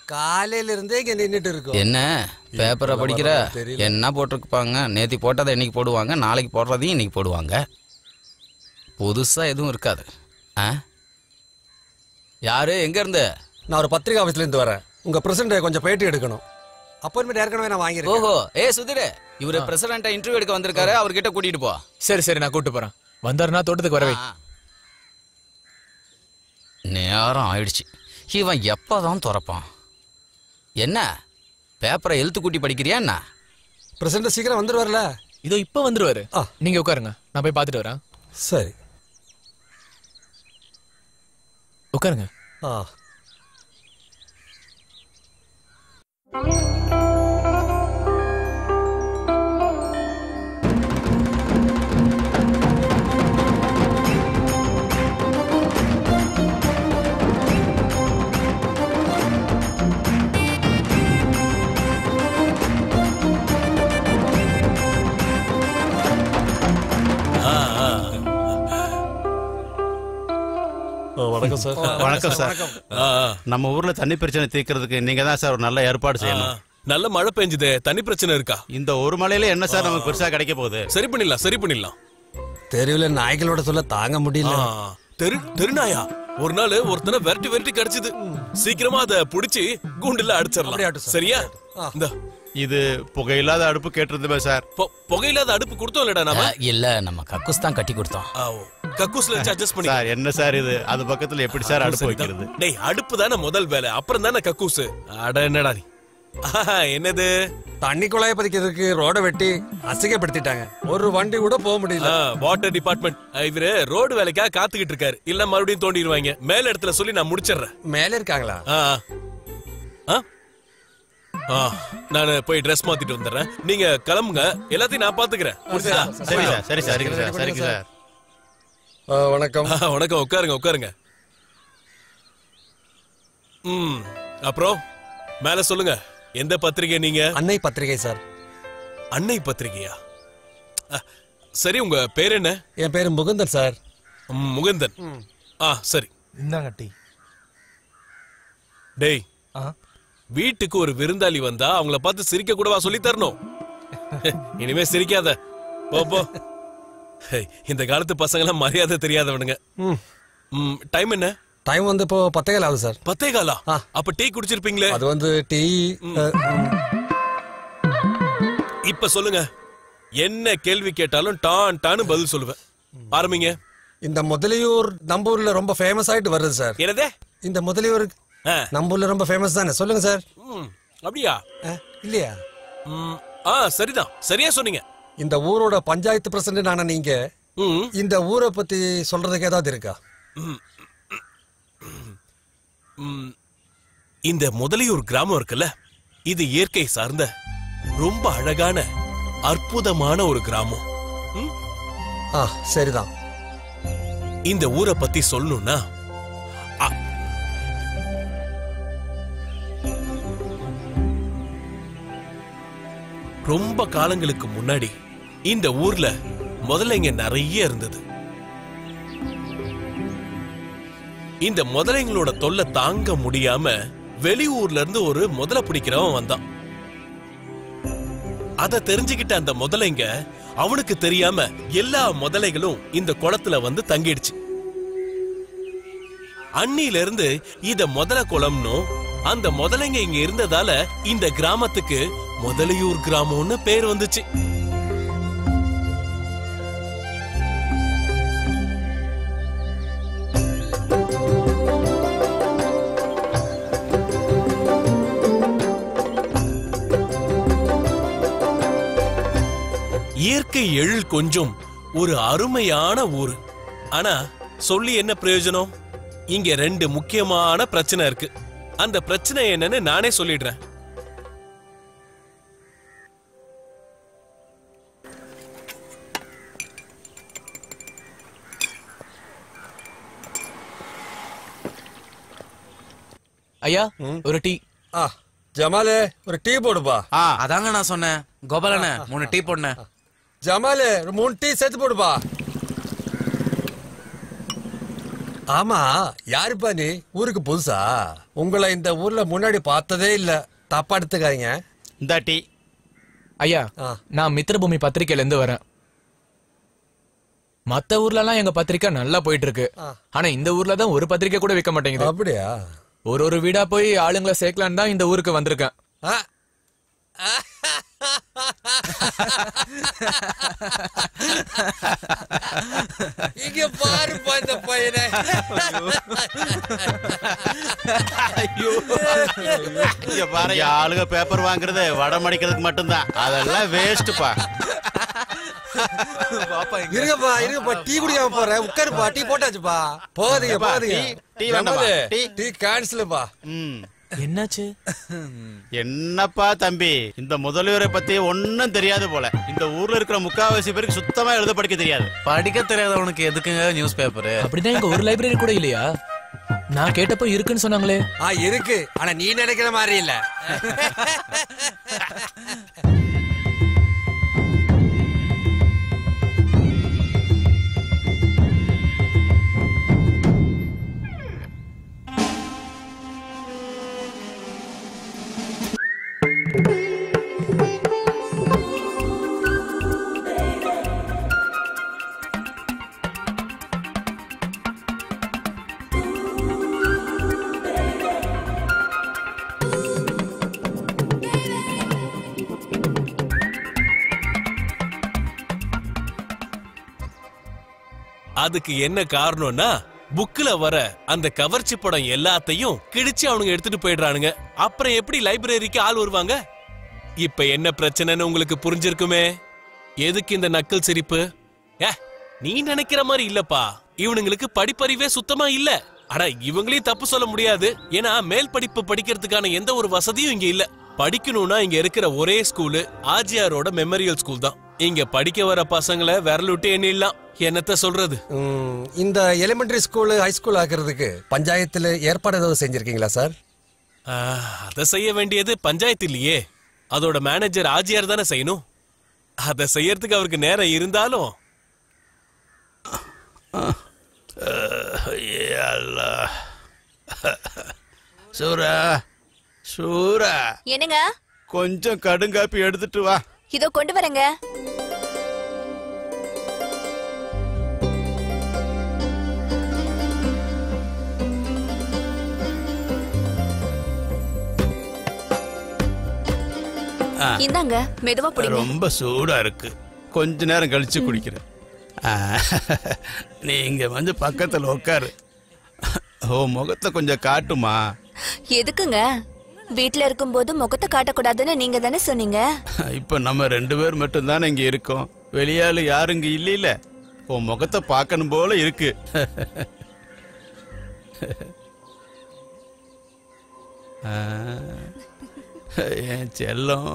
காலையில இருந்தே இங்க நின்னுட்டு இருக்கோம் என்ன பேப்பரை இப்ப படிக்கிற வரவா தெரியல. என்ன போட்டிருப்பாங்க நேத்தி போட்டதை இன்னைக்கு போடுவாங்க நாளைக்கு போடுறதையும் இன்னைக்கு போடுவாங்க புதுசா எதுவும் இருக்காது ஆ யாரு எங்க இருந்து நான் ஒரு பத்திரிகை ஆபீஸ்ல இருந்து வரேன் உங்க பிரசிடண்ட் கொஞ்சம் பேட்டி எடுக்கணும் அப்பாயின்மெண்ட் ஏற்கனவே நான் வாங்கியிருக்கேன் ஓஹோ ஏ சுதிரு இவரு பிரசிடண்ட இன்டர்வியூ எடுக்க வந்திருக்காரு அவர்கிட்ட கூட்டிட்டு போ சரி சரி நான் கூட்டு போறேன் வந்தாருன்னா தோட்டத்துக்கு வரவே ஆ. நேரம் ஆயிடுச்சு இவன் எப்பதான் திறப்பான் என்ன பேப்பரை எழுத்து கூட்டி படிக்கிறியா என்ன பிரசிடண்ட் சீக்கிரம் வந்துருவார்ல இதோ இப்ப வந்துருவாரு ஆ. நீங்க உட்காருங்க நான் போய் பார்த்துட்டு வரேன் சரி உட்காருங்க ஆ வணக்கம் சார் வணக்கம் சார் ஆ, நம்ம ஊர்ல தண்ணி பிரச்சனை தீர்க்கறதுக்கு நீங்க தான் சார் ஒரு நல்ல ஏற்பாடு ஆ. செய்யணும் நல்ல மழை பெஞ்சுதே தண்ணி பிரச்சனை இருக்கா இந்த ஒரு மலையில என்ன சார் நமக்கு பெருசா கிடைக்க போகுது சரி பண்ணிடலாம் சரி பண்ணிடலாம் தெருவில் நாய்களோட சொல்ல தாங்க முடியல ஆ, தெரு தெருநாயா ஒரு நாள் ஒருத்தனை விரட்டி விரட்டி கடிச்சது சீக்கிரமா அத புடிச்சு கூண்டுல அப்படியே அடிச்சிடலாம் ஆகட்டும் சார். சரியா ஆ. இந்த இது புகையில்லாத அடுப்பு கேட்டிருந்துமே சார் பொ- புகையில்லாத அடுப்பு கொடுத்தோம் இல்லடா நாம ஆ, இல்ல நம்ம கக்கூஸ் தான் கட்டி கொடுத்தோம் ஆ, ஓ. கக்கூஸ்ல வச்சு அட்ஜஸ்ட் பண்ணி சார் என்ன சார் இது அது பக்கத்துல எப்படி சார் அடுப்பு சரிதான். வைக்கிறது டேய் அடுப்பு தானே முதல் வேலை அப்புறம் தானே கக்கூசு அட என்னடா நீ ஆஹா, என்னது தண்ணி குழாய பதிக்கிறதுக்கு ரோட வெட்டி அசிங்கப்படுத்திட்டாங்க ஒரு வண்டி கூட போக முடியல வாட்டர் டிபார்ட்மெண்ட் இவரு ரோடு வேலைக்காக காத்துக்கிட்டு இருக்காரு இல்ல மறுபடியும் தோண்டிடுவாங்க மேல இடத்துல சொல்லி நான் முடிச்சிடுறேன் மேல இருக்காங்களா ஆ ஆ ஆ நான் போய் ட்ரெஸ் மாத்திட்டு வந்துடுறேன் நீங்க கிளம்புங்க எல்லாத்தையும் நான் பாத்துக்கிறேன் புரியுதா? சரி சார் சரி சார் சரிங்க சார் சரிங்க சார் ஆ, வணக்கம் ஆ, வணக்கம் உட்காருங்க உட்காருங்க ம் அப்புறம் மேல சொல்லுங்க எந்த பத்திரிகை நீங்க அன்னை பத்திரிகை சார் அன்னை பத்திரிகையா அ, சரி உங்க பேர் என்ன என் பேரு முகுந்தன் சார் ம், முகுந்தன் ஆ சரி இந்தாங்க டீ டேய் ஆ வீட்டுக்கு ஒரு விருந்தாளி வந்தா அவங்கள பார்த்து சிரிக்க கூடவா சொல்லி தரணும் இனிமே சிரிக்காத போ போ ஹே, இந்த காலத்து பசங்க எல்லாம் மரியாதை தெரியாதவனுங்க ம் ம், டைம் என்ன டைம் வந்து இப்போ பத்தேகால் ஆகுது சார் பத்தே காலா ஆ. அப்ப டீ குடிச்சிருப்பீங்களே அது வந்து டீ அ, ம். இப்ப சொல்லுங்க என்ன கேள்வி கேட்டாலும் டான் டான்னு பதில் சொல்லுவேன் ஆரம்பிங்க இந்த முதலியூர் நம்ம ஊர்ல ரொம்ப ஃபேமஸ் ஆயிட்டு வருது சார் என்னதே இந்த முதலியூர் ஆ. நம்ம ஊர்ல ரொம்ப ஃபேமஸ் தானே சொல்லுங்க சார் ம், அப்படியா அ, இல்லையா ம், ஆ சரிதான் சரியா சொன்னீங்க இந்த ஊரோட பஞ்சாயத்து பிரசிடண்ட் ஆன நீங்க ம், இந்த ஊரை பத்தி சொல்றதுக்கு ஏதாவது இருக்கா ம். இந்த முதலியூர் கிராமம் இருக்குல்ல இது இயற்கை சார்ந்த ரொம்ப அழகான அற்புதமான ஒரு கிராமம் ம்? ஆ சரிதான் இந்த ஊரை பத்தி சொல்லணும்னா அ- ரொம்ப காலங்களுக்கு முன்னாடி இந்த ஊர்ல முதல்ல இங்க நிறைய இருந்தது இந்த முதலைங்களோட தொல்லை தாங்க முடியாம வெளியூர்ல இருந்து ஒரு முதலை பிடிக்கிறவன் வந்தான் அத தெரிஞ்சுக்கிட்ட அந்த முதலைங்க அவனுக்கு தெரியாம எல்லா முதலைகளும் இந்த குளத்துல வந்து தங்கிடுச்சு அன்னில இருந்து இத முதல குளம்னும் அந்த முதலைங்க இங்க இருந்ததால இந்த கிராமத்துக்கு முதலையூர் கிராமம்னு பேர் வந்துச்சு இயற்கை எழில் கொஞ்சம் ஒரு அருமையான ஊரு ஆனா சொல்லி என்ன பிரயோஜனம் இங்க ரெண்டு முக்கியமான பிரச்சனை இருக்கு அந்த பிரச்சனை என்னன்னு நானே சொல்லிடுறேன் ஐயா ஒரு டீ ஆ ஜமாலே ஒரு டீ போடுப்பா ஆ அதாங்க நான் சொன்னேன் கோபாலண்ணே மூணு டீ போடுனேன் ஜமாலே ஒரு மூணு டீ சேர்த்து போடுப்பா ஆமா யாருப்பா நீ ஊருக்கு புதுசா உங்களை இந்த ஊர்ல முன்னாடி பார்த்ததே இல்ல தப்பா எடுத்துக்காதீங்க இந்த டீ ஐயா ஆ. நான் மித்திரபூமி பத்திரிக்கையில இருந்து வரேன் மத்த ஊர்ல எல்லாம் எங்க பத்திரிக்கை நல்லா போயிட்டு இருக்கு ஆ. ஆனா இந்த ஊர்ல தான் ஒரு பத்திரிக்கை கூட விற்க மாட்டேங்குது அப்படியா ஒரு ஒரு வீடா போய் ஆளுங்களை சேர்க்கலான்னு தான் இந்த ஊருக்கு வந்திருக்கேன் ஆ. இங்க பாருப்பா இந்த பையனை ஐயோ இங்க பாரு ஆளுங்க பேப்பர் வாங்குறது வடம் அடிக்கிறதுக்கு மட்டும்தான் அதெல்லாம் வேஸ்ட்ப்பா இருங்கப்பா இருங்கப்பா டீ குடிக்காம போறேன் உட்காருப்பா டீ போட்டாச்சுப்பா போகாதீங்க ஏப்பா, போகாதீங்க டீ- டீ வேண்டாமா? ஜமது, டீ? டீ கேன்சலுப்பா ம் என்னாச்சு என்னப்பா தம்பி இந்த முதல்வரை பத்தி ஒன்னும் தெரியாது போல இந்த ஊர்ல இருக்கிற முக்காவாசி பேருக்கு சுத்தமா எழுத படிக்க தெரியாது படிக்க தெரியாதவனுக்கு எதுக்குங்க நியூஸ் பேப்பரு அப்படின்னா இங்க ஒரு லைப்ரரி கூட இல்லையா நான் கேட்டப்போ இருக்குன்னு சொன்னாங்களே ஆ இருக்கு ஆனா நீ நினைக்கிற மாதிரி இல்ல அதுக்கு என்ன காரணம்னா புக்ல வர அந்த கவர்ச்சி படம் எல்லாத்தையும் கிழிச்சு அவனுங்க எடுத்துட்டு போயிடுறானுங்க அப்புறம் எப்படி லைப்ரரிக்கு ஆள் வருவாங்க இப்ப என்ன பிரச்சனைன்னு உங்களுக்கு புரிஞ்சிருக்குமே எதுக்கு இந்த நக்கல் சிரிப்பு ஏ நீ நினைக்கிற மாதிரி இல்லப்பா இவனுங்களுக்கு படிப்பறிவே சுத்தமா இல்ல ஆனா இவங்களையும் தப்பு சொல்ல முடியாது ஏன்னா மேல் படிப்பு படிக்கிறதுக்கான எந்த ஒரு வசதியும் இங்க இல்ல படிக்கணும்னா இங்க இருக்கிற ஒரே ஸ்கூலு ஆஜியாரோட மெமரியல் ஸ்கூல் தான் இங்க படிக்க வர பசங்களை விரலுட்டு எண்ணிடலாம் என்னத்த சொல்றது ம், இந்த எலிமெண்டரி ஸ்கூல் ஹை ஸ்கூல் ஆக்குறதுக்கு பஞ்சாயத்துல ஏற்பாடு ஏதாவது செஞ்சிருக்கீங்களா சார் ஆ, அத செய்ய வேண்டியது பஞ்சாயத்து இல்லையே அதோட மேனேஜர் ஆஜியார் தானே செய்யணும் அத செய்யறதுக்கு அவருக்கு நேரம் இருந்தாலும் சூரா சூரா என்னங்க கொஞ்சம் கடுங்காப்பி எடுத்துட்டு வா இதோ கொண்டு வரேங்க இந்தாங்க மெதுவா பிடிங்க ரொம்ப சூடா இருக்கு கொஞ்ச நேரம் கழிச்சு குடிக்கிறேன் ஆ, நீ இங்க வந்து பக்கத்துல உட்காரு ஓ முகத்தை கொஞ்சம் காட்டுமா எதுக்குங்க வீட்ல இருக்கும்போது முகத்தை காட்டக்கூடாதுன்னு நீங்க தானே சொன்னீங்க இப்ப நம்ம ரெண்டு பேர் மட்டும் தானே இங்க இருக்கோம் வெளியாளு யாரும் இங்க இல்லையில உன் முகத்தை பார்க்கணும் போல இருக்கு ஆ, என் செல்லம்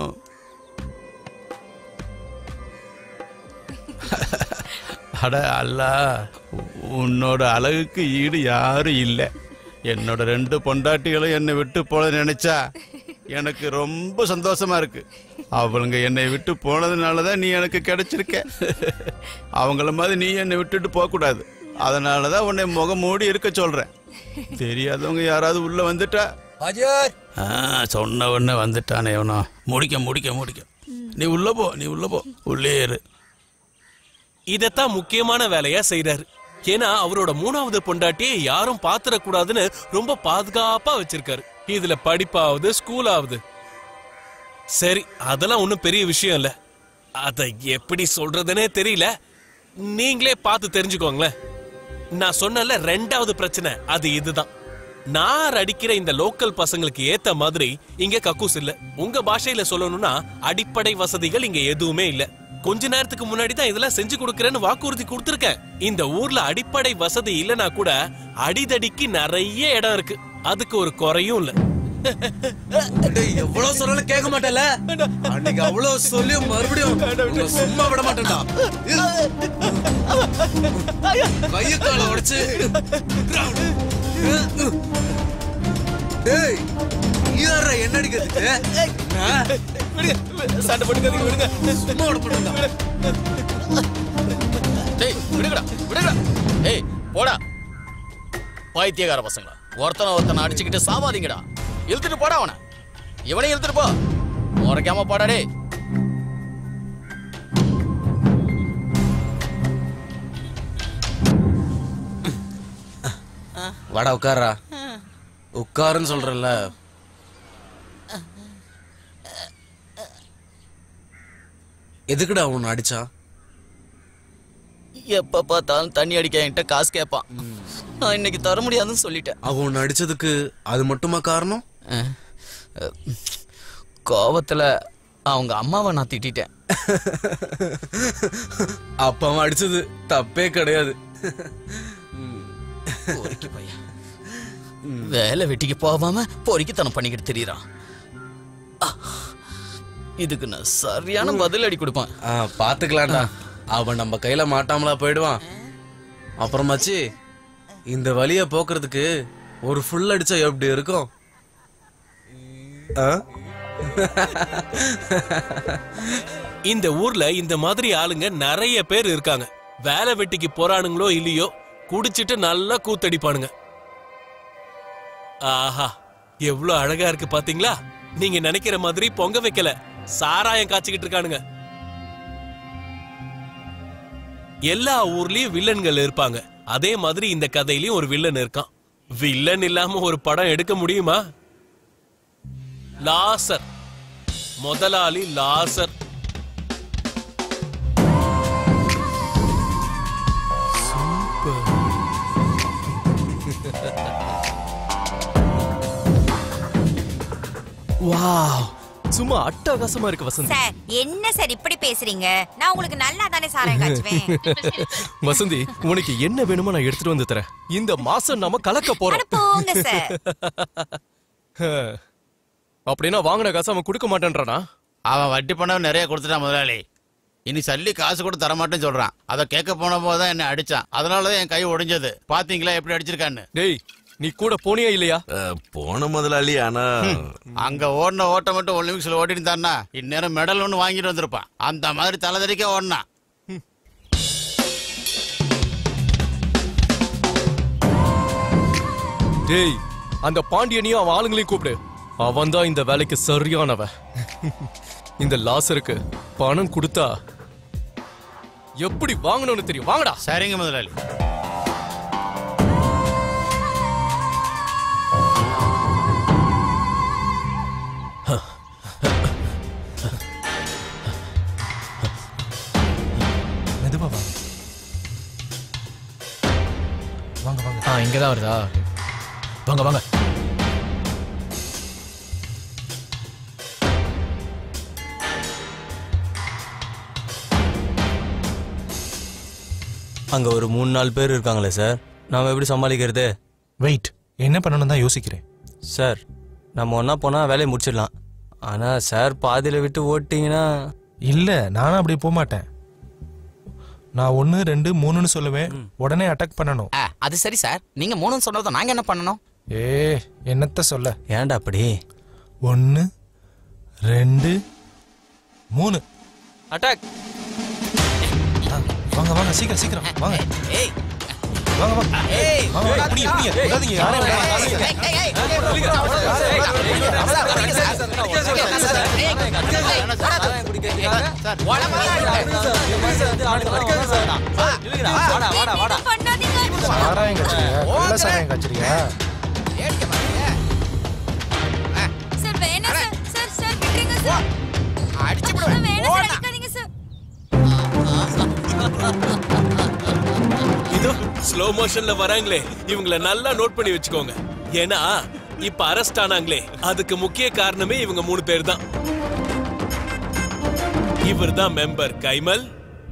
அட அல்லா உன்னோட அழகுக்கு ஈடு யாரும் இல்லை என்னோட ரெண்டு பொண்டாட்டிகளும் என்னை விட்டு போல நினைச்சா எனக்கு ரொம்ப சந்தோஷமா இருக்கு அவளுங்க என்னை விட்டு போனதுனால தான் நீ எனக்கு கிடைச்சிருக்க அவங்கள மாதிரி நீ என்னை விட்டுட்டு போக கூடாது அதனால தான் உன்னை முகம் மூடி இருக்க சொல்றேன் தெரியாதவங்க யாராவது உள்ள வந்துட்டா ஹாஜர் ஆ, சொன்ன உடனே வந்துட்டானே இவனோ முடிக்க முடிக்க முடிக்க நீ உள்ள போ நீ உள்ள போ உள்ளே இரு இதத்தான் முக்கியமான வேலையா செய்றாரு ஏன்னா அவரோட மூணாவது பொண்டாட்டியை யாரும் பாத்துறக்கூடாதுன்னு ரொம்ப பாதுகாப்பா வச்சிருக்காரு இதுல படிப்பாவது ஸ்கூலாவது சரி அதெல்லாம் ஒண்ணும் பெரிய விஷயம் இல்ல அத எப்படி சொல்றதுனே தெரியல நீங்களே பார்த்து தெரிஞ்சுக்கோங்களேன் நான் சொன்னல ரெண்டாவது பிரச்சனை அது இதுதான் நார் அடிக்கிற இந்த லோக்கல் பசங்களுக்கு ஏத்த மாதிரி இங்க கக்கூஸ் இல்ல உங்க பாஷையில சொல்லணும்னா அடிப்படை வசதிகள் இங்க எதுவுமே இல்ல கொஞ்ச நேரத்துக்கு முன்னாடி தான் இதெல்லாம் செஞ்சு கொடுக்கறேன்னு வாக்குறுதி கொடுத்திருக்கேன் இந்த ஊர்ல அடிப்படை வசதி இல்லனா கூட அடிதடிக்கு நிறைய இடம் இருக்கு அதுக்கு ஒரு குறையும் இல்ல டேய், எவ்வளவு சொன்னாலும் கேட்க மாட்டேல அன்னைக்கு அவ்வளவு சொல்லி மறுபடியும் உன்னை சும்மா விட மாட்டேன்டா கைய கால உடைச்சு டேய் நீ யாரா என்ன அடிக்கிறதுக்கு ஆ? சண்டை போட்டுக்காதீங்க விடுங்க சும்மா விட மாட்டேன்டா டேய் விடுங்கடா விடுங்கடா ஏய் போடா பைத்தியக்கார பசங்களா ஒருத்தனை ஒருத்தனை அடிச்சுக்கிட்டு சாவாதீங்கடா இழுத்துட்டு போடா அவனை இவனையும் இழுத்துட்டு போ முறைக்காம போடா டேய் வாடா உட்கார்றா உட்காருன்னு சொல்றேன்ல எதுக்குடா உன்னை அடிச்சான் எப்ப பார்த்தாலும் தண்ணி அடிக்க என்கிட்ட காசு கேட்பான் நான் இன்னைக்கு தர முடியாதுன்னு சொல்லிட்டேன் அவன் உன்னை அடிச்சதுக்கு அது மட்டுமா காரணம் அஹ், அஹ், கோவத்துல அவங்க அம்மாவை நான் திட்டிட்டேன் அப்ப அவன் அடிச்சது தப்பே கிடையாது பொறுக்கி பையன் வேலை வெட்டிக்கு போகாம பொறுக்கித்தனம் பண்ணிக்கிட்டு தெரியறான் இதுக்கு நான் சரியான பதில் அடி கொடுப்பேன் ஆ பாத்துக்கலாம்டா அவன் நம்ம கையில மாட்டாமலா போயிடுவான் அப்புறமாச்சு இந்த வலிய போக்குறதுக்கு ஒரு ஃபுல் அடிச்சா எப்படி இருக்கும் ஆ? இந்த ஊர்ல இந்த மாதிரி ஆளுங்க நிறைய பேர் இருக்காங்க வேலை வெட்டிக்கு போறானுங்களோ இல்லையோ குடிச்சிட்டு நல்லா கூத்தடிப்பானுங்க ஆஹா எவ்வளவு அழகா இருக்கு பாத்தீங்களா நீங்க நினைக்கிற மாதிரி பொங்க வைக்கல சாராயம் காய்ச்சிக்கிட்டு இருக்கானுங்க எல்லா ஊர்லயும் வில்லன்கள் இருப்பாங்க அதே மாதிரி இந்த கதையிலயும் ஒரு வில்லன் இருக்கான் வில்லன் இல்லாம ஒரு படம் எடுக்க முடியுமா லாசர் முதலாளி லாசர் வாவ் சும்மா அட்டகாசமா இருக்கு வசந்தி சார் என்ன சார் இப்படி பேசுறீங்க நான் உங்களுக்கு நல்லா தானே சாராயம் காய்ச்சுவேன் வசந்தி உனக்கு என்ன வேணுமோ நான் எடுத்துட்டு வந்து தரேன் இந்த மாசம் நாம கலக்க அட போறோம் போங்க சார் அப்படின்னா வாங்கின காசு அவன் கொடுக்க மாட்டேன்றானா அவன் வட்டி பணம் நிறைய கொடுத்துட்டான் முதலாளி இனி சல்லி காசு கூட தரமாட்டேன்னு சொல்றான் அதை கேட்க போன போதுதான் என்ன அடிச்சான் அதனாலதான் என் கை ஒடிஞ்சது பாத்தீங்களா எப்படி அடிச்சிருக்கான்னு டேய் நீ கூட போனியா இல்லையா அஹ், போன முதலாளி ஆனா அங்க ஓடின ஓட்ட மட்டும் ஒலிம்பிக்ஸ்ல ஓடிட்டு இருந்தான்னா இந்நேரம் மெடல் ஒன்று வாங்கிட்டு வந்திருப்பான் அந்த மாதிரி தலைதறிக்க ஓடினான் டேய் அந்த பாண்டியனையும் அவன் ஆளுங்களையும் கூப்பிடு அவன் தான் இந்த வேலைக்கு சரியானவன் இந்த லாசருக்கு பணம் கொடுத்தா எப்படி வாங்கணும்னு தெரியும் வாங்கடா சரிங்க முதலாளி மெதுவா வாங்க வாங்க வாங்க ஆ இங்க தான் வருதா வாங்க வாங்க அங்க ஒரு மூணு நாலு பேர் இருக்காங்களே சார் நாம எப்படி சமாளிக்கிறது வெயிட் என்ன பண்ணணும் தான் யோசிக்கிறேன் சார் நம்ம ஒன்றா போனால் வேலையை முடிச்சிடலாம் ஆனால் சார் பாதியில் விட்டு ஓட்டிங்கன்னா இல்ல நானும் அப்படி போக மாட்டேன் நான் ஒன்னு ரெண்டு மூணுன்னு சொல்லுவேன் உடனே அட்டாக் பண்ணணும் ஆ, அது சரி சார் நீங்க மூணுன்னு சொன்னதை நாங்க என்ன பண்ணணும் ஏ என்னத்த சொல்ல ஏன்டா அப்படி ஒன்னு ரெண்டு மூணு அட்டாக் வாங்க வாங்க சீக்கிரம் சீக்கிரம் வாங்க ஏய் வாங்க வாங்க ஏய் வாங்க வாங்க புடிங்க புடிங்க விடாதீங்க யாரையும் விடாதீங்க. பண்ணாதீங்க சாராயம் காய்ச்சறியா கள்ள சாராயம் காய்ச்சறியா சார் வேணாம் சார் சார் சார் விட்டுருங்க சார் அடிச்சு சார், வேணாம் சார் அடிக்காதீங்க சார் இதோ ஸ்லோ மோஷன்ல வராங்களே இவங்கள நல்லா நோட் பண்ணி வச்சுக்கோங்க ஏன்னா இப்ப அரெஸ்ட் ஆனாங்களே அதுக்கு முக்கிய காரணமே இவங்க மூணு பேர் தான் இவர் தான் மெம்பர் கைமல்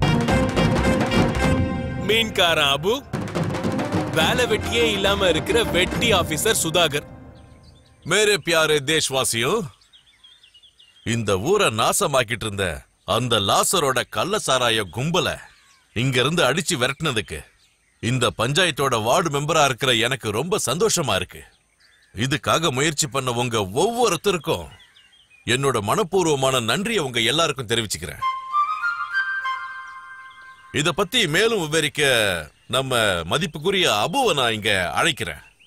மீன்காரன் அபு வேலை வெட்டியே இல்லாம இருக்கிற வெட்டி ஆபீசர் சுதாகர் மேரே பியாரே தேஷ்வாசியோ இந்த ஊரை நாசமாக்கிட்டு இருந்த அந்த லாசரோட கள்ள சாராய கும்பல இங்க இருந்து அடிச்சு விரட்டினதுக்கு இந்த பஞ்சாயத்தோட வார்டு மெம்பரா இருக்கிற எனக்கு ரொம்ப சந்தோஷமா இருக்கு இதுக்காக முயற்சி பண்ண உங்க ஒவ்வொருத்தருக்கும் என்னோட மனப்பூர்வமான நன்றியை உங்க எல்லாருக்கும் தெரிவிச்சுக்கிறேன் இத பத்தி மேலும் விவரிக்க நம்ம மதிப்புக்குரிய அபுவை நான் இங்க அழைக்கிறேன்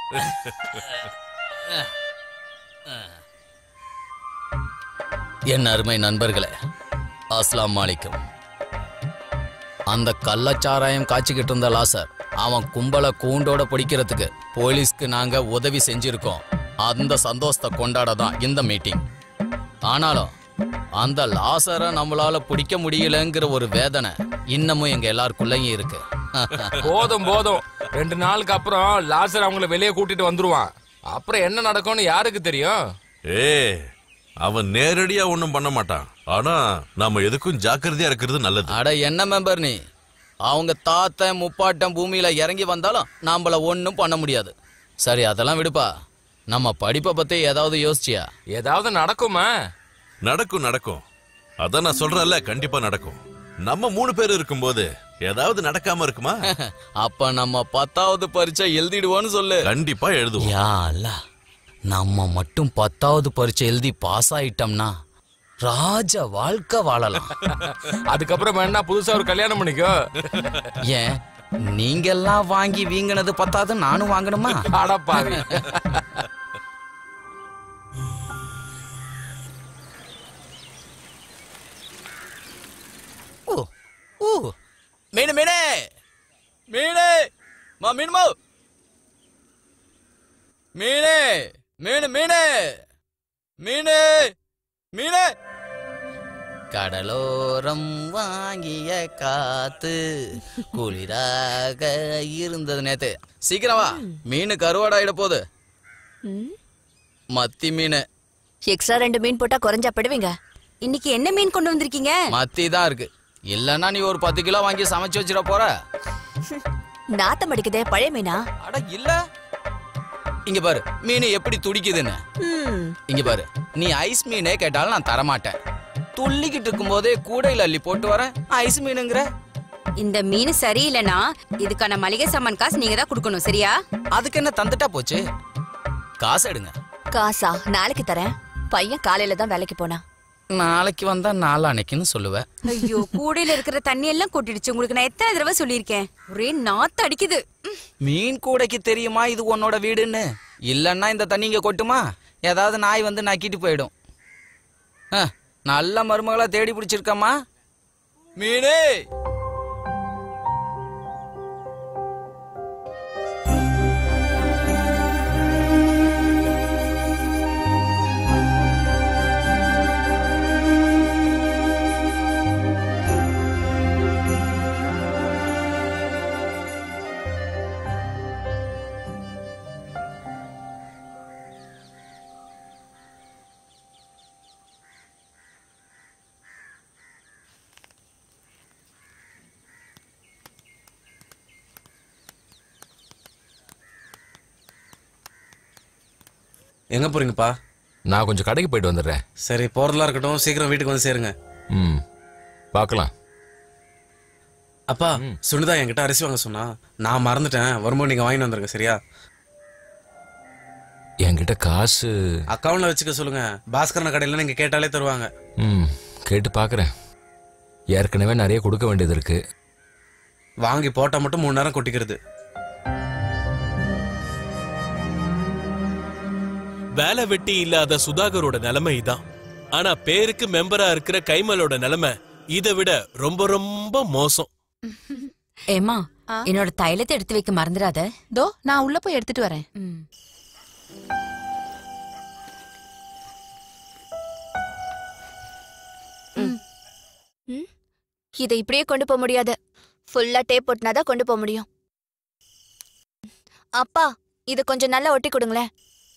என் அருமை நண்பர்களே அஸ்லாம் அலைக்கும் அந்த கள்ளச்சாராயம் காய்ச்சிக்கிட்டு இருந்த லாசர் அவன் கும்பலை கூண்டோட பிடிக்கிறதுக்கு போலீஸ்க்கு நாங்க உதவி செஞ்சிருக்கோம் அந்த சந்தோஷத்தை கொண்டாட தான் இந்த மீட்டிங் ஆனாலும் அந்த லாசரை நம்மளால பிடிக்க முடியலங்கிற ஒரு வேதனை இன்னமும் எங்க எல்லாருக்குள்ளயும் இருக்கு போதும் போதும் ரெண்டு நாளுக்கு அப்புறம் லாசர் அவங்கள வெளியே கூட்டிட்டு வந்துருவான் அப்புறம் என்ன நடக்கும்னு யாருக்கு தெரியும் ஏ அவன் நேரடியா ஒண்ணும் பண்ண மாட்டான் ஆனா நாம எதுக்கும் ஜாக்கிரதையா இருக்கிறது நல்லது அட என்ன மெம்பர் நீ அவங்க தாத்தன் முப்பாட்டம் பூமியில இறங்கி வந்தாலும் நாமள ஒன்றும் பண்ண முடியாது சரி அதெல்லாம் விடுப்பா நம்ம படிப்பை பத்தி ஏதாவது யோசிச்சியா ஏதாவது நடக்குமா நடக்கும் நடக்கும் அதான் நான் சொல்றேன்ல கண்டிப்பா நடக்கும் நம்ம மூணு பேர் இருக்கும்போது ஏதாவது நடக்காம இருக்குமா அப்ப நம்ம பத்தாவது பரீட்சை எழுதிடுவோன்னு சொல்லு கண்டிப்பா எழுதுவோம் யா அல்லாஹ். நம்ம மட்டும் பத்தாவது பரீட்சை எழுதி பாஸ் ஆயிட்டோம்னா ராஜ வாழ்க்கை வாழலாம் அதுக்கப்புறம் வேணா புதுசா ஒரு கல்யாணம் பண்ணிக்கோ ஏன் நீங்க எல்லாம் வாங்கி வீங்கினது பத்தாது நானும் வாங்கணுமா அடப்பாவி ஓ ஓ மீனு மீனே மீனே மா மீனுமா மீனே மீனு மீனே மீனே மீனே கடலோரம் வாங்கிய காத்து குளிராக இருந்தது நேத்து சீக்கிரம் வா மீன் கருவாடாயிட போகுது மத்தி மீன் எக்ஸ்ட்ரா ரெண்டு மீன் போட்டா குறைஞ்சா படுவீங்க இன்னைக்கு என்ன மீன் கொண்டு வந்திருக்கீங்க மத்தி தான் இருக்கு இல்லன்னா நீ ஒரு பத்து கிலோ வாங்கி சமைச்சு வச்சிட போற நாத்தம் அடிக்குதே பழைய மீனா அட இல்ல இங்க பாரு மீன் எப்படி துடிக்குதுன்னு ம், இங்க பாரு நீ ஐஸ் மீனே கேட்டாலும் நான் தரமாட்டேன் துள்ளிக்கிட்டு இருக்கும்போதே கூடையில அள்ளி போட்டு வரேன் ஐஸ் மீனுங்கிற இந்த மீன் சரியில்லைனா இதுக்கான மளிகை சாமான் காசு நீங்க தான் கொடுக்கணும் சரியா அதுக்கு என்ன தந்துட்டா போச்சு காசு எடுங்க காசா நாளைக்கு தரேன் பையன் காலையில தான் வேலைக்கு போனா நாளைக்கு வந்தா நாளான்னைக்குன்னு சொல்லுவேன் ஐயோ கூடையில இருக்கிற தண்ணி எல்லாம் கொட்டிடுச்சு உங்களுக்கு நான் எத்தனை தடவை சொல்லியிருக்கேன் ஒரே நாத்து அடிக்குது ம். மீன் கூடைக்கு தெரியுமா இது உன்னோட வீடுன்னு இல்லன்னா இந்த தண்ணி இங்க கொட்டுமா ஏதாவது நாய் வந்து நக்கிட்டு போயிடும் ஆ, நல்ல மருமகளா தேடி பிடிச்சிருக்கம்மா மீனே எங்க போறீங்கப்பா நான் கொஞ்சம் கடைக்கு போயிட்டு வந்துடுறேன் சரி போறதெல்லாம் இருக்கட்டும் சீக்கிரம் வீட்டுக்கு வந்து சேருங்க ம் பார்க்கலாம் அப்பா சுனிதா என்கிட்ட அரிசி வாங்க சொன்னா நான் மறந்துட்டேன் வரும்போது நீங்க வாங்கிட்டு வந்துருங்க சரியா என்கிட்ட காசு அக்கவுண்ட்ல வச்சுக்க சொல்லுங்க பாஸ்கரன கடையில நீங்க கேட்டாலே தருவாங்க ம் கேட்டு பார்க்குறேன் ஏற்கனவே நிறைய கொடுக்க வேண்டியது இருக்கு வாங்கி போட்டா மட்டும் மூணு நேரம் கொட்டிக்கிறது வேலை வெட்டி இல்லாத சுதாகரோட நிலைமை இதான் ஆனா பேருக்கு மெம்பரா இருக்கிற கைமலோட நிலைமை இதை விட ரொம்ப ரொம்ப மோசம் ஏமா என்னோட தைலத்தை எடுத்து வைக்க மறந்துடாத தோ நான் உள்ள போய் எடுத்துட்டு வரேன் ம், இதை இப்படியே கொண்டு போக முடியாது ஃபுல்லா டேப் ஒட்டினாதான் கொண்டு போக முடியும் அப்பா இது கொஞ்சம் நல்லா ஒட்டி கொடுங்களேன்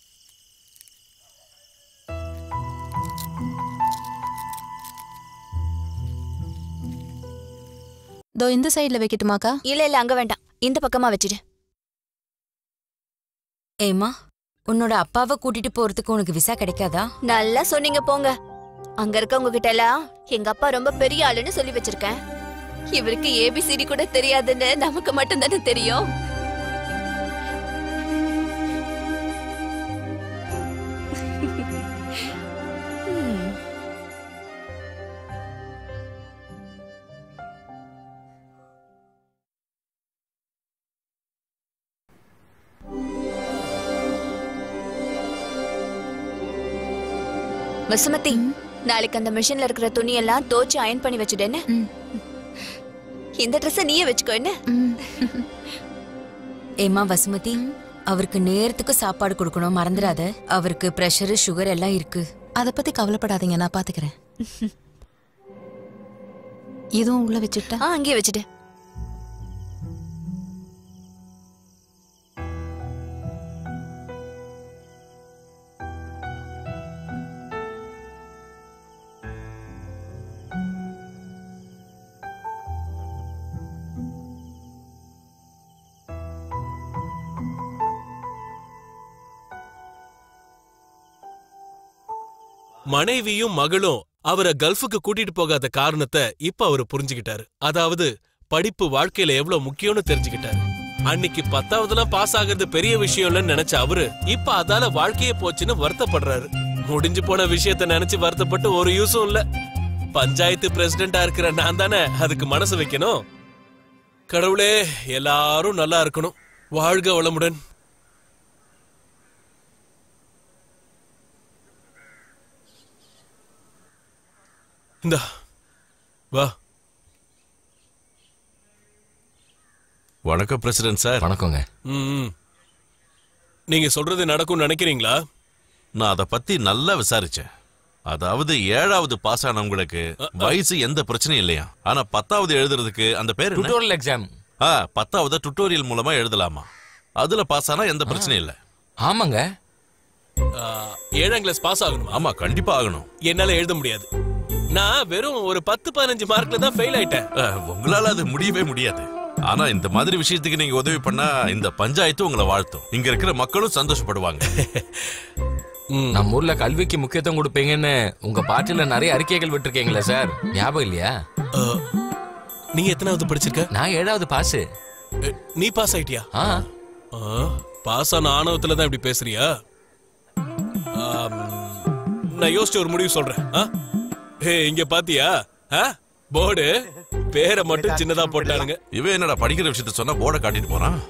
தோ இந்த சைடுல வைக்கட்டுமாக்கா இல்ல இல்ல அங்க வேண்டாம் இந்த பக்கமா வச்சிடு ஏமா உன்னோட அப்பாவை கூட்டிட்டு போறதுக்கு உனக்கு விசா கிடைக்காதா நல்லா சொன்னீங்க போங்க அங்க இருக்கவங்க கிட்ட எல்லாம் எங்க அப்பா ரொம்ப பெரிய ஆளுன்னு சொல்லி வச்சிருக்கேன் இவருக்கு ஏபிசிடி கூட தெரியாதுன்னு நமக்கு மட்டும் தானே தெரியும் ம். வசுமதி நாளைக்கு அந்த மிஷின்ல இருக்கிற துணியெல்லாம் தோச்சு அயன் பண்ணி வச்சுட்டேன்னு இந்த ட்ரெஸ்ஸை நீயே வச்சுக்கோ என்ன ஏமா வசுமதி அவருக்கு நேரத்துக்கு சாப்பாடு கொடுக்கணும் மறந்துடாத அவருக்கு பிரஷர் சுகர் எல்லாம் இருக்கு அதை பத்தி கவலைப்படாதீங்க நான் பாத்துக்கிறேன் இதுவும் உள்ள வச்சுட்டா ஆ அங்கேயே வச்சுட்டு மனைவியும் மகளும் அவரை கல்ஃபுக்கு கூட்டிட்டு போகாத காரணத்தை இப்ப அவரு புரிஞ்சுக்கிட்டாரு அதாவது படிப்பு வாழ்க்கையில எவ்வளவு முக்கியம்னு தெரிஞ்சுக்கிட்டாரு அன்னைக்கு பத்தாவதுலாம் பாஸ் ஆகுறது பெரிய விஷயம் இல்லைன்னு நினைச்ச அவரு இப்ப அதால வாழ்க்கையே போச்சுன்னு வருத்தப்படுறாரு முடிஞ்சு போன விஷயத்த நினைச்சு வருத்தப்பட்டு ஒரு யூஸும் இல்ல பஞ்சாயத்து பிரசிடென்டா இருக்கிற நான் தானே அதுக்கு மனசு வைக்கணும் கடவுளே எல்லாரும் நல்லா இருக்கணும் வாழ்க வளமுடன் இந்தா வா வணக்கம் பிரசிடென்ட் சார் வணக்கங்க ம் நீங்க சொல்றது நடக்கும்னு நினைக்கிறீங்களா நான் அதை பத்தி நல்லா விசாரிச்சேன் அதாவது ஏழாவது பாஸ் ஆனவங்களுக்கு வயசு எந்த பிரச்சனையும் இல்லையா ஆனா பத்தாவது எழுதுறதுக்கு அந்த பேர் என்ன? டுட்டோரியல் எக்ஸாம் ஆ பத்தாவது டுட்டோரியல் மூலமா எழுதலாமா அதுல பாஸ் ஆனா எந்த பிரச்சனையும் இல்ல ஆமாங்க ஆ, ஏழாம் கிளாஸ் பாஸ் ஆகணுமா ஆமா கண்டிப்பா ஆகணும் என்னால எழுத முடியாது நான் வெறும் ஒரு பத்து பதினஞ்சு மார்க்ல தான் ஃபெயில் ஆயிட்டேன் ஆ, உங்களால அது முடியவே முடியாது ஆனா இந்த மாதிரி விஷயத்துக்கு நீங்க உதவி பண்ணா இந்த பஞ்சாயத்து உங்களை வாழ்த்தும் இங்க இருக்கிற மக்களும் சந்தோஷப்படுவாங்க நம்ம ஊர்ல கல்விக்கு முக்கியத்துவம் கொடுப்பீங்கன்னு உங்க பார்ட்டில நிறைய அறிக்கைகள் விட்டுருக்கீங்களா சார் ஞாபகம் இல்லையா நீ எத்தனாவது படிச்சிருக்க நான் ஏழாவது பாஸ் நீ பாஸ் ஆயிட்டியா பாஸ் ஆன ஆணவத்துல தான் இப்படி பேசுறியா ஆம், நான் யோசிச்சு ஒரு முடிவு சொல்றேன் ஆ? ஹே இங்க பாத்தியா போர்டு பேரை மட்டும் சின்னதா போட்டானுங்க இவன் என்னடா படிக்கிற விஷயத்த சொன்னா போர்டை காட்டிட்டு போறான்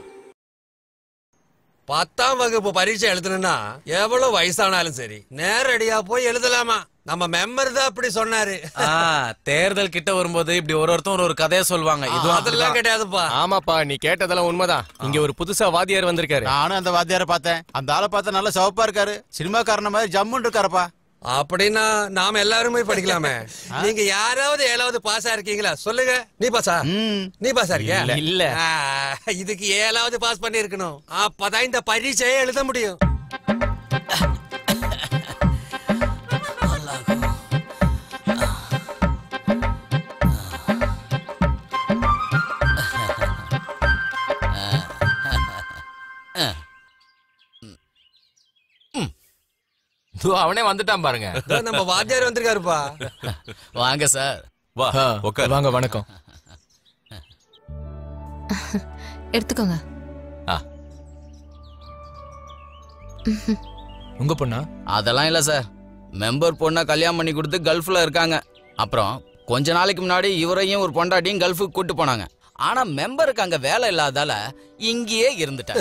பத்தாம் வகுப்பு பரீட்சை எழுதணும்னா எவ்வளவு வயசானாலும் சரி நேரடியா போய் எழுதலாமா நம்ம மெம்பர் தான் அப்படி சொன்னாரு ஆ, தேர்தல் கிட்ட வரும்போது இப்படி ஒரு ஒருத்தன் ஒரு ஒரு கதையை சொல்லுவாங்க இதுவும் அதெல்லாம் அப்படிதான். கிடையாதுப்பா ஆமாப்பா நீ கேட்டதெல்லாம் உண்மைதான் இங்க ஒரு புதுசா வாத்தியார் வந்திருக்காரு நானும் அந்த வாத்தியாரை பார்த்தேன் அந்த ஆளை பார்த்தா நல்ல சிவப்பா இருக்காரு சினிமாக்காரன மாதிரி ஜம்முன்னு இருக்காருப்பா அப்படின்னா நாம எல்லாருமே படிக்கலாமே நீங்க யாராவது ஏழாவது பாஸா இருக்கீங்களா சொல்லுங்க நீ பாஸா நீ பாஸா இருக்கியா இல்ல. இல்ல. ஆ, இதுக்கு ஏழாவது பாஸ் பண்ணி இருக்கணும் அப்பதான் இந்த பரீட்சையை எழுத முடியும் இதோ அவனே வந்துட்டான் பாருங்க இதோ நம்ம வாத்தியார் வந்திருக்காருப்பா வாங்க சார் வா உட்கார் வாங்க வணக்கம் எடுத்துக்கோங்க உங்க பொண்ணா அதெல்லாம் இல்ல சார் மெம்பர் பொண்ணை கல்யாணம் பண்ணி கொடுத்து கல்ஃப்ல இருக்காங்க அப்புறம் கொஞ்ச நாளைக்கு முன்னாடி இவரையும் ஒரு பொண்டாட்டியும் கல்ஃபுக்கு கூட்டு போனாங்க ஆனா மெம்பருக்கு அங்க வேலை இல்லாதால இங்கேயே இருந்துட்டார்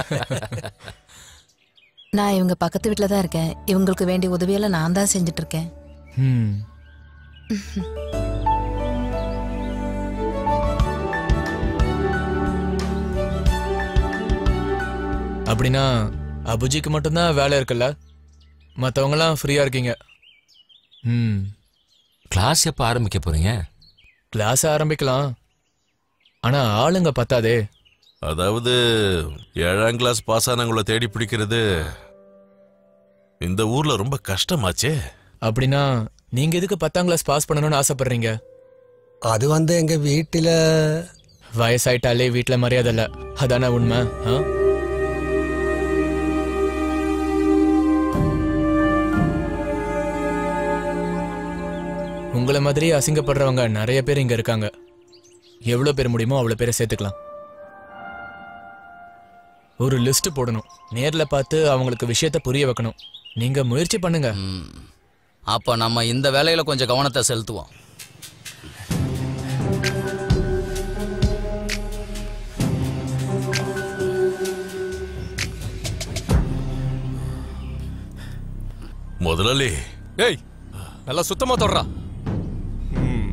நான் இவங்க பக்கத்து வீட்டில் தான் இருக்கேன் இவங்களுக்கு வேண்டிய உதவியெல்லாம் நான் தான் செஞ்சுட்டு இருக்கேன் ம் அப்படின்னா அபுஜிக்கு மட்டும்தான் வேலை இருக்குல்ல மற்றவங்களாம் ஃப்ரீயா இருக்கீங்க ம் கிளாஸ் எப்ப ஆரம்பிக்க போறீங்க கிளாஸ் ஆரம்பிக்கலாம் ஆனா ஆளுங்க பத்தாதே அதாவது ஏழாம் கிளாஸ் பாஸ் ஆனவங்கள தேடி பிடிக்கிறது இந்த ஊர்ல ரொம்ப கஷ்டமாச்சே அப்படின்னா நீங்க எதுக்கு பத்தாம் கிளாஸ் பாஸ் பண்ணணும்னு ஆசைப்படுறீங்க அது வந்து எங்க வீட்டுல வயசாயிட்டாலே வீட்ல மரியாதை இல்ல அதானே உண்மை ஆ? உங்களை மாதிரி அசிங்கப்படுறவங்க நிறைய பேர் இங்க இருக்காங்க எவ்வளவு பேர் முடியுமோ அவ்வளவு பேரை சேர்த்துக்கலாம் ஒரு லிஸ்ட் போடணும் நேர்ல பார்த்து அவங்களுக்கு விஷயத்த புரிய வைக்கணும் நீங்க முயற்சி பண்ணுங்க அப்ப நம்ம இந்த வேலையில கொஞ்சம் கவனத்தை செலுத்துவோம் முதலாளி டேய் நல்லா சுத்தமா தொடரா ம்.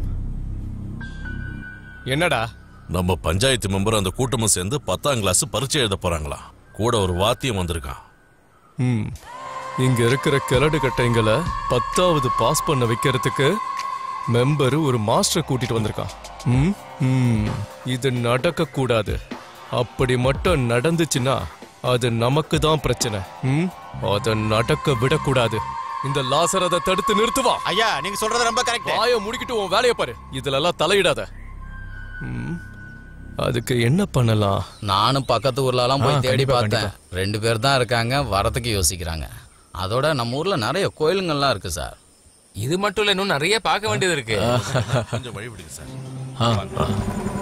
என்னடா நம்ம பஞ்சாயத்து மெம்பர் அந்த கூட்டமும் சேர்ந்து பத்தாம் கிளாஸ் பரீட்சை எழுத போறாங்களா கூட ஒரு வாத்தியம் வந்திருக்கான் ம் இங்க இருக்கிற கிழடு கட்டைங்களை பத்தாவது பாஸ் பண்ண வைக்கிறதுக்கு மெம்பர் ஒரு மாஸ்டர் கூட்டிட்டு வந்திருக்கான் ம் ம் இது நடக்க கூடாது அப்படி மட்டும் நடந்துச்சுன்னா அது நமக்கு தான் பிரச்சனை ம் அதை நடக்க விடக்கூடாது இந்த லாசர் அதை தடுத்து நிறுத்துவா ஐயா நீங்க சொல்றது ரொம்ப கரெக்ட் வாய முடிக்கிட்டு உன் வேலையை பாரு இதுல எல்லாம் தலையிடாத ம், அதுக்கு என்ன பண்ணலாம் நானும் பக்கத்து ஊர்லலாம் ஆ, போய் தேடி கண்டிப்பா, பார்த்தேன் ரெண்டு பேர் தான் இருக்காங்க வரதுக்கு யோசிக்கிறாங்க அதோட நம்ம ஊர்ல நிறைய கோயிலுங்கள்லாம் இருக்கு சார் இது மட்டும் இல்ல இன்னும் நிறைய பார்க்க வேண்டியது இருக்கு கொஞ்சம் வழி விடுங்க சார்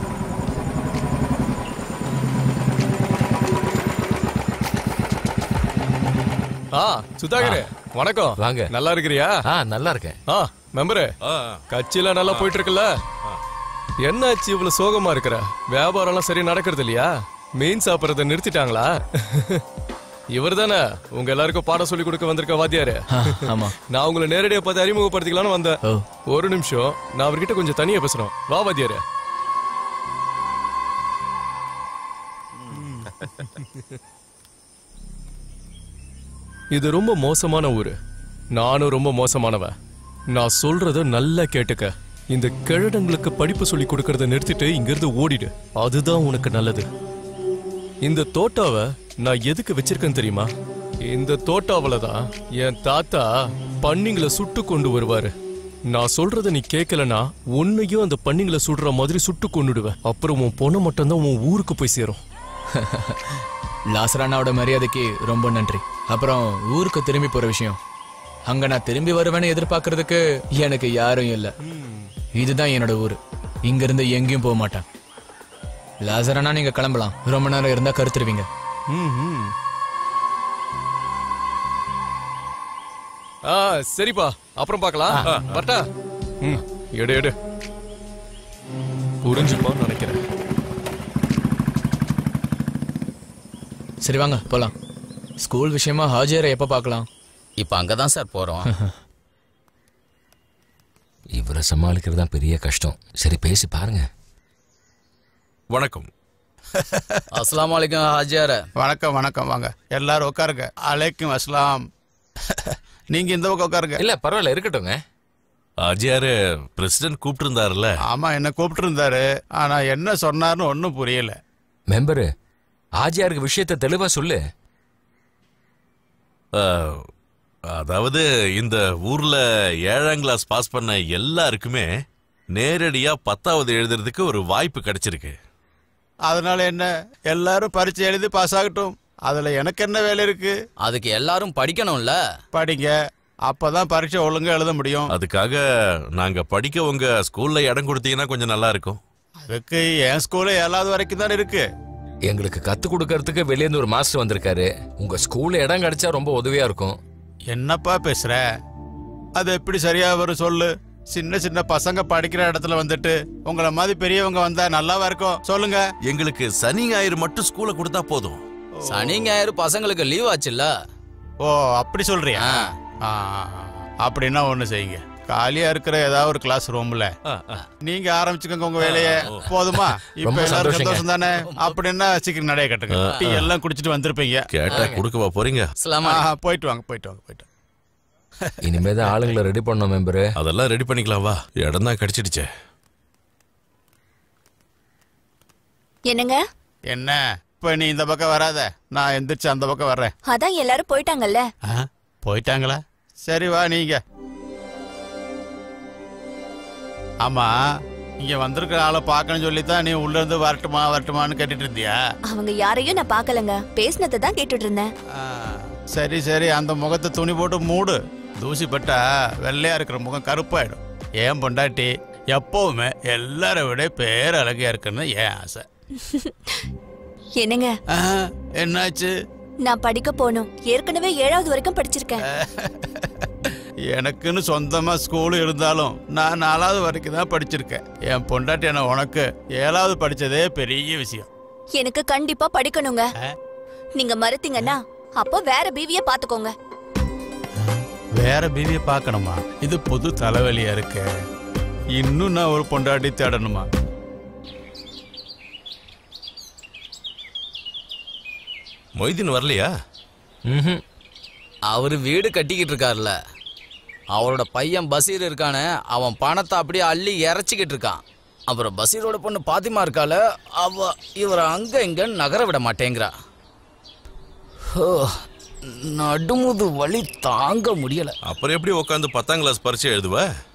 ஆ சுதாகர் வணக்கம் வாங்க நல்லா இருக்கிறியா ஆ நல்லா இருக்கேன் ஆ மெம்பரு கட்சியில நல்லா போயிட்டு இருக்குல்ல என்னாச்சு இவ்வளவு சோகமா இருக்கிற வியாபாரம் எல்லாம் சரி நடக்கிறது இல்லையா மீன் சாப்பிடறத நிறுத்திட்டாங்களா இவர் தானே உங்க எல்லாருக்கும் பாடம் சொல்லி கொடுக்க வந்திருக்க வாத்தியாரு ஆமா நான் உங்களை நேரடியா பார்த்து அறிமுகப்படுத்திக்கலாம்னு வந்தேன் ஒரு நிமிஷம் நான் அவர்கிட்ட கொஞ்சம் தனியா பேசணும் வா வாத்தியாரு இது ரொம்ப மோசமான ஊரு நானும் ரொம்ப மோசமானவன் நான் சொல்றத நல்லா கேட்டுக்க இந்த கிழடங்களுக்கு படிப்பு சொல்லி கொடுக்கறத நிறுத்திட்டு இங்கிருந்து ஓடிடு அதுதான் உனக்கு நல்லது இந்த தோட்டாவை நான் எதுக்கு வச்சிருக்கேன் தெரியுமா இந்த தோட்டாவில தான் என் தாத்தா பன்னிங்களை சுட்டு கொண்டு வருவாரு நான் சொல்றத நீ கேட்கலனா உன்னையும் அந்த பன்னிங்களை சுடுற மாதிரி சுட்டு கொண்டுடுவேன் அப்புறம் உன் பொண்ணு மட்டும்தான் உன் ஊருக்கு போய் சேரும் லாசரானாவோட மரியாதைக்கு ரொம்ப நன்றி அப்புறம் ஊருக்கு திரும்பி போற விஷயம் அங்க நான் திரும்பி வருவேன்னு எதிர்பார்க்கறதுக்கு எனக்கு யாரும் இல்ல இதுதான் என்னோட ஊரு இங்க இருந்து எங்கேயும் போக மாட்டேன் லாசரானா நீங்க கிளம்பலாம் ரொம்ப நேரம் இருந்தா கருத்துருவீங்க ம்ஹும். ஆ சரிப்பா அப்புறம் பார்க்கலாம் வரட்டா ம் எடு எடு புரிஞ்சுப்பான்னு நினைக்கிறேன் சரி வாங்க போலாம் ஸ்கூல் விஷயமா ஹாஜியரை எப்ப பார்க்கலாம் இப்போ அங்கதான் சார் போறோம் இவரை சமாளிக்கிறது தான் பெரிய கஷ்டம் சரி பேசி பாருங்க வணக்கம் அஸ்லாம் வலைக்கம் ஹாஜியார வணக்கம் வணக்கம் வாங்க எல்லாரும் உட்காருங்க அலைக்கும் அஸ்லாம் நீங்க இந்த பக்கம் உட்காருங்க இல்ல பரவாயில்ல இருக்கட்டும்ங்க அஜயாரு பிரசிடென்ட் கூப்பிட்டு இருந்தாருல்ல ஆமா என்ன கூப்பிட்டு இருந்தாரு ஆனா என்ன சொன்னார்னு ஒன்னும் புரியல மெம்பரு ஆஜியாருக்கு விஷயத்தை தெளிவா சொல்லு அஹ், அதாவது இந்த ஊர்ல ஏழாம் கிளாஸ் பாஸ் பண்ண எல்லாருக்குமே நேரடியா பத்தாவது எழுதுறதுக்கு ஒரு வாய்ப்பு கிடைச்சிருக்கு அதனால என்ன எல்லாரும் பரீட்சை எழுதி பாஸ் ஆகட்டும் அதுல எனக்கு என்ன வேலை இருக்கு அதுக்கு எல்லாரும் படிக்கணும்ல படிங்க அப்பதான் பரீட்சை ஒழுங்கா எழுத முடியும் அதுக்காக நாங்க படிக்க உங்க ஸ்கூல்ல இடம் கொடுத்தீங்கன்னா கொஞ்சம் நல்லா இருக்கும் அதுக்கு என் ஸ்கூல்ல ஏழாவது வரைக்கும் தான் இருக்கு எங்களுக்கு கத்து கொடுக்கறதுக்கு வெளியே இருந்து ஒரு மாஸ்டர் வந்திருக்காரு உங்க ஸ்கூல்ல இடம் கிடைச்சா ரொம்ப உதவியா இருக்கும் என்னப்பா பேசுற அது எப்படி சரியா வரும் சொல்லு சின்ன சின்ன பசங்க படிக்கிற இடத்துல வந்துட்டு உங்கள மாதிரி பெரியவங்க வந்தா நல்லாவா இருக்கும் சொல்லுங்க எங்களுக்கு சனி ஞாயிறு மட்டும் ஸ்கூல்ல கொடுத்தா போதும் சனி ஞாயிறு பசங்களுக்கு லீவ் ஆச்சுல்ல ஓ அப்படி சொல்றியா ஆ, அப்படின்னா ஒண்ணு செய்யுங்க காலியா இருக்கிற ஏதாவது ஒரு கிளாஸ் ரூம்ல நீங்க ஆரம்பிச்சுக்கோங்க உங்க வேலையை போதுமா இப்ப ரொம்ப எல்லாரும் சந்தோஷங்க. சந்தோஷம் தானே அப்படின்னா சீக்கிரம் நடைய கட்டுங்க ஆ, டீ ஆ. எல்லாம் குடிச்சிட்டு வந்திருப்பீங்க கேட்டா கொடுக்கவா போறீங்க ஆ, போயிட்டு வாங்க போயிட்டு வாங்க போயிட்டு வாங்க. இனிமே தான் ஆளுங்களை ரெடி பண்ணோம் மெம்பரு அதெல்லாம் ரெடி பண்ணிக்கலாம் வா இடம் தான் கிடைச்சிடுச்சே என்னங்க என்ன இப்ப நீ இந்த பக்கம் வராத நான் எந்திரிச்சு அந்த பக்கம் வர்றேன் அதான் எல்லாரும் போயிட்டாங்கல்ல ஆ, போயிட்டாங்களா சரி வா நீங்க ஆமா இங்க வந்திருக்கிற ஆளை பார்க்கணும்னு சொல்லி தான் நீ உள்ள இருந்து வரட்டுமா வரட்டுமான்னு கேட்டுட்டு இருந்தியா அவங்க யாரையும் நான் பார்க்கலங்க பேசினதை தான் கேட்டுட்டு இருந்தேன் ஆ, சரி சரி அந்த முகத்தை துணி போட்டு மூடு தூசி பட்டா வெள்ளையா இருக்கிற முகம் கருப்பாயிடும் ஏன் பொண்டாட்டி எப்பவுமே எல்லாரை விட பேரழகியா இருக்குன்னு ஏன் ஆசை என்னங்க ஆ, என்னாச்சு நான் படிக்க போகணும் ஏற்கனவே ஏழாவது வரைக்கும் படிச்சிருக்கேன் எனக்குன்னு சொந்தமா ஸ்கூல் இருந்தாலும் நான் நாலாவது வரைக்கும் தான் படிச்சிருக்கேன் என் பொண்டாட்டி என்ன உனக்கு ஏழாவது படிச்சதே பெரிய விஷயம் எனக்கு கண்டிப்பா படிக்கணுங்க நீங்க மறுத்தீங்கன்னா அப்போ வேற பீவிய பாத்துக்கோங்க வேற பீவியை பார்க்கணுமா இது புது தலைவலியா இருக்கு இன்னும் நான் ஒரு பொண்டாட்டி தேடணுமா மொய்தீன் வரலையா அவரு வீடு கட்டிக்கிட்டு இருக்காருல்ல அவரோட பையன் பசீர் இருக்கானே அவன் பணத்தை அப்படியே அள்ளி இறைச்சிக்கிட்டு இருக்கான் அப்புறம் பசீரோட பொண்ணு பாத்திமா இருக்கால அவ இவரை அங்க இங்கன்னு நகர விட மாட்டேங்கிறா ஹோ, நடுமுது வலி தாங்க முடியல அப்புறம் எப்படி உட்காந்து பத்தாம் கிளாஸ் பரீட்சை எழுதுவ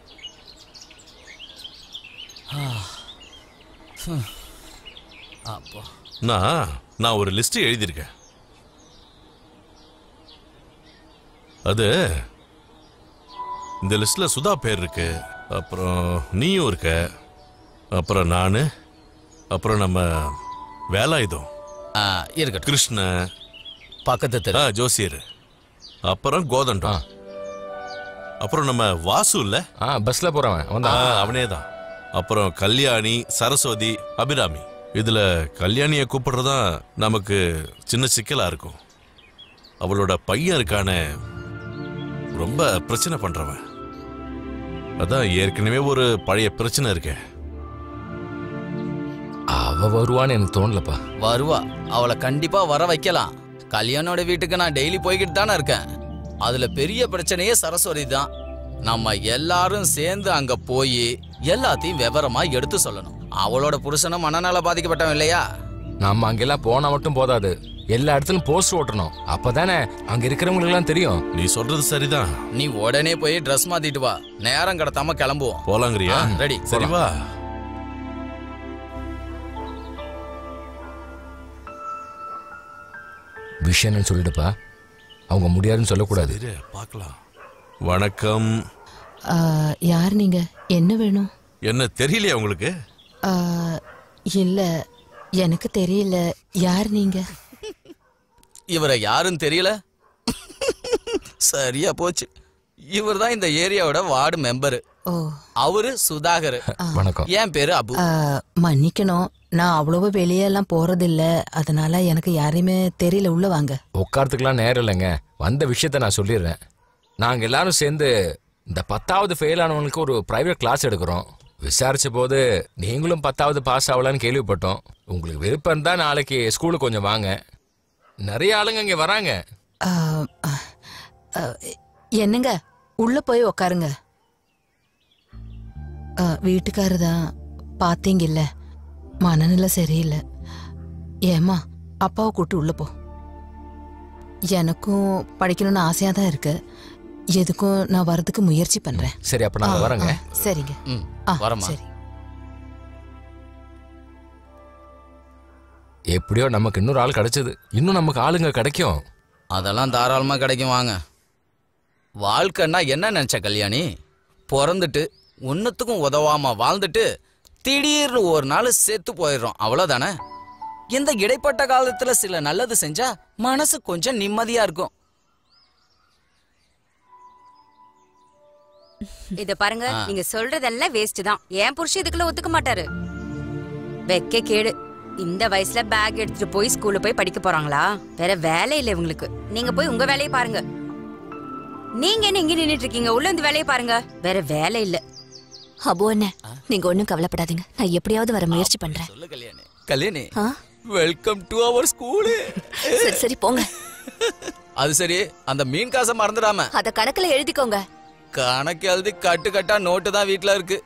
அப்போ நான் நான் ஒரு லிஸ்ட் எழுதியிருக்கேன் அது இந்த லிஸ்ட்ல சுதா பேர் இருக்கு அப்புறம் நீயும் இருக்க அப்புறம் நானு அப்புறம் நம்ம வேலாயுதம் இருக்கட்டும் கிருஷ்ண பக்கத்து தெரு ஜோசியர் அப்புறம் கோதண்டம் அப்புறம் நம்ம வாசு இல்ல பஸ்ல போறவன் வந்தான். அவனே தான் அப்புறம் கல்யாணி சரஸ்வதி அபிராமி இதுல கல்யாணிய கூப்பிடுறதா நமக்கு சின்ன சிக்கலா இருக்கும் அவளோட பையன் இருக்கானே ரொம்ப பிரச்சனை பண்றவன் அதான் ஏற்கனவே ஒரு பழைய பிரச்சனை இருக்கே அவ வருவான்னு எனக்கு தோணலப்பா வருவா அவளை கண்டிப்பா வர வைக்கலாம் கல்யாணோட வீட்டுக்கு நான் டெய்லி போய்கிட்டு தானே இருக்கேன் அதுல பெரிய பிரச்சனையே சரஸ்வதி தான் நம்ம எல்லாரும் சேர்ந்து அங்க போய் எல்லாத்தையும் விவரமா எடுத்து சொல்லணும் அவளோட புருஷனும் மனநல பாதிக்கப்பட்டவன் இல்லையா நம்ம அங்கெல்லாம் போனா மட்டும் போதாது எல்லா இடத்துலயும் போஸ்ட் ஓட்டணும் அப்பதானே அங்க இருக்கிறவங்களுக்கு எல்லாம் தெரியும் நீ சொல்றது சரிதான் நீ உடனே போய் ட்ரெஸ் மாத்திட்டு வா நேரம் கடத்தாம கிளம்புவோம் போலாங்கிறியா ரெடி சரி வா விஷயம் என்னன்னு சொல்லிடுப்பா அவங்க முடியாதுன்னு சொல்லக்கூடாது பார்க்கலாம் வணக்கம் ஆ, யார் நீங்க என்ன வேணும் என்ன தெரியலையா உங்களுக்கு ஆ, இல்ல எனக்கு தெரியல யார் நீங்க இவரை யாருன்னு தெரியல சரியா போச்சு இவர் தான் இந்த ஏரியாவோட வார்டு மெம்பர் ஓ அவரு சுதாகர் வணக்கம் என் பேரு அபு ஆ, மன்னிக்கணும் நான் அவ்வளவு வெளியெல்லாம் போறதில்ல அதனால எனக்கு யாரையுமே தெரியல உள்ள வாங்க உட்காரத்துக்குலாம் நேரம் இல்லைங்க வந்த விஷயத்த நான் சொல்லிடுறேன் நாங்க எல்லாரும் சேர்ந்து இந்த பத்தாவது ஃபெயில் ஆனவங்களுக்கு ஒரு பிரைவேட் கிளாஸ் எடுக்கிறோம் விசாரிச்ச போது நீங்களும் பத்தாவது பாஸ் ஆகலான்னு கேள்விப்பட்டோம் உங்களுக்கு விருப்பம் இருந்தா நாளைக்கு ஸ்கூலுக்கு கொஞ்சம் வாங்க நிறைய ஆளுங்க இங்க வராங்க ஆ, ஆ, ஆ, என்னங்க உள்ள போய் உக்காருங்க ஆ, வீட்டுக்காரர் தான் பாத்தீங்கல்ல மனநிலை சரியில்லை ஏம்மா அப்பாவை கூட்டு உள்ள போ எனக்கும் படிக்கணும்னு ஆசையா தான் இருக்கு எதுக்கும் நான் வரதுக்கு முயற்சி பண்றேன் சரி அப்ப நாங்க ஆ, வரோங்க ஆ, சரிங்க ஆ, வரமா சரி எப்படியோ நமக்கு இன்னொரு ஆள் கிடைச்சது இன்னும் நமக்கு ஆளுங்க கிடைக்கும் அதெல்லாம் தாராளமா கிடைக்கும் வாங்க வாழ்க்கைன்னா என்ன நினைச்ச கல்யாணி பிறந்துட்டு ஒன்னுத்துக்கும் உதவாம வாழ்ந்துட்டு திடீர்னு ஒரு நாள் செத்து போயிடுறோம் அவ்வளவுதானே இந்த இடைப்பட்ட காலத்துல சில நல்லது செஞ்சா மனசு கொஞ்சம் நிம்மதியா இருக்கும் இத பாருங்க ஆ. நீங்க சொல்றதெல்லாம் வேஸ்ட் தான் என் புருஷன் இதுக்குள்ள ஒத்துக்க மாட்டாரு வெக்க கேடு இந்த வயசுல பேக் எடுத்துட்டு போய் ஸ்கூல்ல போய் படிக்க போறாங்களா வேற வேலை இல்ல இவங்களுக்கு நீங்க போய் உங்க வேலையை பாருங்க நீங்க என்ன இங்க நின்னுட்டு இருக்கீங்க உள்ள இந்த வேலையை பாருங்க வேற வேலை இல்ல அபு அண்ணே நீங்க ஒண்ணும் கவலைப்படாதீங்க நான் எப்படியாவது வர முயற்சி பண்றேன் சொல்லு கல்யாணி கல்யாணி ஆ? வெல்கம் டு அவர் ஸ்கூலு சரி சரி போங்க அது சரி அந்த மீன் காசை மறந்துடாம அத கணக்குல எழுதிக்கோங்க கணக்கு எழுதி கட்டு கட்டா நோட்டு தான் வீட்ல இருக்கு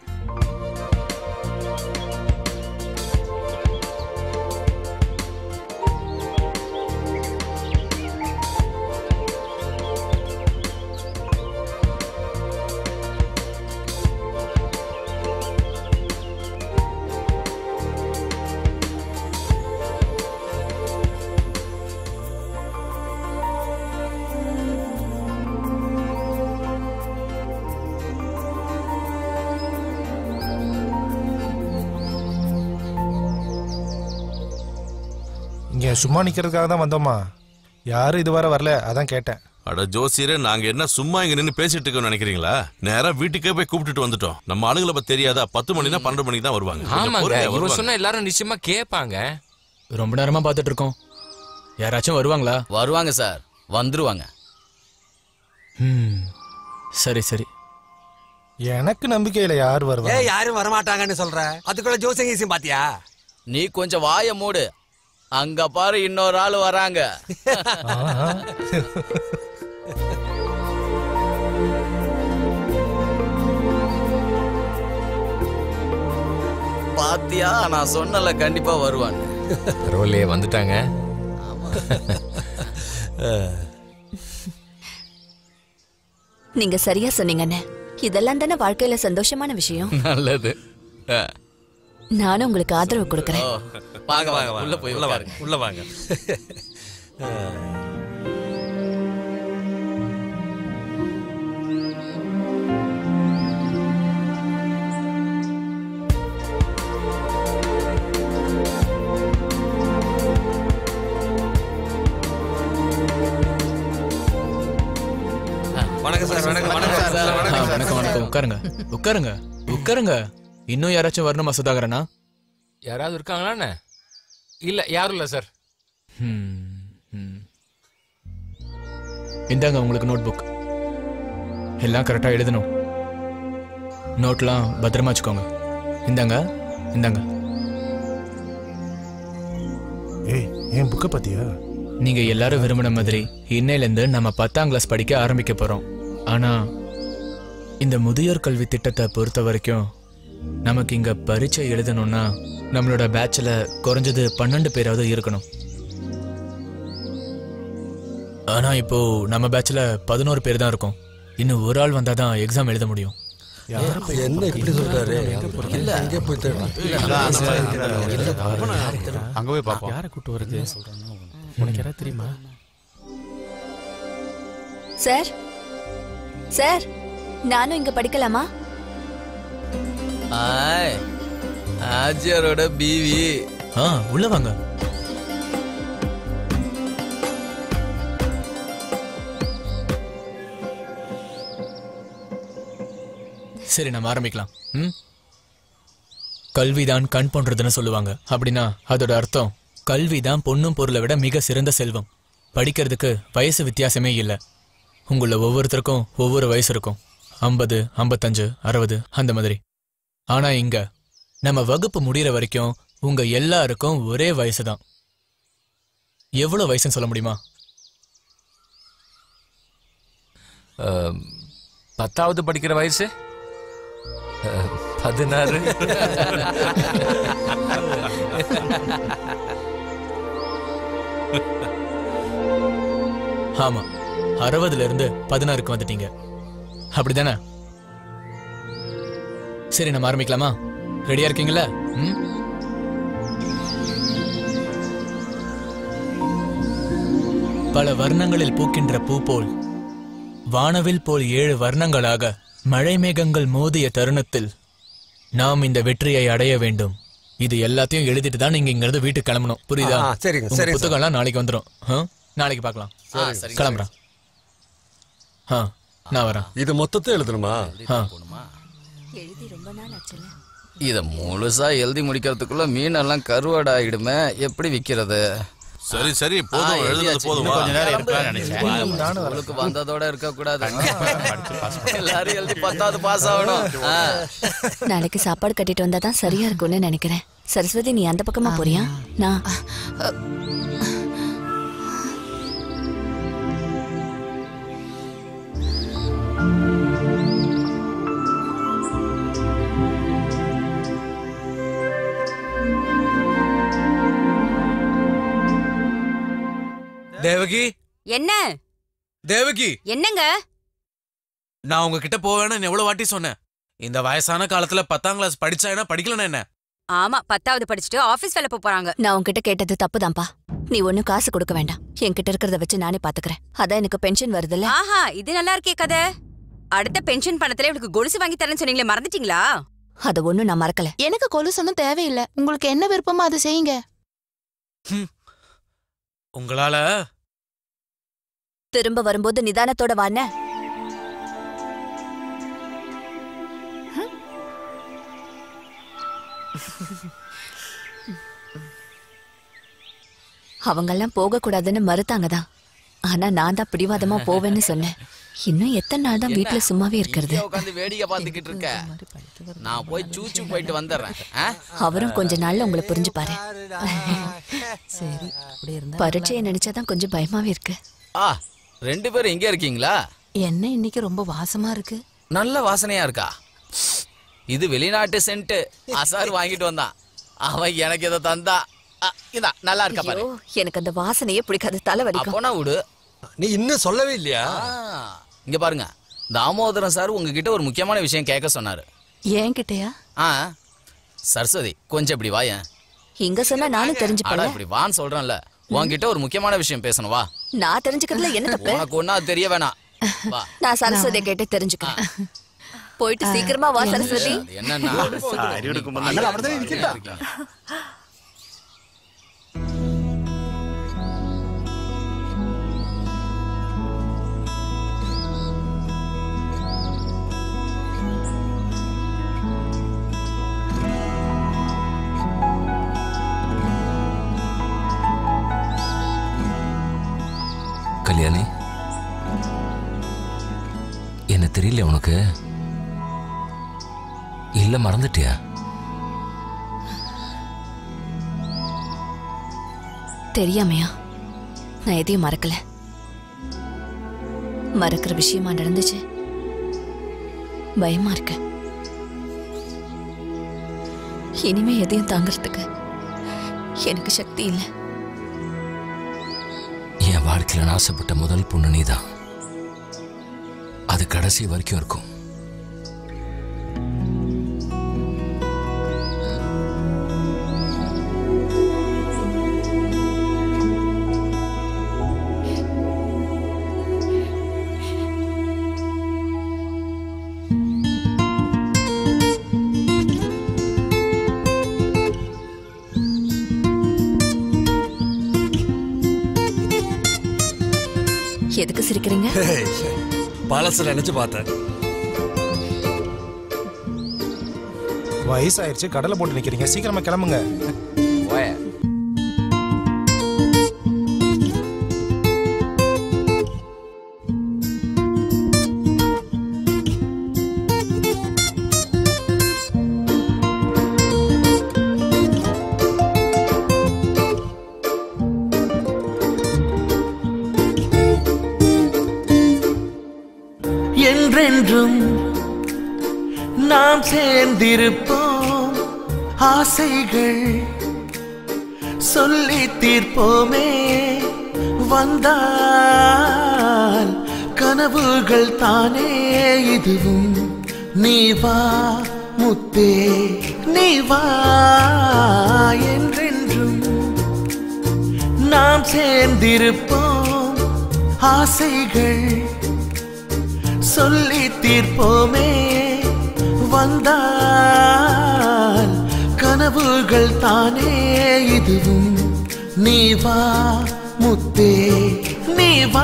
இங்க சும்மா நிக்கிறதுக்காக தான் வந்தோமா யாரும் இதுவரை வரல அதான் கேட்டேன் அட ஜோசியரே நாங்க என்ன சும்மா இங்க நின்னு பேசிட்டு இருக்கோம் நினைக்கிறீங்களா நேரா வீட்டுக்கே போய் கூப்பிட்டுட்டு வந்துட்டோம் நம்ம ஆளுங்களை பத்தி தெரியாதா பத்து மணினா பன்னெண்டு மணிக்கு தான் வருவாங்க கொஞ்சம் ஆமாங்க பொறுமையா இவன் வருவாங்க. சொன்னா எல்லாரும் நிச்சயமா கேட்பாங்க ரொம்ப நேரமா பார்த்துட்டு இருக்கோம் யாராச்சும் வருவாங்களா வருவாங்க சார் வந்துருவாங்க ம், சரி சரி எனக்கு நம்பிக்கையில யார் வருவா ஏன் யாரும் வரமாட்டாங்கன்னு சொல்ற அதுக்குள்ள ஜோசியம் கீசியம் பாத்தியா நீ கொஞ்சம் வாய மூடு அங்க பாரு இன்னொரு ஆள் வராங்க பாத்தியா நான் சொன்னல கண்டிப்பா வருவான்னு பரவாயில்லையே வந்துட்டாங்க நீங்க சரியா சொன்னீங்கண்ணே இதெல்லாம் தானே வாழ்க்கையில சந்தோஷமான விஷயம் நல்லது அஹ். நானும் உங்களுக்கு ஆதரவு கொடுக்கறேன் ஓ, வாங்க வாங்க உள்ள போய் உள்ள உட்காருங்க. வாங்க உள்ள வாங்க வணக்கம் சார் வணக்கம் வணக்கம் சார் ஆ, வணக்கம் சார் வணக்கம் வணக்கம் உட்காருங்க உட்காருங்க உட்காருங்க இன்னும் யாராச்சும் வரணுமா சுதாகரனா யாராவது இருக்காங்களா என்ன? இல்ல யாரும் இல்ல சார் ம், ம். இந்தாங்க உங்களுக்கு நோட் புக் எல்லாம் கரெக்டாக எழுதணும் நோட்லாம் பத்திரமா வச்சுக்கோங்க இந்தாங்க இந்தாங்க ஏய் என் புக்கை பத்தியா நீங்க எல்லாரும் விரும்பின மாதிரி இன்னையிலேருந்து நம்ம பத்தாம் கிளாஸ் படிக்க ஆரம்பிக்க போறோம் ஆனா இந்த முதியோர் கல்வி திட்டத்தை பொறுத்த வரைக்கும் நமக்கு இங்க பரீட்சை எழுதணும்னா நம்மளோட பேட்ச்ல குறைஞ்சது பன்னெண்டு பேராவது இருக்கணும் ஆனா இப்போ நம்ம பேட்ச்ல பதினோரு பேர் தான் இருக்கோம் இன்னும் ஒரு ஆள் வந்தாதான் எக்ஸாம் எழுத முடியும் என்ன இப்படி சொல்றாரு இல்ல அங்கே போய் தேடலாம் அங்க போய் பார்ப்போம் யாரை கூட்டு வருது உனக்கு யாராவது தெரியுமா சார் சார் நானும் இங்க படிக்கலாமா ஆய் ஆச்சியாரோட பிவி ஆ உள்ள வாங்க சரி நம்ம ஆரம்பிக்கலாம் ம் கல்விதான் கண் போன்றதுன்னு சொல்லுவாங்க அப்படின்னா அதோட அர்த்தம் கல்விதான் பொண்ணும் பொருளை விட மிக சிறந்த செல்வம் படிக்கிறதுக்கு வயசு வித்தியாசமே இல்லை உங்கள ஒவ்வொருத்தருக்கும் ஒவ்வொரு வயசு இருக்கும் ஐம்பது ஐம்பத்தஞ்சு அறுபது அந்த மாதிரி ஆனா இங்க நம்ம வகுப்பு முடியிற வரைக்கும் உங்க எல்லாருக்கும் ஒரே வயசு தான் எவ்வளவு வயசுன்னு சொல்ல முடியுமா அஹ், பத்தாவது படிக்கிற வயசு அஹ், பதினாறு ஆமா அறுபதுல இருந்து பதினாறுக்கு வந்துட்டீங்க அப்படிதானே சரி நம்ம ஆரம்பிக்கலாமா ரெடியா இருக்கீங்களா ம் பல வர்ணங்களில் பூக்கின்ற பூ போல் வானவில் போல் ஏழு வர்ணங்களாக மழை மேகங்கள் மோதிய தருணத்தில் நாம் இந்த வெற்றியை அடைய வேண்டும் இது எல்லாத்தையும் எழுதிட்டு தான் நீங்க இங்க இருந்து வீட்டுக்கு கிளம்பணும் புரியுதா ஆ, சரிங்க, உங்க சரிங்க சார். புத்தகம்லாம் நாளைக்கு வந்துடும் ஆ? நாளைக்கு பார்க்கலாம் ஆ, சரிங்க. கிளம்புறேன் ஆ நான் வரேன் இது மொத்தத்தை எழுதணுமா ஆ எழுதி ரொம்ப நாள் ஆச்சுல இத முழுசா எழுதி முடிக்கிறதுக்குள்ள மீனெல்லாம் கருவாடு ஆயிடுமே எப்படி விக்கிறது சரி சரி போதும் ஆ, எழுதுனது எழுதியாச்சு. போதும் இன்னும் வா. கொஞ்ச நேரம் இருக்கலாம்னு நினைச்சேன். நானும் வரேன். உங்களுக்கு வந்ததோட இருக்க கூடாது எல்லாரும் எழுதி பத்தாவது பாஸ் ஆகணும் ஆ. நாளைக்கு சாப்பாடு கட்டிட்டு வந்தா தான் சரியா இருக்கும்னு நினைக்கிறேன் சரஸ்வதி நீ அந்த பக்கமா போறியா நான் தேவகி என்ன தேவகி என்னங்க நான் உங்ககிட்ட போவேன்னு எவ்வளவு வாட்டி சொன்னேன் இந்த வயசான காலத்துல பத்தாம் கிளாஸ் படிச்சா என்ன படிக்கலன்னா என்ன ஆமா பத்தாவது படிச்சுட்டு ஆபீஸ் வேலை போப் போறாங்க நான் உன்கிட்ட கேட்டது தப்புதான்ப்பா நீ ஒண்ணும் காசு கொடுக்க வேண்டாம் என்கிட்ட இருக்கிறத வச்சு நானே பாத்துக்கிறேன் அதான் எனக்கு பென்ஷன் வருதுல்ல ஆஹா இது நல்லா இருக்கே கதை அடுத்த பென்ஷன் பணத்துல இவளுக்கு கொலுசு வாங்கி தரேன்னு சொன்னீங்களே மறந்துட்டீங்களா அத ஒண்ணும் நான் மறக்கல எனக்கு கொலுசு ஒன்றும் தேவையில்லை உங்களுக்கு என்ன விருப்பமோ அதை செய்யுங்க உங்களால திரும்ப வரும்போது நிதானத்தோட வான அவங்கெல்லாம் போக கூடாதுன்னு மறுத்தாங்க தான் ஆனா நான் தான் பிடிவாதமா போவேன்னு சொன்னேன் இன்னும் எத்தனை நாள் தான் வீட்டுல சும்மாவே இருக்கிறது உட்காந்து வேடிக்கை பார்த்துக்கிட்டு இருக்க நான் போய் சூச்சு போயிட்டு வந்துடுறேன் ஆ? அவரும் கொஞ்ச நாள்ல உங்களை புரிஞ்சுப்பாரு சரி அப்படி இருந்தா பரீட்சையை நினைச்சாதான் கொஞ்சம் பயமாவே இருக்கு ஆ ரெண்டு பேரும் இங்கே இருக்கீங்களா என்ன இன்னைக்கு ரொம்ப வாசமா இருக்கு நல்ல வாசனையா இருக்கா இது வெளிநாட்டு சென்ட் அசார் வாங்கிட்டு வந்தான் அவன் எனக்கு இதை தந்தா ஆ, இந்தா நல்லா இருக்கா பாரு ஐயோ எனக்கு அந்த வாசனையே பிடிக்காது தலை வலிக்கும் அப்போனா விடு நீ இன்னும் சொல்லவே இல்லையா இங்க பாருங்க தாமோதரன் சார் உங்ககிட்ட ஒரு முக்கியமான விஷயம் கேட்க சொன்னாரு என்கிட்டயா ஆ சரஸ்வதி கொஞ்சம் இப்படி வாயேன் இங்க சொன்னா நானும் அடா தெரிஞ்சுப்பேன் இப்படி வான்னு சொல்றேன்ல உன்கிட்ட ஒரு முக்கியமான விஷயம் பேசணும் வா நான் தெரிஞ்சுக்கிறதுல என்ன தப்பு உனக்கு ஒன்னா அது தெரிய வேணாம் வா நான் சரஸ்வதியை கேட்டு தெரிஞ்சுக்கிறேன் போயிட்டு சீக்கிரமா வா சரஸ்வதி அது என்னன்னா கல்யாணி என்ன தெரியல உனக்கு இல்ல மறந்துட்டியா தெரியாமையா நான் எதையும் மறக்கல மறக்கிற விஷயமா நடந்துச்சு பயமா இருக்கு இனிமே எதையும் தாங்கறதுக்கு எனக்கு சக்தி இல்லை என் வாழ்க்கையில நான் ஆசைப்பட்ட முதல் பொண்ணு நீதான் அது கடைசி வரைக்கும் இருக்கும் எதுக்கு சிரிக்கிறீங்க பழசு நினைச்சு பார்த்தேன் வயசாயிருச்சு கடலை போட்டு நிக்கிறீங்க சீக்கிரமா கிளம்புங்க என்றென்றும் நாம் சேர்ந்திருப்போம் ஆசைகள் சொல்லி தீர்ப்போமே வந்தால் கனவுகள் தானே இதுவும் நீ வா முத்தே நீ வா என்றென்றும் நாம் சேர்ந்திருப்போம் ஆசைகள் சொல்லி தீர்ப்போமே வந்தால் கனவுகள் தானே இதுவும் நீ வா முத்தே நீ வா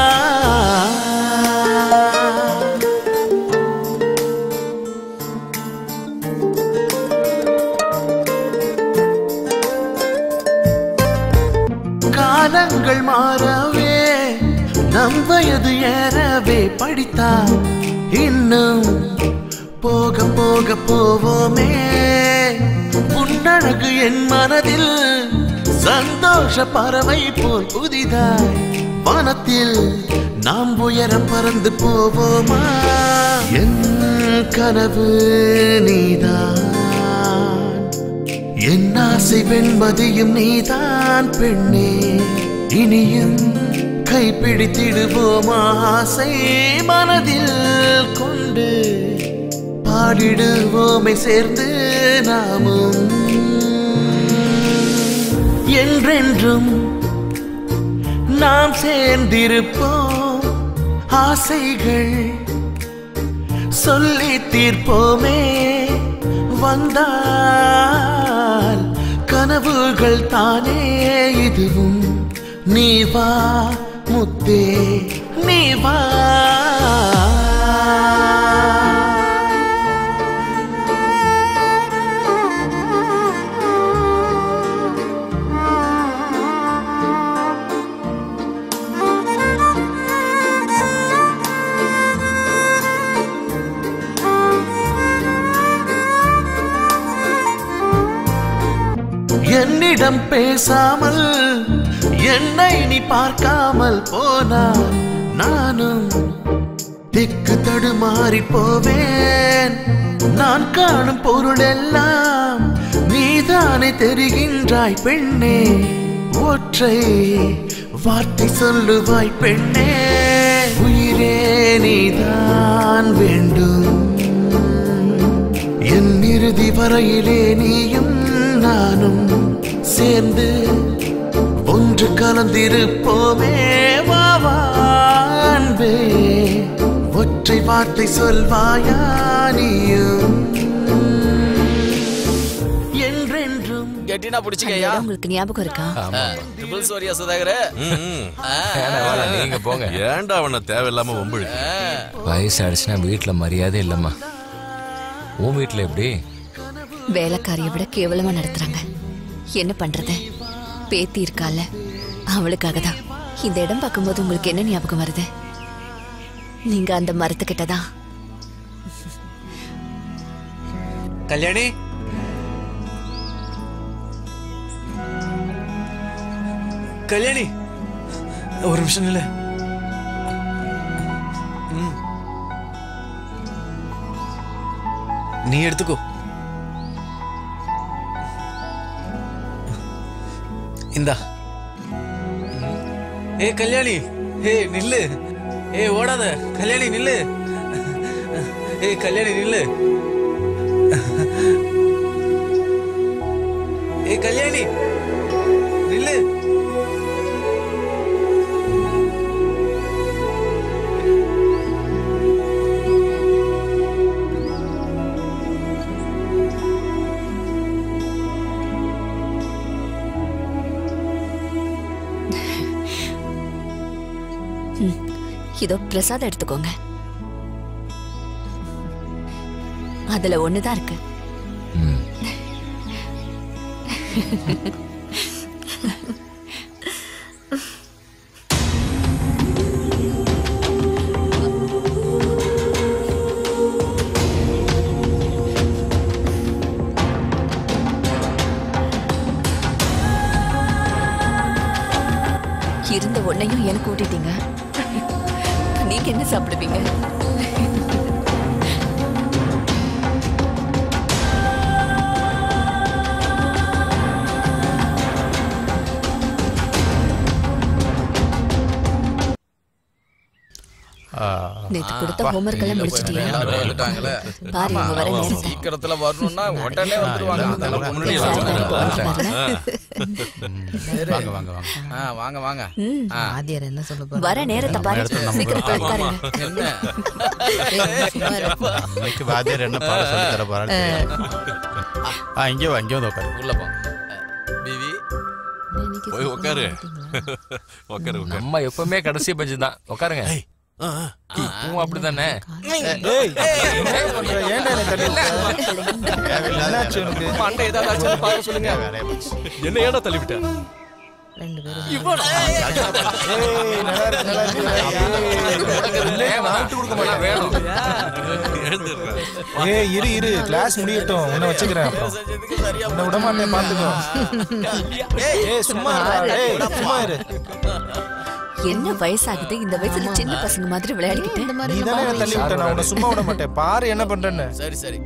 காலங்கள் மாறவே நம் வயது ஏறவே படித்தா இன்னும் போக போக போவோமே உன்னழகு என் மனதில் சந்தோஷ பறவை போல் புதிதாய் வானத்தில் நாம் உயரம் பறந்து போவோமா என் கனவு நீதான் என் ஆசை வெண்மதியும் நீதான் பெண்ணே இனியும் கைப்பிடித்திடுவோம் ஆசை மனதில் கொண்டு பாடிடுவோமே சேர்ந்து நாமும் என்றென்றும் நாம் சேர்ந்திருப்போம் ஆசைகள் சொல்லி தீர்ப்போமே வந்தால் கனவுகள் தானே இதுவும் நீ வா முத்தே நீ வா என்னிடம் பேசாமல் என்னை நீ பார்க்காமல் போனால் நானும் திக்கு தடுமாறி போவேன் நான் காணும் பொருள் எல்லாம் நீதானே தெரிகின்றாய் பெண்ணே ஒற்றை வார்த்தை சொல்லுவாய் பெண்ணே உயிரே நீதான் வேண்டும் என் இறுதி வரையிலே நீயும் நானும் சேர்ந்து ஒன்று கலந்திருப்போமே வா வா அன்பே ஒற்றை வார்த்தை சொல்வாயா நீயும் என்றென்றும் கெட்டினா அந்த பிடிச்சிக்கயா இடம் உங்களுக்கு ஞாபகம் இருக்கா ட்ரிபிள் சோரியா சுதாகர் நீங்க போங்க ஏன்டா அவனை தேவையில்லாம வம்பிழு வயசு ஆயிடுச்சுன்னா வீட்டுல மரியாதை இல்லம்மா உன் வீட்டுல எப்படி வேலைக்காரியை விட கேவலமா நடத்துறாங்க என்ன பண்றது பேத்தி இருக்கால அவளுக்காக தான் இந்த இடம் பார்க்கும்போது உங்களுக்கு என்ன ஞாபகம் வருது நீங்க அந்த மரத்துக்கிட்ட தான் கல்யாணி கல்யாணி ஒரு நிமிஷம் இல்ல நீ எடுத்துக்கோ இந்தா ஏ கல்யாணி ஏ நில்லு ஏ ஓடாத கல்யாணி நில்லு ஏ கல்யாணி நில்லு ஏ கல்யாணி நில்லு ம், இதோ பிரசாதம் எடுத்துக்கோங்க அதுல ஒண்ணுதான் இருக்கு இருந்த ஒன்னையும் எனக்கு ஊட்டிட்டீங்க நீங்க என்ன சாப்பிடுவீங்க நேத்து கொடுத்த homework எல்லாம் முடிச்சிட்டியா? பாரு, இவங்க வர நேரத்தை. சீக்கிரத்துல வரணும்னா உடனே வந்துருவாங்க அதெல்லாம் முன்னாடி வாங்க வாங்க வாங்க ஆ, வாங்க வாங்க ம். ஆ. வாத்தியார் என்ன சொல்ல வர நேரத்தை பாரு இடத்துல நம்ம சீக்கிரம் போய் கூட உட்காருங்க என்ன இன்னைக்கு வாத்தியார் என்ன பாடம் சொல்லி தர போறாரு ஆ இங்கே வா இங்கே வந்து உட்காரு உள்ள போ பிவி போய் உட்காரு உட்காரு உட்காரு நம்ம எப்பவுமே கடைசி பெஞ்சு தான் உட்காருங்க உன் அப்படிதானே மண்டை ஏதாவது ஆச்சுன்னா பார்க்க சொல்லுங்க என்ன ஏடா தள்ளிவிட்ட ரெண்டு பேரும் வேணும் ஏய் இரு இரு கிளாஸ் முடியட்டும் உன்னை வச்சுக்கிறேன் அப்புறம் உன்னை விட மாட்டேன் பாத்துக்கோ ஏய் சும்மா இருடா, ஏய் சும்மா இரு என்ன வயசாகுது இந்த வயசுல சின்ன பசங்க மாதிரி விளையாடிக்கிட்டு இந்த நீ மாதிரி தானே என்னை தள்ளி விட்ட நான் உன்னை சும்மா விட மாட்டேன் பாரு என்ன பண்றேன்னு சரி சரி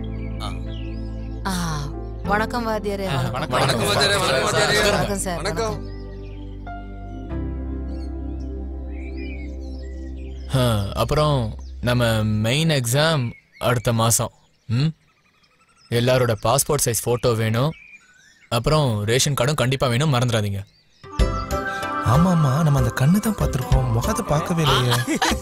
ஆ, வணக்கம் வாத்தியாரே வணக்கம் வாத்தியாரே, வணக்கம் வாத்தியாரே. வணக்கம் சார் வணக்கம் ஆ, அப்புறம் நம்ம மெயின் எக்ஸாம் அடுத்த மாதம் ம் எல்லாரோட பாஸ்போர்ட் சைஸ் ஃபோட்டோ வேணும் அப்புறம் ரேஷன் கார்டும் கண்டிப்பாக வேணும் மறந்துடாதீங்க ஆமாமா நம்ம அந்த கண்ணு தான் பார்த்திருக்கோம் முகத்தை பார்க்கவே இல்லையே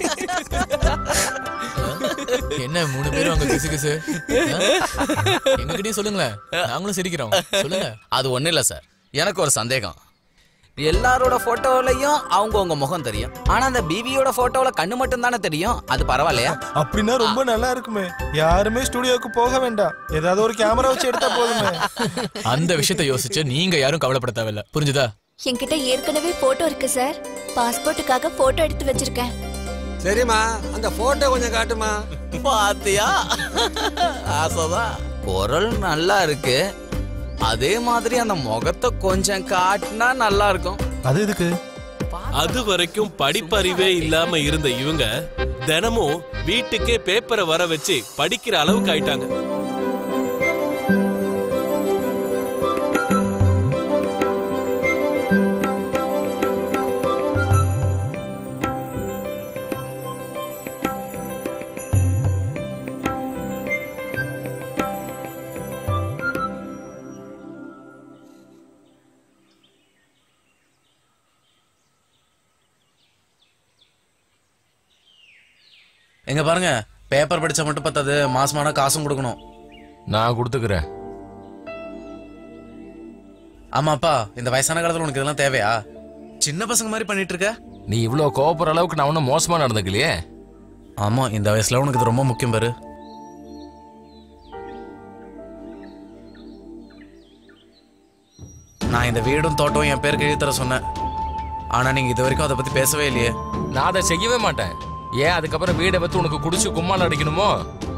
என்ன மூணு பேரும் அங்க கிசு கிசு எங்ககிட்டயும் சொல்லுங்களேன் நாங்களும் சிரிக்கிறோம் சொல்லுங்க அது ஒண்ணும் இல்ல சார் எனக்கு ஒரு சந்தேகம் எல்லாரோட போட்டோலயும் அவங்க உங்க முகம் தெரியும் ஆனா அந்த பிபியோட போட்டோல கண்ணு மட்டும் தானே தெரியும் அது பரவாயில்லையா அப்படின்னா ரொம்ப நல்லா இருக்குமே யாருமே ஸ்டுடியோக்கு போக வேண்டாம் ஏதாவது ஒரு கேமரா வச்சு எடுத்தா போதுமே அந்த விஷயத்தை யோசிச்சு நீங்க யாரும் கவலைப்பட தேவையில்ல புரிஞ்சுதா என்கிட்ட ஏற்கனவே போட்டோ இருக்கு சார் பாஸ்போர்ட்டுக்காக போட்டோ எடுத்து வச்சிருக்கேன் சரிம்மா அந்த போட்டோ கொஞ்சம் காட்டுமா பாத்தியா ஆசைதான் குரல் நல்லா இருக்கு அதே மாதிரி அந்த முகத்தை கொஞ்சம் காட்டினா நல்லா இருக்கும் அது எதுக்கு அது வரைக்கும் படிப்பறிவே இல்லாம இருந்த இவங்க தினமும் வீட்டுக்கே பேப்பரை வர வச்சு படிக்கிற அளவுக்கு ஆயிட்டாங்க எங்க பாருங்க பேப்பர் படிச்சா மட்டும் பத்தாது மாசமான காசும் கொடுக்கணும் நான் கொடுத்துக்கிறேன் ஆமாப்பா இந்த வயசான காலத்துல உனக்கு இதெல்லாம் தேவையா சின்ன பசங்க மாதிரி பண்ணிட்டு இருக்க நீ இவ்வளவு கோவப்படுற அளவுக்கு நான் ஒன்றும் மோசமா நடந்துக்கலையே ஆமா இந்த வயசுல உனக்கு இது ரொம்ப முக்கியம் பாரு நான் இந்த வீடும் தோட்டம் என் பேருக்கு எழுதி தர சொன்னேன் ஆனா நீங்க இது வரைக்கும் அதை பத்தி பேசவே இல்லையே நான் அதை செய்யவே மாட்டேன் ஏன் அதுக்கப்புறம் வீடை பத்தி உனக்கு குடிச்சு கும்மால் அடிக்கணுமோ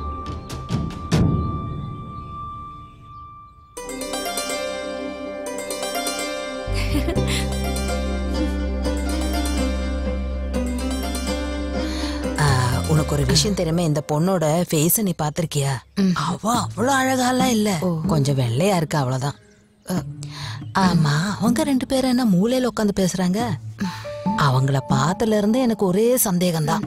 ஆ, உனக்கு ஒரு விஷயம் தெரியுமா இந்த பொண்ணோட ஃபேஸ நீ பாத்திருக்கியா அவ அவ்வளவு அழகாலாம் இல்ல கொஞ்சம் வெள்ளையா இருக்கு அவ்வளவுதான் அ, ஆமா அவங்க ரெண்டு பேரும் என்ன மூலையில உட்காந்து பேசுறாங்க அவங்கள பார்த்ததுல இருந்து எனக்கு ஒரே சந்தேகம்தான்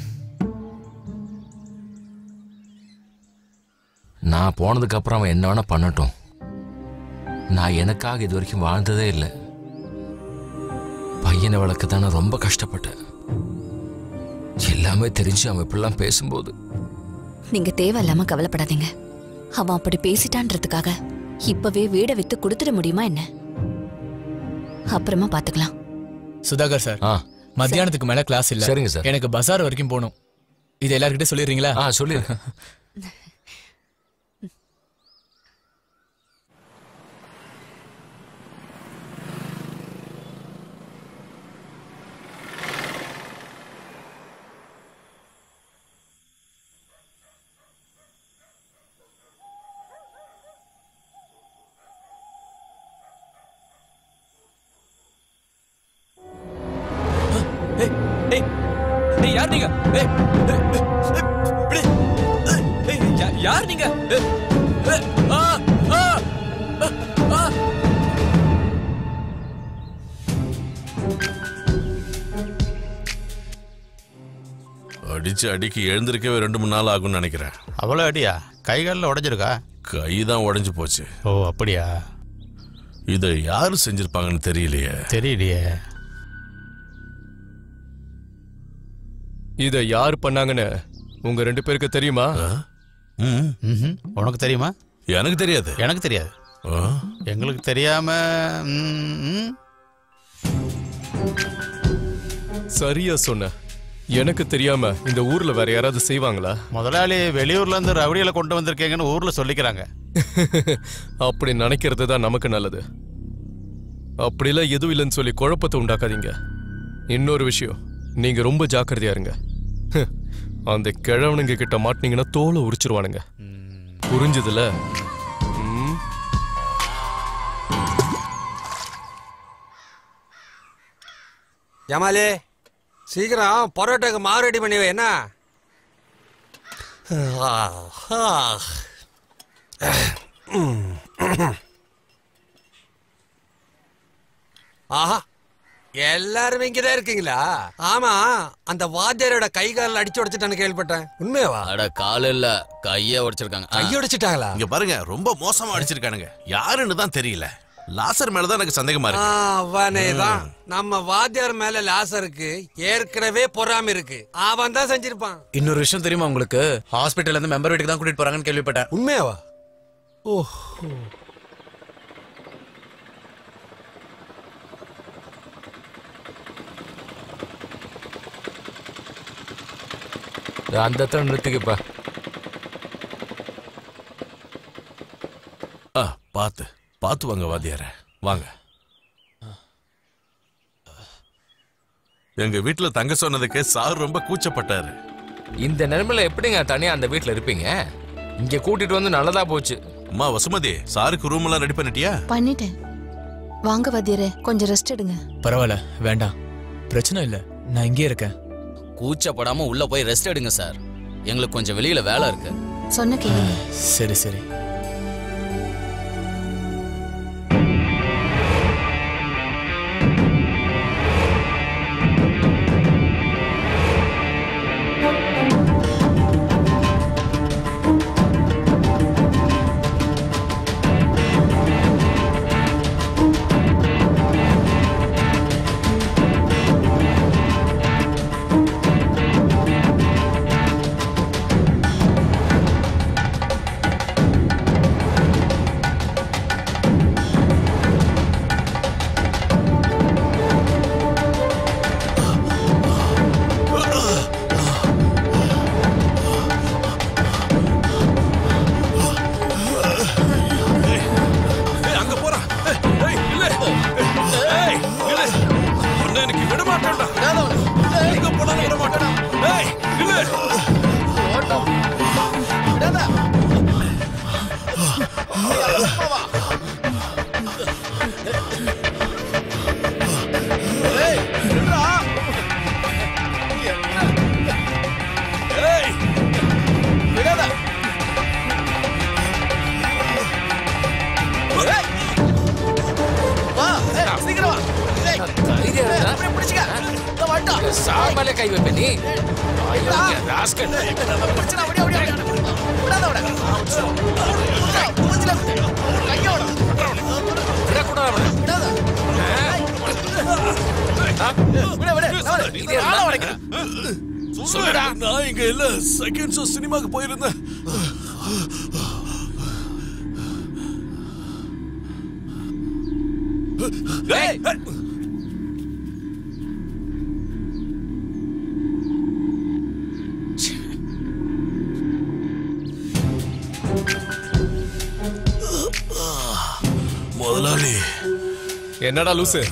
நான் போனதுக்கு அப்புறம் அவன் என்ன வேணா பண்ணட்டும் நான் எனக்காக இது வரைக்கும் வாழ்ந்ததே இல்லை பையனை வளர்க்க நான் ரொம்ப கஷ்டப்பட்டேன் எல்லாமே தெரிஞ்சு அவன் இப்படிலாம் பேசும்போது நீங்க தேவையில்லாம கவலைப்படாதீங்க அவன் அப்படி பேசிட்டான்றதுக்காக இப்பவே வீடை வித்து கொடுத்துட முடியுமா என்ன அப்புறமா பாத்துக்கலாம் சுதாகர் சார் மத்தியானத்துக்கு மேல கிளாஸ் இல்ல சரிங்க சார். எனக்கு பஜார் வரைக்கும் போகணும் இது எல்லார்கிட்ட சொல்லிடுறீங்களா ஆ சொல்லி ஏய் ஏய் யார் நீங்க ஏய் ஏய், ஏய், இப்படி. ஏய், ஏய், யா- யார் நீங்க ஏய், ஏய், ஆ, ஆ, ஆ, ஆ. அடிச்சு அடிக்கு எழுந்திருக்கவே ரெண்டு மூணு நாள் ஆகும்னு நினைக்கிறேன் அவ்வளோ அடியா கை காலில் உடஞ்சிருக்கா கை தான் உடைஞ்சு போச்சு ஓ அப்படியா இதை யாரு செஞ்சிருப்பாங்கன்னு தெரியலையே தெரியலையே இத யார் பண்ணாங்கன்னு உங்க ரெண்டு பேருக்கு தெரியுமா ம்ஹும். உனக்கு தெரியுமா எனக்கு தெரியாது எனக்கு தெரியாது எங்களுக்கு தெரியாம ம், ம். சரியா சொன்ன எனக்கு தெரியாம இந்த ஊர்ல வேற யாராவது செய்வாங்களா முதலாளி வெளியூர்ல இருந்து ரவுடிகளை கொண்டு வந்திருக்கீங்கன்னு ஊர்ல சொல்லிக்கிறாங்க அப்படி நினைக்கிறது தான் நமக்கு நல்லது அப்படிலாம் எதுவும் இல்லைன்னு சொல்லி குழப்பத்தை உண்டாக்காதீங்க இன்னொரு விஷயம் நீங்க ரொம்ப ஜாக்கிரதையா இருங்க ஹ், அந்த கிழவனுங்க கிட்ட மாட்டினீங்கன்னா தோலை உரிச்சிருவானுங்க புரிஞ்சுதுல ம் ஜமாலி சீக்கிரம் பரோட்டாக்கு மாவு ரெடி பண்ணி வை என்ன ஆஹா எல்லாரும் இங்கதான் இருக்கீங்களா ஆமா அந்த வாத்தியாரோட கை காலில் அடிச்சு உடைச்சிட்டான்னு கேள்விப்பட்டேன் உண்மையாவா அட கால இல்ல கைய உடைச்சிருக்காங்க ஆ. கையை உடைச்சிட்டாங்களா இங்க பாருங்க ரொம்ப மோசமா அடிச்சிருக்கானுங்க யாருன்னு தான் தெரியல லாசர் மேலதான் எனக்கு சந்தேகமா இருக்கு அவனேதான் நம்ம வாத்தியார் மேல லாசருக்கு ஏற்கனவே பொறாம இருக்கு அவன் தான் செஞ்சிருப்பான் இன்னொரு விஷயம் தெரியுமா உங்களுக்கு ஹாஸ்பிட்டல்ல இருந்து மெம்பர் வீட்டுக்கு தான் கூட்டிட்டு போறாங்கன்னு கேள்விப்பட்டேன் உண்மையாவா ஓ அந்த இடத்துல நிறுத்திக்கப்பா ஆ பார்த்து பார்த்து வாங்க வாத்தியார வாங்க எங்க வீட்டுல தங்க சொன்னதுக்கு சார் ரொம்ப கூச்சப்பட்டாரு இந்த நிலைமையில எப்படிங்க தனியா அந்த வீட்ல இருப்பீங்க இங்க கூட்டிட்டு வந்து நல்லதா போச்சு அம்மா வசுமதி சாருக்கு ரூம் எல்லாம் ரெடி பண்ணிட்டியா பண்ணிட்டேன் வாங்க வாத்தியரே கொஞ்சம் ரெஸ்ட் எடுங்க பரவாயில்ல வேண்டாம் பிரச்சனை இல்ல நான் இங்கே இருக்கேன் கூச்சப்படாம உள்ள போய் ரெஸ்ட் எடுங்க சார் எங்களுக்கு கொஞ்சம் வெளியில வேலை இருக்கு சொன்ன கேளுங்க சரி சரி ஏய், அங்க போறான் ஏய், ஏய், இல்ல. ஏய், இல்ல. உன்னை எனக்கு விட மாட்டேன்டா. எங்க போனாலும் விட மாட்டேன். ஏய், இல்ல. ஏய், சாமலே கை வைப்ப நீ ராஸ்கல் சொல்லுடா நான் இங்க இல்ல செகண்ட் ஷோ சினிமாக்கு போயிருந்தேன் ஏய், ஏய். முதலாளி என்னடா லூசு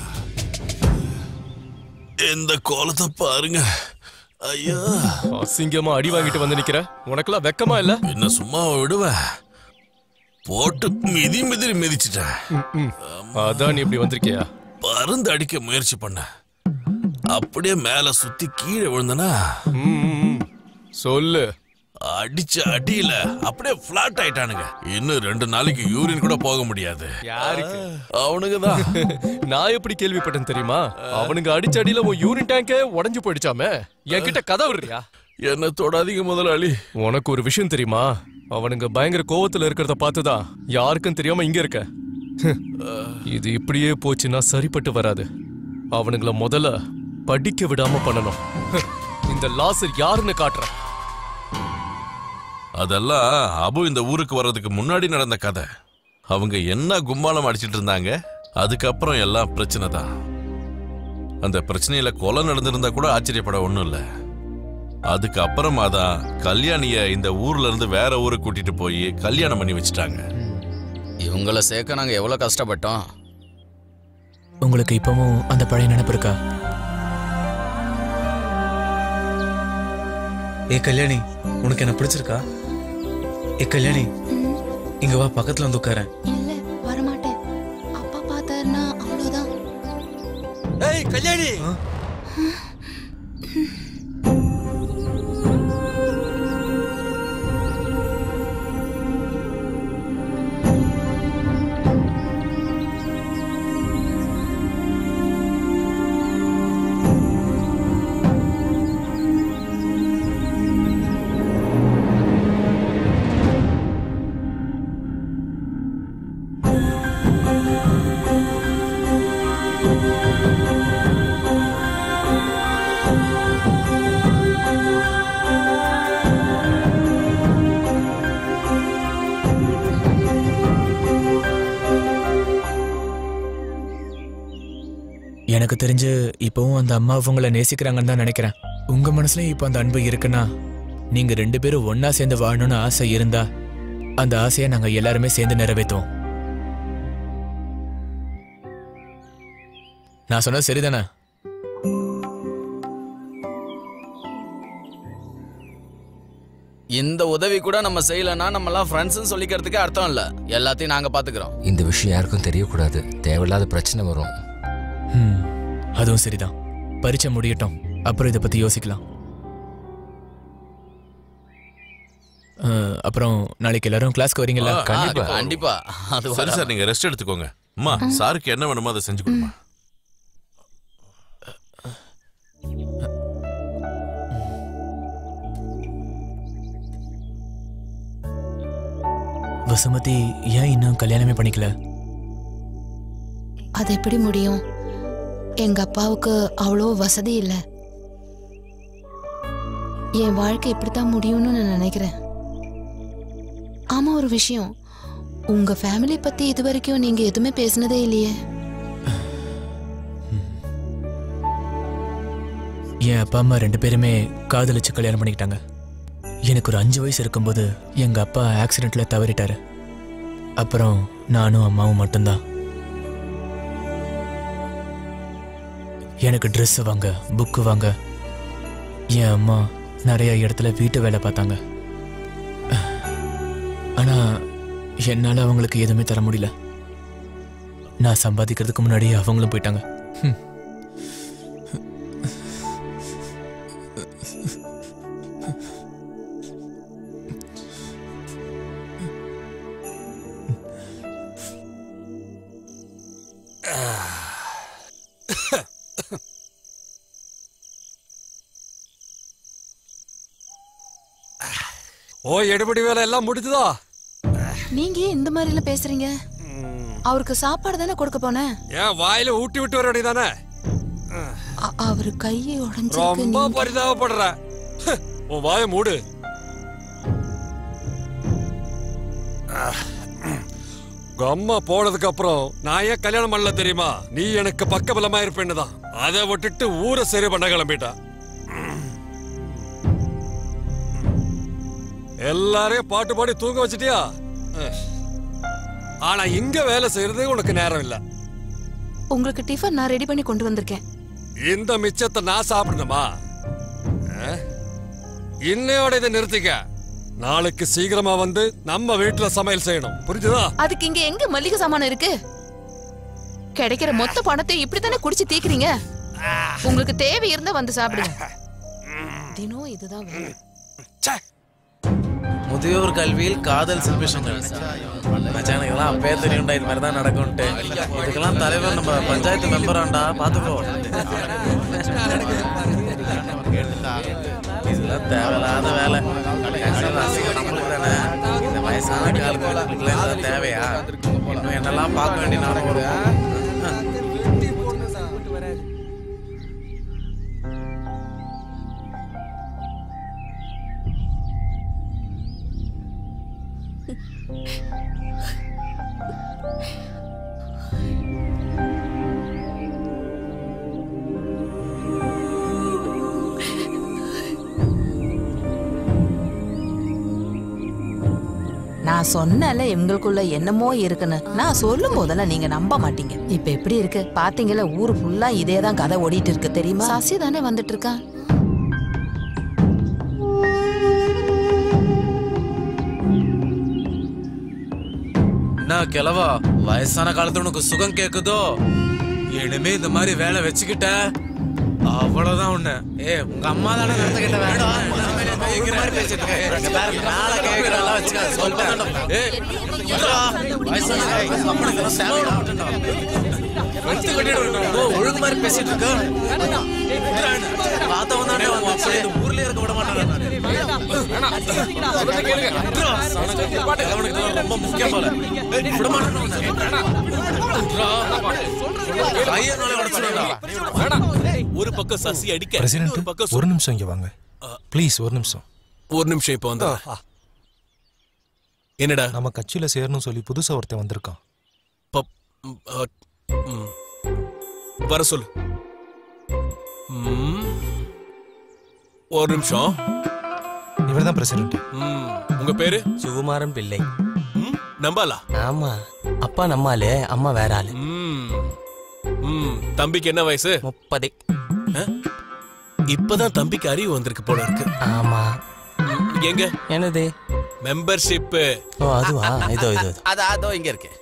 இந்த கோலத்தை பாருங்க ஐயா அசிங்கமா அடி வாங்கிட்டு வந்து நிக்கிற உனக்கெல்லாம் வெக்கமா இல்ல என்ன சும்மா விடுவேன் போட்டு மிதி மிதிரி மிதிச்சிட்டேன் ம். அதான் நீ இப்படி வந்திருக்கியா பருந்து அடிக்க முயற்சி பண்ண அப்படியே மேல சுத்தி கீழே விழுந்தனா சொல்லு அடிச்ச அடியில அப்படியே பிளாட் ஆயிட்டானுங்க இன்னும் ரெண்டு நாளைக்கு யூரின் கூட போக முடியாது யாருக்கு அவனுக்கு தான் நான் எப்படி கேள்விப்பட்டேன் தெரியுமா அவனுங்க அடிச்ச அடியில உன் யூரின் டேங்கே உடைஞ்சு போயிடுச்சாமே என்கிட்ட கதை விடுறியா என்ன தொடாதீங்க முதலாளி உனக்கு ஒரு விஷயம் தெரியுமா அவனுங்க பயங்கர கோவத்துல இருக்கிறத பார்த்துதான் யாருக்கும் தெரியாம இங்க இருக்க இது இப்படியே போச்சுன்னா சரிப்பட்டு வராது அவனுங்கள முதல்ல படிக்க விடாம பண்ணணும் இந்த லாசர் யாருன்னு காட்டுறேன் அதெல்லாம் அபு இந்த ஊருக்கு வர்றதுக்கு முன்னாடி நடந்த கதை அவங்க என்ன கும்பாலம் அடிச்சிட்டு இருந்தாங்க அதுக்கப்புறம் எல்லாம் பிரச்சனை தான் அந்த பிரச்சனையில கொலை நடந்திருந்தா கூட ஆச்சரியப்பட ஒண்ணும் இல்ல அதுக்கு அப்புறமா தான் கல்யாணிய இந்த ஊர்ல இருந்து வேற ஊருக்கு கூட்டிட்டு போய் கல்யாணம் பண்ணி வச்சுட்டாங்க இவங்கள சேர்க்க நாங்க எவ்வளவு கஷ்டப்பட்டோம் உங்களுக்கு இப்பவும் அந்த பழைய நினைப்பு இருக்கா ஏ கல்யாணி உனக்கு என்ன பிடிச்சிருக்கா ஏ கல்யாணி இங்க வா பக்கத்துல வந்து உட்காரேன் இல்ல வரமாட்டேன் அப்பா பார்த்தாருன்னா அவ்வளவுதான் ஏய் கல்யாணி எனக்கு தெரிஞ்சு இப்பவும் அந்த அம்மா உங்களை நேசிக்கிறாங்கன்னு தான் நினைக்கிறேன் உங்க மனசுலயும் இப்போ அந்த அன்பு இருக்குன்னா நீங்க ரெண்டு பேரும் ஒண்ணா சேர்ந்து வாழணும்னு ஆசை இருந்தா அந்த ஆசையை நாங்க எல்லாருமே சேர்ந்து நிறைவேற்றுவோம் நான் சொன்னது சரிதானே இந்த உதவி கூட நம்ம செய்யலன்னா நம்ம எல்லாம் ஃப்ரெண்ட்ஸ் சொல்லிக்கிறதுக்கு அர்த்தம் இல்ல எல்லாத்தையும் நாங்க பாத்துக்கிறோம் இந்த விஷயம் யாருக்கும் தெரியக்கூடாது தேவையில்லாத பிரச்சனை வரும் ம், அதுவும் சரிதான் பரீட்சை முடியட்டும் அப்புறம் இதை பத்தி யோசிக்கலாம் அஹ், அப்புறம் நாளைக்கு எல்லாரும் கிளாஸ்க்கு வரீங்களா ஆ, கண்டிப்பா. கண்டிப்பா அது சரி சார் நீங்க ரெஸ்ட் எடுத்துக்கோங்க அம்மா சாருக்கு என்ன வேணுமோ அதை செஞ்சு கொடுமா வசுமதி ஏன் இன்னும் கல்யாணமே பண்ணிக்கல அது எப்படி முடியும் எங்க அப்பாவுக்கு அவ்வளோ வசதி இல்லை என் வாழ்க்கை இப்படித்தான் முடியும்னு நான் நினைக்கிறேன் ஆமா ஒரு விஷயம் உங்க ஃபேமிலி பத்தி இது வரைக்கும் நீங்க எதுவுமே பேசினதே இல்லையே என் அப்பா அம்மா ரெண்டு பேருமே காதலிச்சு கல்யாணம் பண்ணிக்கிட்டாங்க எனக்கு ஒரு அஞ்சு வயசு இருக்கும்போது எங்க அப்பா ஆக்சிடென்ட்ல தவறிட்டாரு அப்புறம் நானும் அம்மாவும் மட்டும்தான் எனக்கு Dress வாங்க புக்கு வாங்க என் அம்மா நிறைய இடத்துல வீட்டு வேலை பார்த்தாங்க ஆனா என்னால அவங்களுக்கு எதுவுமே தர முடியல நான் சம்பாதிக்கிறதுக்கு முன்னாடியே அவங்களும் போயிட்டாங்க ஹம். ஓ எடுபடி வேலை எல்லாம் முடிஞ்சுதா நீங்க ஏன் இந்த மாதிரி எல்லாம் பேசுறீங்க அவருக்கு சாப்பாடு தானே கொடுக்க போனேன் ஏன் வாயில ஊட்டி விட்டு வர வேண்டியதானே அ- அவரு கையை உடைஞ்சிருக்கு ரொம்ப நீங்க- பரிதாபப்படுற உன் வாய மூடு உங்க அம்மா போனதுக்கு அப்புறம் நான் ஏன் கல்யாணம் பண்ணல தெரியுமா நீ எனக்கு பக்கபலமா இருப்பேன்னு தான் அதை விட்டுட்டு ஊரை சரி பண்ண கிளம்பிட்டா எல்லாரையும் பாட்டு பாடி தூங்க வச்சிட்டியா ஆனா இங்க வேலை செய்யறது உனக்கு நேரம் இல்ல உங்களுக்கு டிஃபன் நான் ரெடி பண்ணி கொண்டு வந்திருக்கேன் இந்த மிச்சத்தை நான் சாப்பிடணுமா அஹ்? இன்னையோட இதை நிறுத்திக்க நாளைக்கு சீக்கிரமா வந்து நம்ம வீட்டுல சமையல் செய்யணும் புரிஞ்சுதா அதுக்கு இங்க எங்க மல்லிகை சாமான் இருக்கு கிடைக்கிற மொத்த பணத்தை இப்படித்தானே குடிச்சு தீக்குறீங்க உங்களுக்கு தேவை இருந்தா வந்து சாப்பிடுங்க தினம் இதுதான் வேலை. முதியோர் கல்வியில் காதல் சில்பிஷங்கள் மச்சான் இதெல்லாம் அப்பயே தெரியும்டா இது மாதிரி தான் நடக்கும்ட்டு இதுக்கெல்லாம் தலைவர் நம்ம பஞ்சாயத்து மெம்பராண்டா பாத்துக்கோ இதெல்லாம் தேவையில்லாத வேலை இதெல்லாம் அசிங்கம் நம்மளுக்கு தானே இந்த வயசான காலங்களுக்கு இதெல்லாம் தேவையா இன்னும் என்னெல்லாம் பார்க்க வேண்டிய நேரம் வரும் நான் சொன்னல இவங்களுக்குள்ள என்னமோ இருக்குன்னு நான் சொல்லும் போதெல்லாம் நீங்க நம்ப மாட்டீங்க இப்ப எப்படி இருக்கு பாத்தீங்களா ஊரு ஃபுல்லா இதே தான் கதை ஓடிட்டு இருக்கு தெரியுமா சசி தானே வந்துட்டு இருக்கா என்ன கிழவா வயசான காலத்துல உனக்கு சுகம் கேக்குதோ இனிமே இந்த மாதிரி வேலை வச்சுக்கிட்ட அவ்வளவுதான் உன்ன ஏ உங்க அம்மா தானே நடத்த கேட்ட வேண்டாம் இந்த மாதிரி பேசிட்டு இருக்க. இங்க பாரு, மேல கேக்குறதெல்லாம் வச்சுக்க, சொல்லிட்டேன். ஏய், விட்றா. வயசான காலத்துல நம்மளுக்கு இதெல்லாம் தேவையா? வெளுத்து கட்டிடுவேன். ஓ, ஒழுங்கு மாதிரி பேசிட்டு இருக்க விட்றா என்ன. பார்த்தவன் தானே உன் அப்பா இந்த ஊர்லயே இருக்க விட மாட்டான் விட்றா. அவனுக்கு இதெல்லாம் ரொம்ப முக்கியம் போல ஏய், விட மாட்டான் உன்னை. விட்றா. கையனால உடைச்சிடுவேன்டா. ஒரு பக்கம் சசி அடிக்க பிரசிடென்ட் இன்னொரு பக்கம் ஒரு நிமிஷம் இங்க வாங்க ப்ளீஸ் ஒரு நிமிஷம் ஒரு நிமிஷம் இப்போ வந்து என்னடா நம்ம கட்சியில சேரணும் சொல்லி புதுசா ஒருத்தன் வந்திருக்கான் ம், அ, ம். வர சொல்லு ம். ஒரு நிமிஷம் இவர் தான் பிரசிடென்ட் ம். உங்க பேரு சுகுமாரன் பிள்ளை ம், நம்பாலா ஆமா அப்பா நம்மாலு அம்மா வேற ஆளு ம். ம். தம்பிக்கு என்ன வயசு முப்பது இப்பதான் தம்பிக்கு அறிவு வந்திருக்கு போல இருக்கு ஆமா ம், எங்க என்னது மெம்பர்ஷிப் ஓ அதுவா இதோ இதோ இதோ. அது அதோ இங்க இருக்கு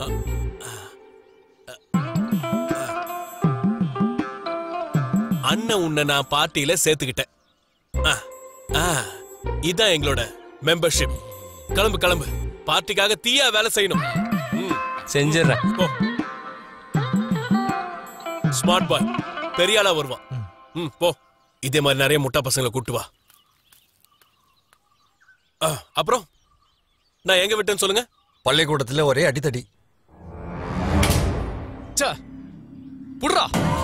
அண்ணன் உன்னை நான் பார்ட்டியில சேர்த்துக்கிட்டேன் ஆ, ஆ, இதான் எங்களோட மெம்பர்ஷிப் கிளம்பு கிளம்பு பார்ட்டிக்காக தீயா வேலை செய்யணும் ம், செஞ்சிடுறேன் போ ஸ்மார்ட் பாய் பெரிய ஆளா வருவான் ம் போ இதே மாதிரி நிறைய முட்டா பசங்களை கூட்டு வா ஆ, அப்புறம் நான் எங்க விட்டேன்னு சொல்லுங்க பள்ளிக்கூடத்துல ஒரே அடித்தடி ச்சே புட்றா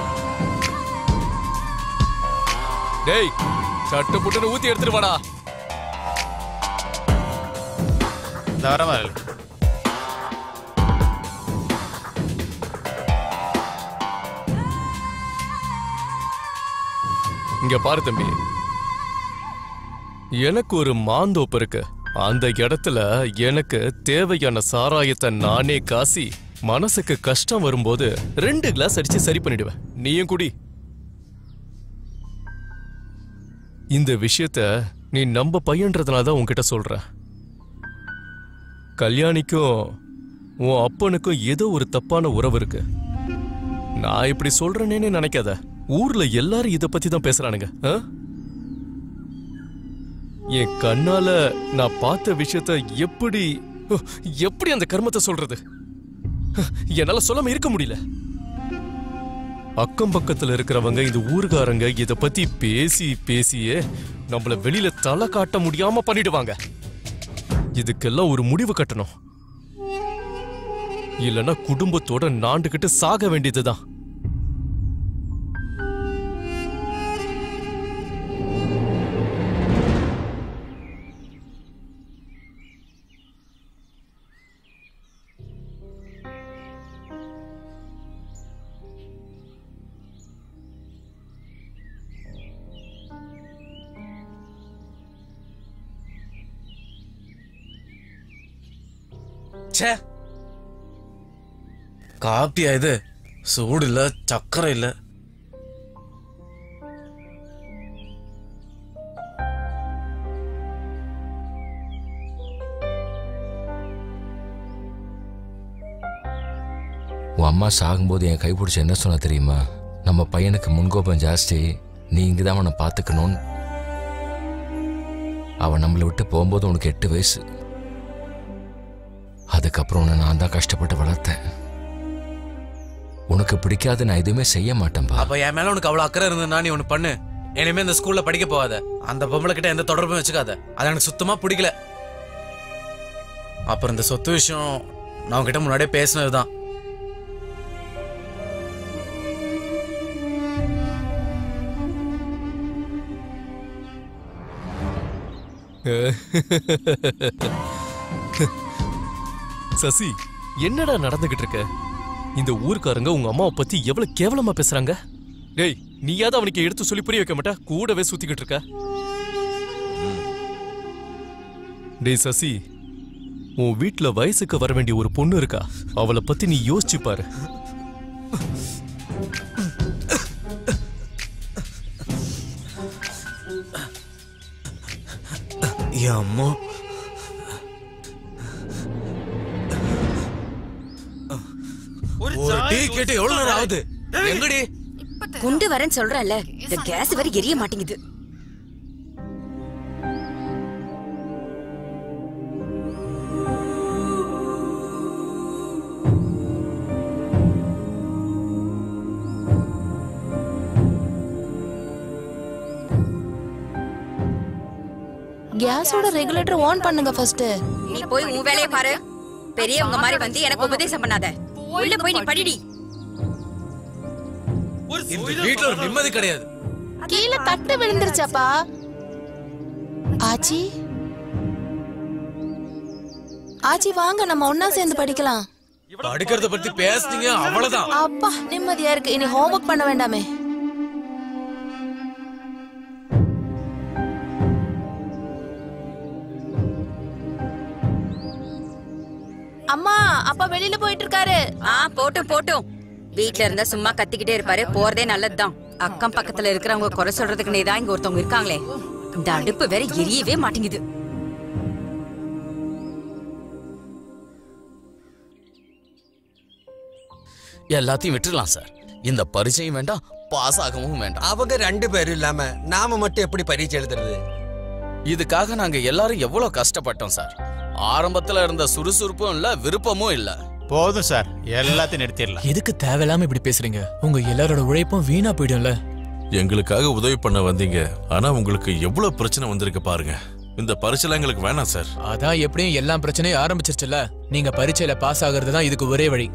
டேய் சட்டு புட்டுன்னு ஊத்தி எடுத்துட்டு வாடா தாராளமா இங்க பாரு தம்பி எனக்கு ஒரு மாந்தோப்பு இருக்கு அந்த இடத்துல எனக்கு தேவையான சாராயத்தை நானே காசி மனசுக்கு கஷ்டம் வரும்போது ரெண்டு கிளாஸ் அடிச்சு சரி பண்ணிடுவேன் நீயும் குடி இந்த விஷயத்த நீ நம்ம பையன்றதுனால தான் உன்கிட்ட சொல்றேன் கல்யாணிக்கும் உன் அப்பனுக்கும் ஏதோ ஒரு தப்பான உறவு இருக்கு நான் இப்படி சொல்றேனேன்னு நினைக்காத ஊர்ல எல்லாரும் இத பத்தி தான் பேசுறானுங்க ஆ? என் கண்ணால நான் பார்த்த விஷயத்த எப்படி எப்படி அந்த கர்மத்தை சொல்றது என்னால சொல்லாம இருக்க முடியல அக்கம் பக்கத்துல இருக்கிறவங்க இந்த ஊர்காரங்க இத பத்தி பேசி பேசியே நம்மள வெளியில தலை காட்ட முடியாம பண்ணிடுவாங்க இதுக்கெல்லாம் ஒரு முடிவு கட்டணும் இல்லனா குடும்பத்தோட நாண்டுகிட்டு சாக வேண்டியதுதான் ச்சே காப்பியா இது சூடு இல்ல சக்கரை இல்ல உன் அம்மா சாகும்போது என் கை பிடிச்சி என்ன சொன்னா தெரியுமா நம்ம பையனுக்கு முன்கோபம் ஜாஸ்தி நீ இங்கதான் அவனை பார்த்துக்கணும்னு அவன் நம்மளை விட்டு போகும்போது உனக்கு எட்டு வயசு அதுக்கப்புறம் உன்னை நான் தான் கஷ்டப்பட்டு வளர்த்தேன் உனக்கு பிடிக்காத நான் எதுவுமே செய்ய மாட்டேன்பா அப்ப என் மேல உனக்கு அவ்வளவு அக்கறை இருந்ததுன்னா நீ ஒண்ணு பண்ணு இனிமே இந்த ஸ்கூல்ல படிக்க போகாத அந்த பொம்பளை கிட்ட எந்த தொடர்பும் வச்சுக்காத அது எனக்கு சுத்தமா பிடிக்கல அப்புறம் இந்த சொத்து விஷயம் நான் உன்கிட்ட முன்னாடியே பேசினதுதான் சசி என்னடா நடந்துகிட்டு இருக்க இந்த ஊர்க்காரங்க உங்க அம்மாவை பத்தி எவ்வளவு கேவலமா பேசுறாங்க டேய் நீயாவது அவனுக்கு எடுத்து சொல்லி புரிய வைக்க மாட்டா கூடவே சுத்திக்கிட்டு இருக்க டேய் சசி உன் வீட்ல வயசுக்கு வர வேண்டிய ஒரு பொண்ணு இருக்கா அவளை பத்தி நீ யோசிச்சு பாரு என் அம்மா ஒரு டீ கேட்டு எவ்வளவு நேரம் ஆகுது எங்கடி குண்டு வரேன்னு சொல்றேன்ல இந்த கேஸ் வரை எரிய மாட்டேங்குது கேஸோட ரெகுலேட்டர் ஆன் பண்ணுங்க ஃபர்ஸ்ட் நீ போய் உன் வேலையை பாரு பெரியவங்க மாதிரி வந்து எனக்கு உபதேசம் பண்ணாத உள்ள போய் நீ படிடி இந்த வீட்ல ஒரு நிம்மதி கிடையாது கீழே தட்டு விழுந்துருச்சாப்பா ஆச்சி ஆச்சி வாங்க நம்ம ஒண்ணா சேர்ந்து படிக்கலாம் படிக்கிறத பத்தி பேசுனீங்க அவ்வளவுதான் அப்பா நிம்மதியா இருக்கு இனி ஹோம்ஒர்க் பண்ண வேண்டாமே அம்மா அப்பா வெளியில போயிட்டு இருக்காரு ஆ போட்டும் போட்டும் வீட்ல இருந்தா சும்மா கத்திக்கிட்டே இருப்பாரு போறதே நல்லதுதான் அக்கம் பக்கத்துல இருக்கிறவங்க குறை சொல்றதுக்கு நீ தான் இங்க ஒருத்தவங்க இருக்காங்களே இந்த அடுப்பு வேற எரியவே மாட்டேங்குது எல்லாத்தையும் விட்டுறலாம் சார் இந்த பரிச்சையும் வேண்டாம் பாஸ் ஆகவும் வேண்டாம் அவங்க ரெண்டு பேரும் இல்லாம நாம மட்டும் எப்படி பரீட்சை எழுதுறது இதுக்காக நாங்க எல்லாரும் எவ்வளவு கஷ்டப்பட்டோம் சார் ஆரம்பத்துல இருந்த சுறுசுறுப்பும் இல்ல விருப்பமும் இல்ல போதும் சார் எல்லாத்தையும் நிறுத்திடலாம் எதுக்கு தேவையில்லாம இப்படி பேசுறீங்க உங்க எல்லாரோட உழைப்பும் வீணா போயிடும்ல எங்களுக்காக உதவி பண்ண வந்தீங்க ஆனா உங்களுக்கு எவ்வளவு பிரச்சனை வந்திருக்கு பாருங்க இந்த பரிசெல்லாம் எங்களுக்கு வேணாம் சார் அதான் எப்படியும் எல்லா பிரச்சனையும் ஆரம்பிச்சிருச்சுல நீங்க பரீட்சையில பாஸ் ஆகிறது தான் இதுக்கு ஒரே வழி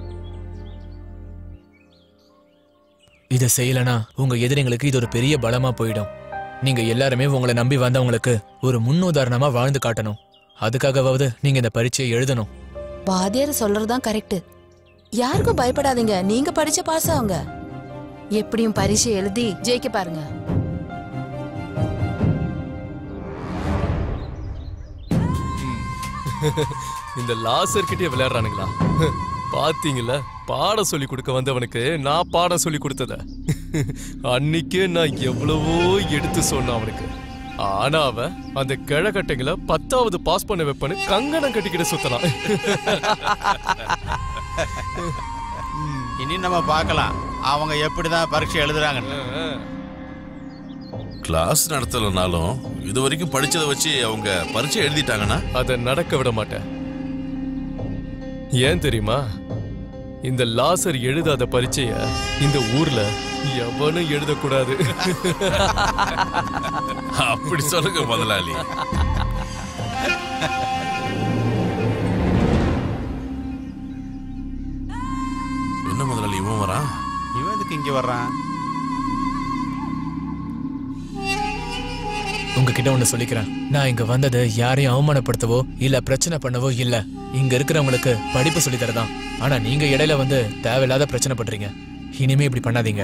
இதை செய்யலனா உங்க எதிரிங்களுக்கு இது ஒரு பெரிய பலமா போயிடும் நீங்க எல்லாருமே உங்களை நம்பி வந்தவங்களுக்கு ஒரு முன்னுதாரணமா வாழ்ந்து காட்டணும் அதுக்காகவாவது நீங்க இந்த பரீட்சையை எழுதணும் வாத்தியார் சொல்றதுதான் கரெக்ட் யாருக்கும் பயப்படாதீங்க நீங்க படிச்ச பாஸ் ஆகுங்க எப்படியும் பரீட்சை எழுதி ஜெயிக்க பாருங்க இந்த லாசர் கிட்டே விளையாடுறானுங்களா பாத்தீங்களா பாடம் சொல்லி கொடுக்க வந்தவனுக்கு நான் பாடம் சொல்லி கொடுத்தத அன்னைக்கே நான் எவ்வளவோ எடுத்து சொன்னேன் அவனுக்கு ஆனா அவன் அந்த கிழக்கட்டைங்களை பத்தாவது பாஸ் பண்ண வைப்பேன்னு கங்கணம் கட்டிக்கிட்டு சுத்தலாம் இனி நம்ம பார்க்கலாம் அவங்க எப்படிதான் பரீட்சை எழுதுறாங்கன்னு கிளாஸ் நடத்தலனாலும் இது வரைக்கும் படிச்சதை வச்சு அவங்க பரீட்சை எழுதிட்டாங்கன்னா அதை நடக்க விட மாட்டேன் ஏன் தெரியுமா இந்த லாசர் எழுதாத பரீட்சைய இந்த ஊர்ல எவனும் எழுதக்கூடாது அப்படி சொல்லுங்க முதலாளி என்ன முதலாளி இவன் வரான் இவன் எதுக்கு இங்க வர்றான் உங்ககிட்ட ஒண்ணு சொல்லிக்கிறேன் நான் இங்க வந்தது யாரையும் அவமானப்படுத்தவோ இல்ல பிரச்சனை பண்ணவோ இல்ல இங்க இருக்கிறவங்களுக்கு படிப்பு சொல்லி தரதான் ஆனா நீங்க இடையில வந்து தேவையில்லாத பிரச்சனை பண்றீங்க இனிமே இப்படி பண்ணாதீங்க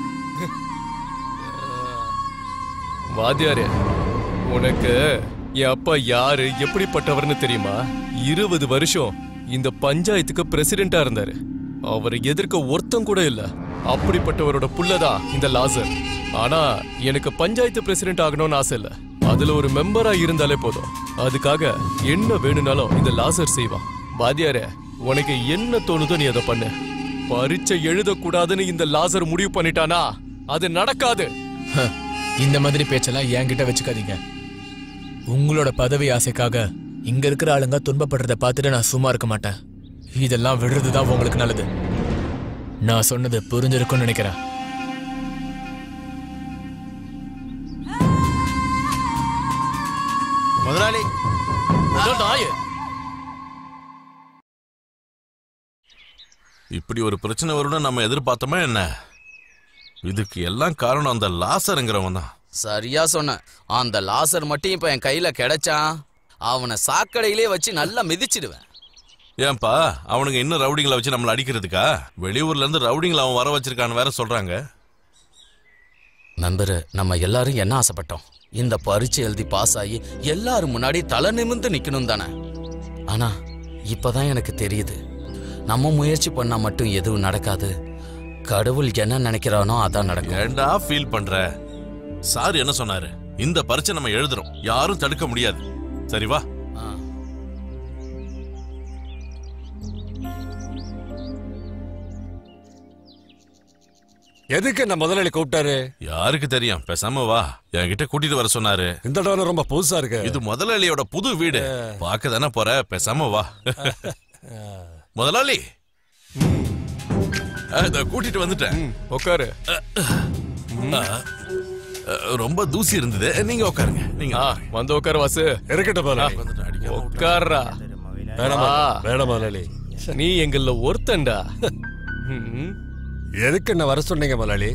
வாத்தியாரே உனக்கு என் அப்பா யாரு எப்படிப்பட்டவர்னு தெரியுமா இருபது வருஷம் இந்த பஞ்சாயத்துக்கு பிரசிடென்டா இருந்தாரு அவரை எதிர்க்க ஒருத்தம் கூட இல்ல அப்படிப்பட்டவரோட புள்ளதான் இந்த லாசர் ஆனா எனக்கு பஞ்சாயத்து பிரசிடென்ட் ஆகணும்னு ஆசை இல்ல அதுல ஒரு மெம்பரா இருந்தாலே போதும் அதுக்காக என்ன வேணும்னாலும் இந்த லாசர் செய்வான் வாத்தியாரே உனக்கு என்ன தோணுதோ நீ அதை பண்ணு பரீட்சை எழுதக்கூடாதுன்னு இந்த லாசர் முடிவு பண்ணிட்டானா அது நடக்காது ஹ, இந்த மாதிரி பேச்செல்லாம் என்கிட்ட வச்சுக்காதீங்க உங்களோட பதவி ஆசைக்காக இங்க இருக்கிற ஆளுங்க துன்பப்படுறத பார்த்துட்டு நான் சும்மா இருக்க மாட்டேன் இதெல்லாம் விடுறதுதான் உங்களுக்கு நல்லது நான் சொன்னது புரிஞ்சிருக்கும்னு நினைக்கிறேன் முதலாளி இப்படி ஒரு பிரச்சனை வரும்னு நம்ம எதிர்பார்த்தோமா என்ன இதுக்கு எல்லாம் காரணம் அந்த லாசருங்கிறவன் தான் சரியா சொன்ன அந்த லாசர் மட்டும் இப்ப என் கையில கிடைச்சான் அவனை சாக்கடையிலே வச்சு நல்லா மிதிச்சிடுவேன் ஏன்பா அவனுங்க இன்னும் ரவுடிங்களை வச்சு நம்மள அடிக்கிறதுக்கா வெளியூர்ல இருந்து ரவுடிங்களை அவன் வர வச்சிருக்கான்னு வேற சொல்றாங்க நண்பரு நம்ம எல்லாரும் என்ன ஆசைப்பட்டோம் இந்த பரீட்சை எழுதி பாஸ் ஆகி எல்லாரும் முன்னாடி தலை நிமிர்ந்து நிக்கணும் தானே ஆனா இப்பதான் எனக்கு தெரியுது நம்ம முயற்சி பண்ணா மட்டும் எதுவும் நடக்காது கடவுள் என்ன நினைக்கிறானோ அதான் நடக்கும் ஏண்டா ஃபீல் பண்ற சார் என்ன சொன்னாரு இந்த பரீட்சை நம்ம எழுதுறோம் யாரும் தடுக்க முடியாது சரி வா எதுக்கு என்ன முதலாளி கூப்பிட்டாரு யாருக்கு தெரியும் பேசாம வா என்கிட்ட கூட்டிட்டு வர சொன்னாரு இந்த இடம் ரொம்ப புதுசா இருக்கு இது முதலாளியோட புது வீடு பார்க்க தானே போற பேசாம வா முதலாளி அஹ், இதோ கூட்டிட்டு வந்துட்டேன் உட்காரு ரொம்ப தூசி இருந்தது நீங்க உட்காருங்க நீங்க வந்து உட்காரு வாசு இருக்கட்டும் முதலாளி உட்கார்றா வேணாம் ஆ. வேணாம் முதலாளி நீ எங்கள ஒருத்தன்டா ம். எதுக்கு என்ன வர சொன்னீங்க முதலாளி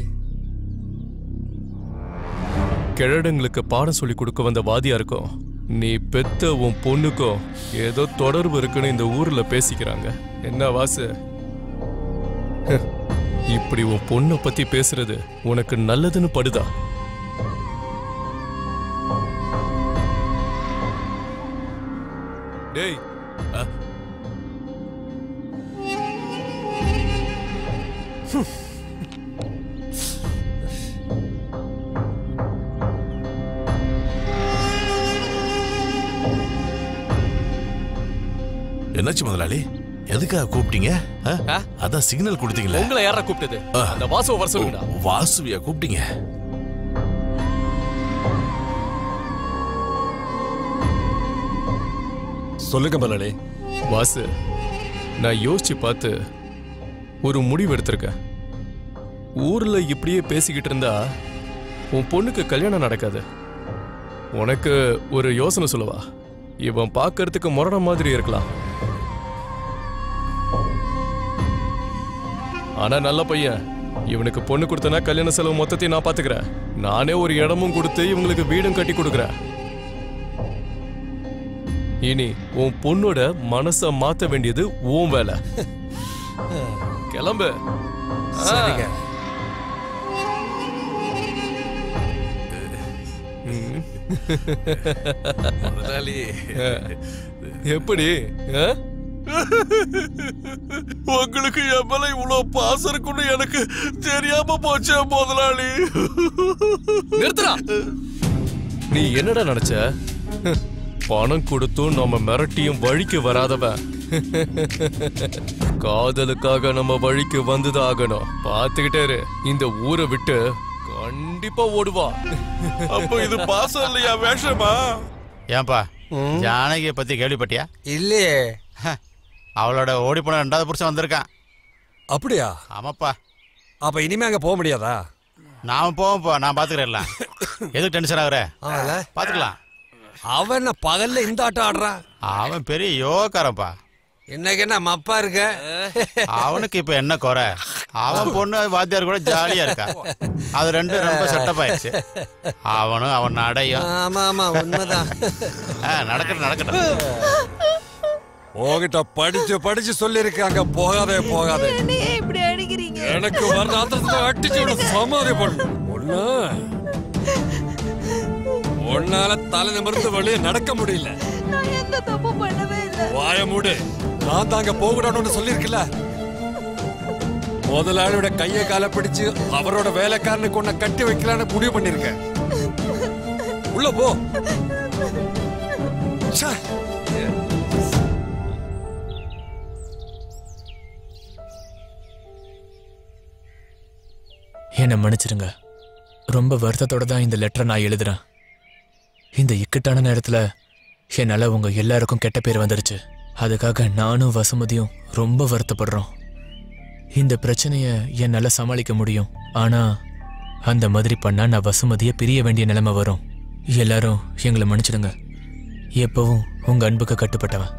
கிழடுங்களுக்கு பாடம் சொல்லி கொடுக்க வந்த வாதியா இருக்கும் நீ பெத்த உன் பொண்ணுக்கும் ஏதோ தொடர்பு இருக்குன்னு இந்த ஊர்ல பேசிக்கிறாங்க என்ன வாசு ஹ், இப்படி உன் பொண்ணை பத்தி பேசுறது உனக்கு நல்லதுன்னு படுதா டேய் என்னாச்சு முதலாளி எதுக்காக கூப்பிட்டீங்க ஆ? அதான் சிக்னல் கொடுத்தீங்களே உங்களை யாரா கூப்பிட்டது அந்த வாசுவை வர சொல்லுங்கடா வாசுவியா கூப்பிட்டீங்க சொல்லுங்க முதலாளி வாசு நான் யோசிச்சு பார்த்து ஒரு முடிவு எடுத்திருக்கேன் ஊர்ல இப்படியே பேசிக்கிட்டு இருந்தா உன் பொண்ணுக்கு கல்யாணம் நடக்காது உனக்கு ஒரு யோசனை சொல்லவா இவன் பார்க்கறதுக்கு முரண மாதிரி இருக்கலாம் ஆனா நல்ல பையன் இவனுக்கு பொண்ணு கொடுத்தனா கல்யாண செலவு மொத்தத்தையும் நான் பாத்துக்கிறேன் நானே ஒரு இடமும் கொடுத்து இவங்களுக்கு வீடும் கட்டி கொடுக்குறேன் இனி உன் பொண்ணோட மனச மாத்த வேண்டியது உன் வேலை கிளம்பு ஆ. சரிங்க. ம். முதலாளி. ஆ. எப்படி ஆ? உங்களுக்கு என் மேல இவ்வளவு பாசம் இருக்குன்னு எனக்கு தெரியாம போச்சே முதலாளி நிறுத்துடா நீ என்னடா நினைச்ச ஹ், பணம் கொடுத்தும் நம்ம மிரட்டியும் வழிக்கு வராதவன் காதலுக்காக நம்ம வழிக்கு வந்துதான் ஆகணும் பாத்துக்கிட்டே இரு இந்த ஊரை விட்டு கண்டிப்பா ஓடுவா அப்போ இது பாசம் இல்லையா வேஷமா ஏன்பா ஜானகியை பத்தி கேள்விப்பட்டியா இல்லையே அவளோட ஓடி போன ரெண்டாவது புருஷன் வந்திருக்கான் அப்படியா ஆமாப்பா அப்ப இனிமே அங்க போக முடியாதா நாம போவோம்ப்பா நான் பாத்துக்கிறேன்ல எதுக்கு டென்ஷன் ஆகுற ஆமால பாத்துக்கலாம் அவன் என்ன பகல்ல இந்த ஆட்டம் ஆடுறான் அவன் பெரிய யோகாரப்பா இன்னைக்கு என்ன மப்பா இருக்க அவனுக்கு இப்ப என்ன குறை அவன் பொண்ணு வாத்தியார் கூட ஜாலியா இருக்கா அது ரெண்டும் ரொம்ப செட்டப் ஆயிடுச்சு அவனும் அவன் நடையும் ஆமா ஆமா உண்மைதான் ஆ, நடக்கட்டும் நடக்கட்டும் உங்ககிட்ட படிச்சு படிச்சு சொல்லிருக்காங்க போகாதே போகாதே இப்படி அடிக்கிறீங்க எனக்கு வர்ற ஆத்திரத்துல அடிச்சு விட சமாதி பண்ணு ஒண்ணு உன்னால தலை நிமிர்ந்து வெளியே நடக்க முடியல நான் எந்த தப்பு பண்ணவே இல்லை வாய மூடு நான் தாங்க போகக்கூடாதுன்னு சொல்லியிருக்கல முதலாளியோட கைய கால பிடிச்சு அவரோட வேலைக்காரனுக்கு உன்னை கட்டி வைக்கலான்னு முடிவு பண்ணிருக்கேன் உள்ள போ ச்சே. என்னை மன்னிச்சிடுங்க ரொம்ப வருத்தத்தோட தான் இந்த லெட்டரை நான் எழுதுறேன் இந்த இக்கட்டான நேரத்துல என்னால உங்க எல்லாருக்கும் கெட்ட பேர் வந்துருச்சு அதுக்காக நானும் வசுமதியும் ரொம்ப வருத்தப்படுறோம் இந்த பிரச்சனைய என்னால சமாளிக்க முடியும் ஆனா அந்த மாதிரி பண்ணா நான் வசுமதியை பிரிய வேண்டிய நிலைமை வரும் எல்லாரும் எங்களை மன்னிச்சிடுங்க எப்பவும் உங்க அன்புக்கு கட்டுப்பட்டவன்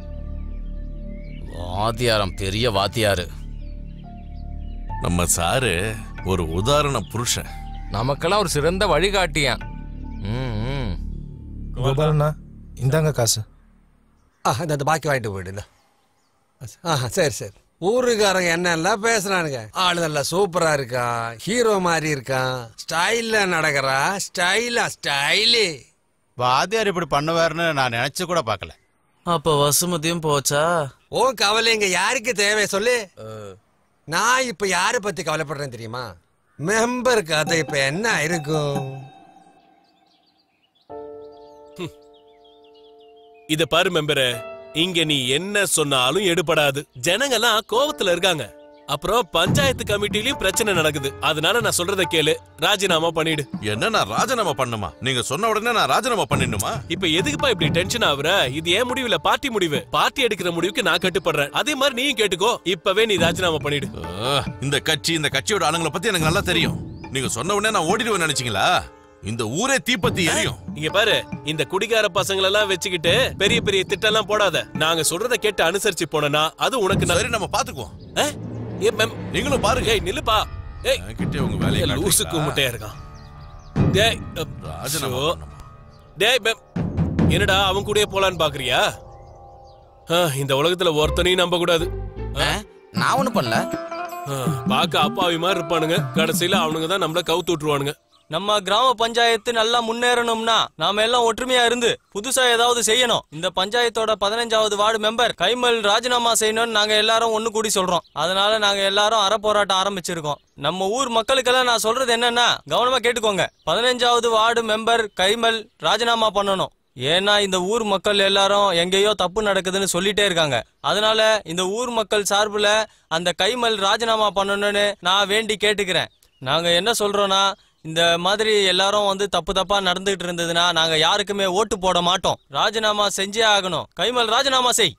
வாத்தியாரம் பெரிய வாத்தியாரு நம்ம சாரு ஒரு உதாரண புருஷன் நமக்கெல்லாம் ஒரு சிறந்த வழிகாட்டியான் ம், ம். கோபாலண்ணா இந்தாங்க காசு ஆ இந்த இந்த பாக்கி வாங்கிட்டு போயிடுங்க ஆ சரி சரி ஊருக்காரங்க என்னெல்லாம் பேசுறானுங்க ஆளு நல்லா சூப்பரா இருக்கா ஹீரோ மாதிரி இருக்கான் ஸ்டைல்ல நடக்கிறா ஸ்டைலா ஸ்டைலு வாத்தியார் இப்படி பண்ணுவாருன்னு நான் நினைச்சு கூட பார்க்கல அப்ப வசுமதியும் போச்சா ஓ கவலை இங்க யாருக்கு தேவை சொல்லு நான் இப்ப யாரை பத்தி கவலைப்படுறேன் தெரியுமா மெம்பர் கதை இப்ப என்ன இருக்கும் இத பாரு மெம்பரே இங்க நீ என்ன சொன்னாலும் எடுபடாது ஜனங்கெல்லாம் கோவத்துல இருக்காங்க அப்புறம் பஞ்சாயத்து கமிட்டிலயும் பிரச்சனை நடக்குது அதனால நான் சொல்றத கேளு ராஜினாமா பண்ணிடு என்ன நான் ராஜினாமா பண்ணுமா நீங்க சொன்ன உடனே நான் ராஜினாமா பண்ணிடணுமா இப்ப எதுக்குப்பா இப்படி டென்ஷன் ஆகுற இது ஏன் முடிவு இல்ல பார்ட்டி முடிவு பார்ட்டி எடுக்கிற முடிவுக்கு நான் கட்டுப்படுறேன் அதே மாதிரி நீயும் கேட்டுக்கோ இப்பவே நீ ராஜினாமா பண்ணிடு ஆ, இந்த கட்சி இந்த கட்சியோட ஆளுங்களை பத்தி எனக்கு நல்லா தெரியும் நீங்க சொன்ன உடனே நான் ஓடிடுவேன் நினைச்சீங்களா இந்த ஊரே தீப்பத்தி எரியும் இங்க பாரு இந்த குடிகார பசங்களை எல்லாம் வச்சுக்கிட்டு பெரிய பெரிய திட்டம் எல்லாம் போடாத நாங்க சொல்றத கேட்டு அனுசரிச்சு போனா அது உனக்கு சரி நம்ம பாத்துக்குவோம் நீங்களும் பாருங்க ஏய் நில்லுப்பா ஏய் கிட்டே உங்க வேலையை ஏய், லூசு காட்டுறீங்களா? கும்பிட்டே இருக்கான் டேய் அப், ராஜினாமா ஷோ. டேய் மேம் என்னடா அவன் கூடயே போலான்னு பாக்குறியா ஆ, இந்த உலகத்துல ஒருத்தனையும் நம்ப கூடாது நான் ஒண்ணும் பண்ணல பாக்க அப்பாவி மாதிரி இருப்பானுங்க கடைசியில அவனுங்க தான் நம்மள கவுத்து விட்டுருவானுங்க நம்ம கிராம பஞ்சாயத்து நல்லா முன்னேறணும்னா நாம எல்லாம் ஒற்றுமையா இருந்து புதுசா ஏதாவது செய்யணும் இந்த பஞ்சாயத்தோட பதினஞ்சாவது வார்டு மெம்பர் கைமல் ராஜினாமா செய்யணும்னு நாங்க எல்லாரும் ஒண்ணு கூடி சொல்றோம் அதனால நாங்க எல்லாரும் அற போராட்டம் ஆரம்பிச்சிருக்கோம் நம்ம ஊர் மக்களுக்கெல்லாம் நான் சொல்றது என்னன்னா கவனமா கேட்டுக்கோங்க பதினஞ்சாவது வார்டு மெம்பர் கைமல் ராஜினாமா பண்ணணும் ஏன்னா இந்த ஊர் மக்கள் எல்லாரும் எங்கேயோ தப்பு நடக்குதுன்னு சொல்லிட்டே இருக்காங்க அதனால இந்த ஊர் மக்கள் சார்புல அந்த கைமல் ராஜினாமா பண்ணணும்னு நான் வேண்டி கேட்டுக்கிறேன் நாங்க என்ன சொல்றோம்னா இந்த மாதிரி எல்லாரும் வந்து தப்பு தப்பா நடந்துகிட்டு இருந்ததுன்னா நாங்க யாருக்குமே ஓட்டு போட மாட்டோம் ராஜினாமா செஞ்சே ஆகணும் கைமல் ராஜினாமா செய்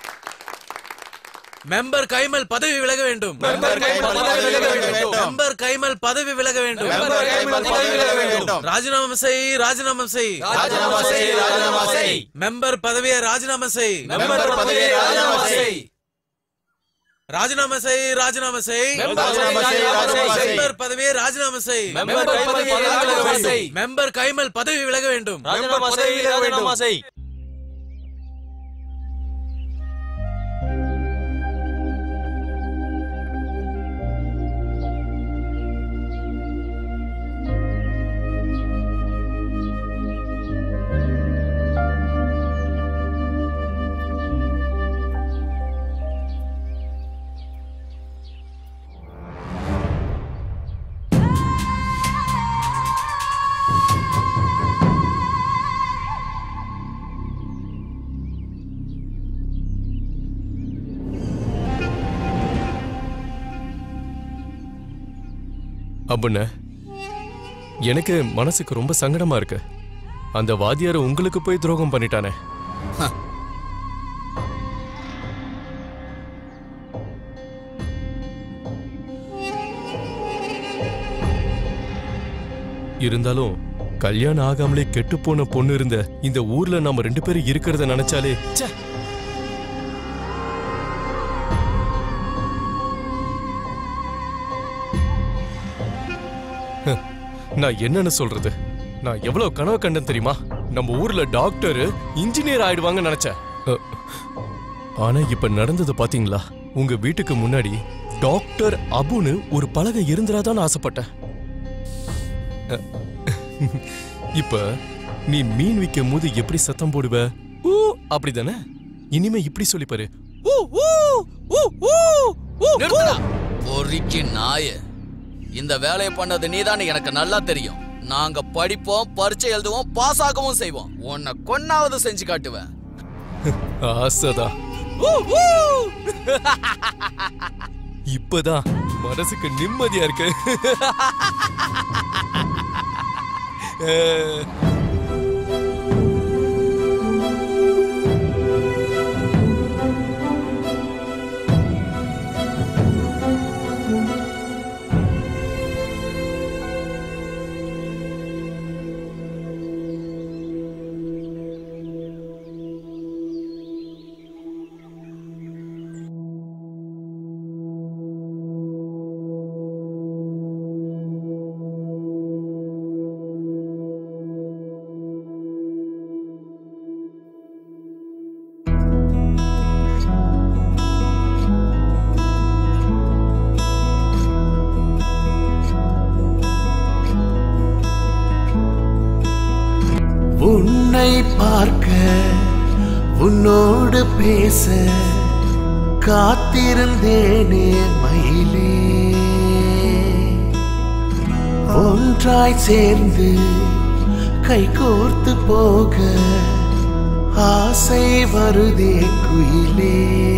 மெம்பர் கைமல் பதவி விலக வேண்டும் மெம்பர் கைமல் பதவி விலக வேண்டும். மெம்பர் கைமல் பதவி விலக வேண்டும் மெம்பர் கைமல் பதவி விலக வேண்டும். ராஜினாமா செய் ராஜினாமா செய் ராஜினாமா செய், ராஜினாமா செய். மெம்பர் பதவியை ராஜினாமா செய் மெம்பர் பதவியை ராஜினாமா செய். ராஜினாமா செய் ராஜினாமா செய் மெம்பர் பதவியை ராஜினாமா செய். மெம்பர் பதவியை ராஜினாமா செய் மெம்பர் பதவியை ராஜினாமா செய். மெம்பர் கைமல் பதவி விலக வேண்டும் ராஜினாமா செய் ராஜினாமா செய் அப்புண்ண எனக்கு மனசுக்கு ரொம்ப சங்கடமா இருக்கு அந்த வாத்தியார் உங்களுக்கு போய் துரோகம் பண்ணிட்டானே இருந்தாலும் கல்யாணம் ஆகாமலே கெட்டு போன பொண்ணு இருந்த இந்த ஊர்ல நாம ரெண்டு பேரும் இருக்கிறத நினைச்சாலே ச்சே ஹ், நான் என்னன்னு சொல்றது நான் எவ்வளவு கனவு கண்டேன் தெரியுமா நம்ம ஊர்ல டாக்டர் இன்ஜினியர் ஆயிடுவாங்கன்னு நினைச்சேன் அ, ஆனா இப்ப நடந்தது பாத்தீங்களா உங்க வீட்டுக்கு முன்னாடி டாக்டர் அபுன்னு ஒரு பலகை இருந்துராதான்னு ஆசைப்பட்டேன் அ, இப்ப நீ மீன் விற்கும் போது எப்படி சத்தம் போடுவ ஊ அப்படிதானே இனிமே இப்படி சொல்லி பாரு ஊ ஊ ஊ ஊ ஊ நிறுத்துடா. பொறிக்கு நாய இந்த வேலையை பண்ணது நீதான்னு எனக்கு நல்லா தெரியும் நாங்க படிப்போம் பரீட்சை எழுதுவோம் பாஸ் ஆகவும் செய்வோம் உன்னை கொன்னாவது செஞ்சு காட்டுவேன் ஆசைதா இப்பதான் மனசுக்கு நிம்மதியா இருக்கு அஹ், உன்னை பார்க்க உன்னோடு பேச காத்திருந்தேனே மயிலே ஒன்றாய் சேர்ந்து கைகோர்த்து போக ஆசை வருதே குயிலே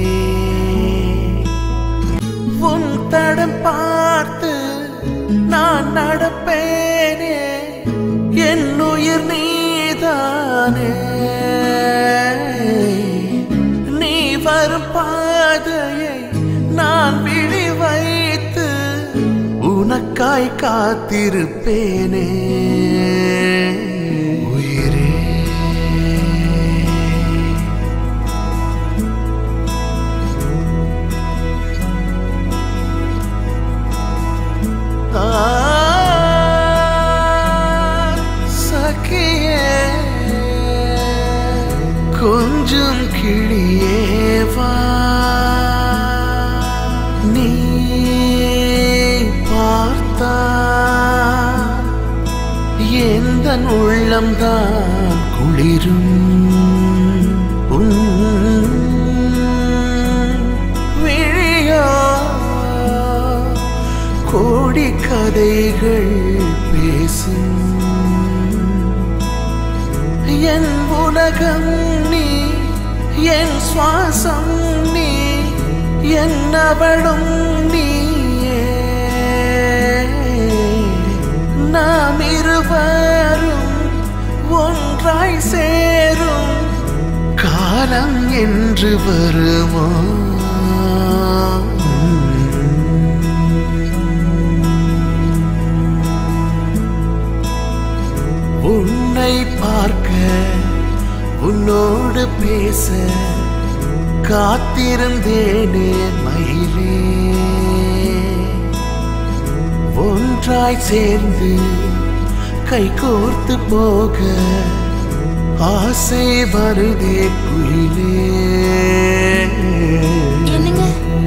உன் தடம் பார்த்து நான் நடப்பேனே என் உயிர் நீதானே நீ வரும் பாதையை நான் விழி வைத்து உனக்காய் காத்திருப்பேனே உயிரே ஆ, சகியே கொஞ்சம் கிளியேவா நீ பார்த்தா எந்த உள்ளம்தான் குளிரும் உன் விழியோ கோடி கதைகள் பேசும் என் உலகம் நீ என் சுவாசம் நீ என்னவளும் நீயே நாம் இருவரும் ஒன்றாய் சேரும் காலம் என்று வருமோ உன்னை பார்க்க உன்னோடு பேச காத்திருந்தேனே மயிலே ஒன்றாய் சேர்ந்து கை கோர்த்து போக ஆசை வருதே குயிலே என்னங்க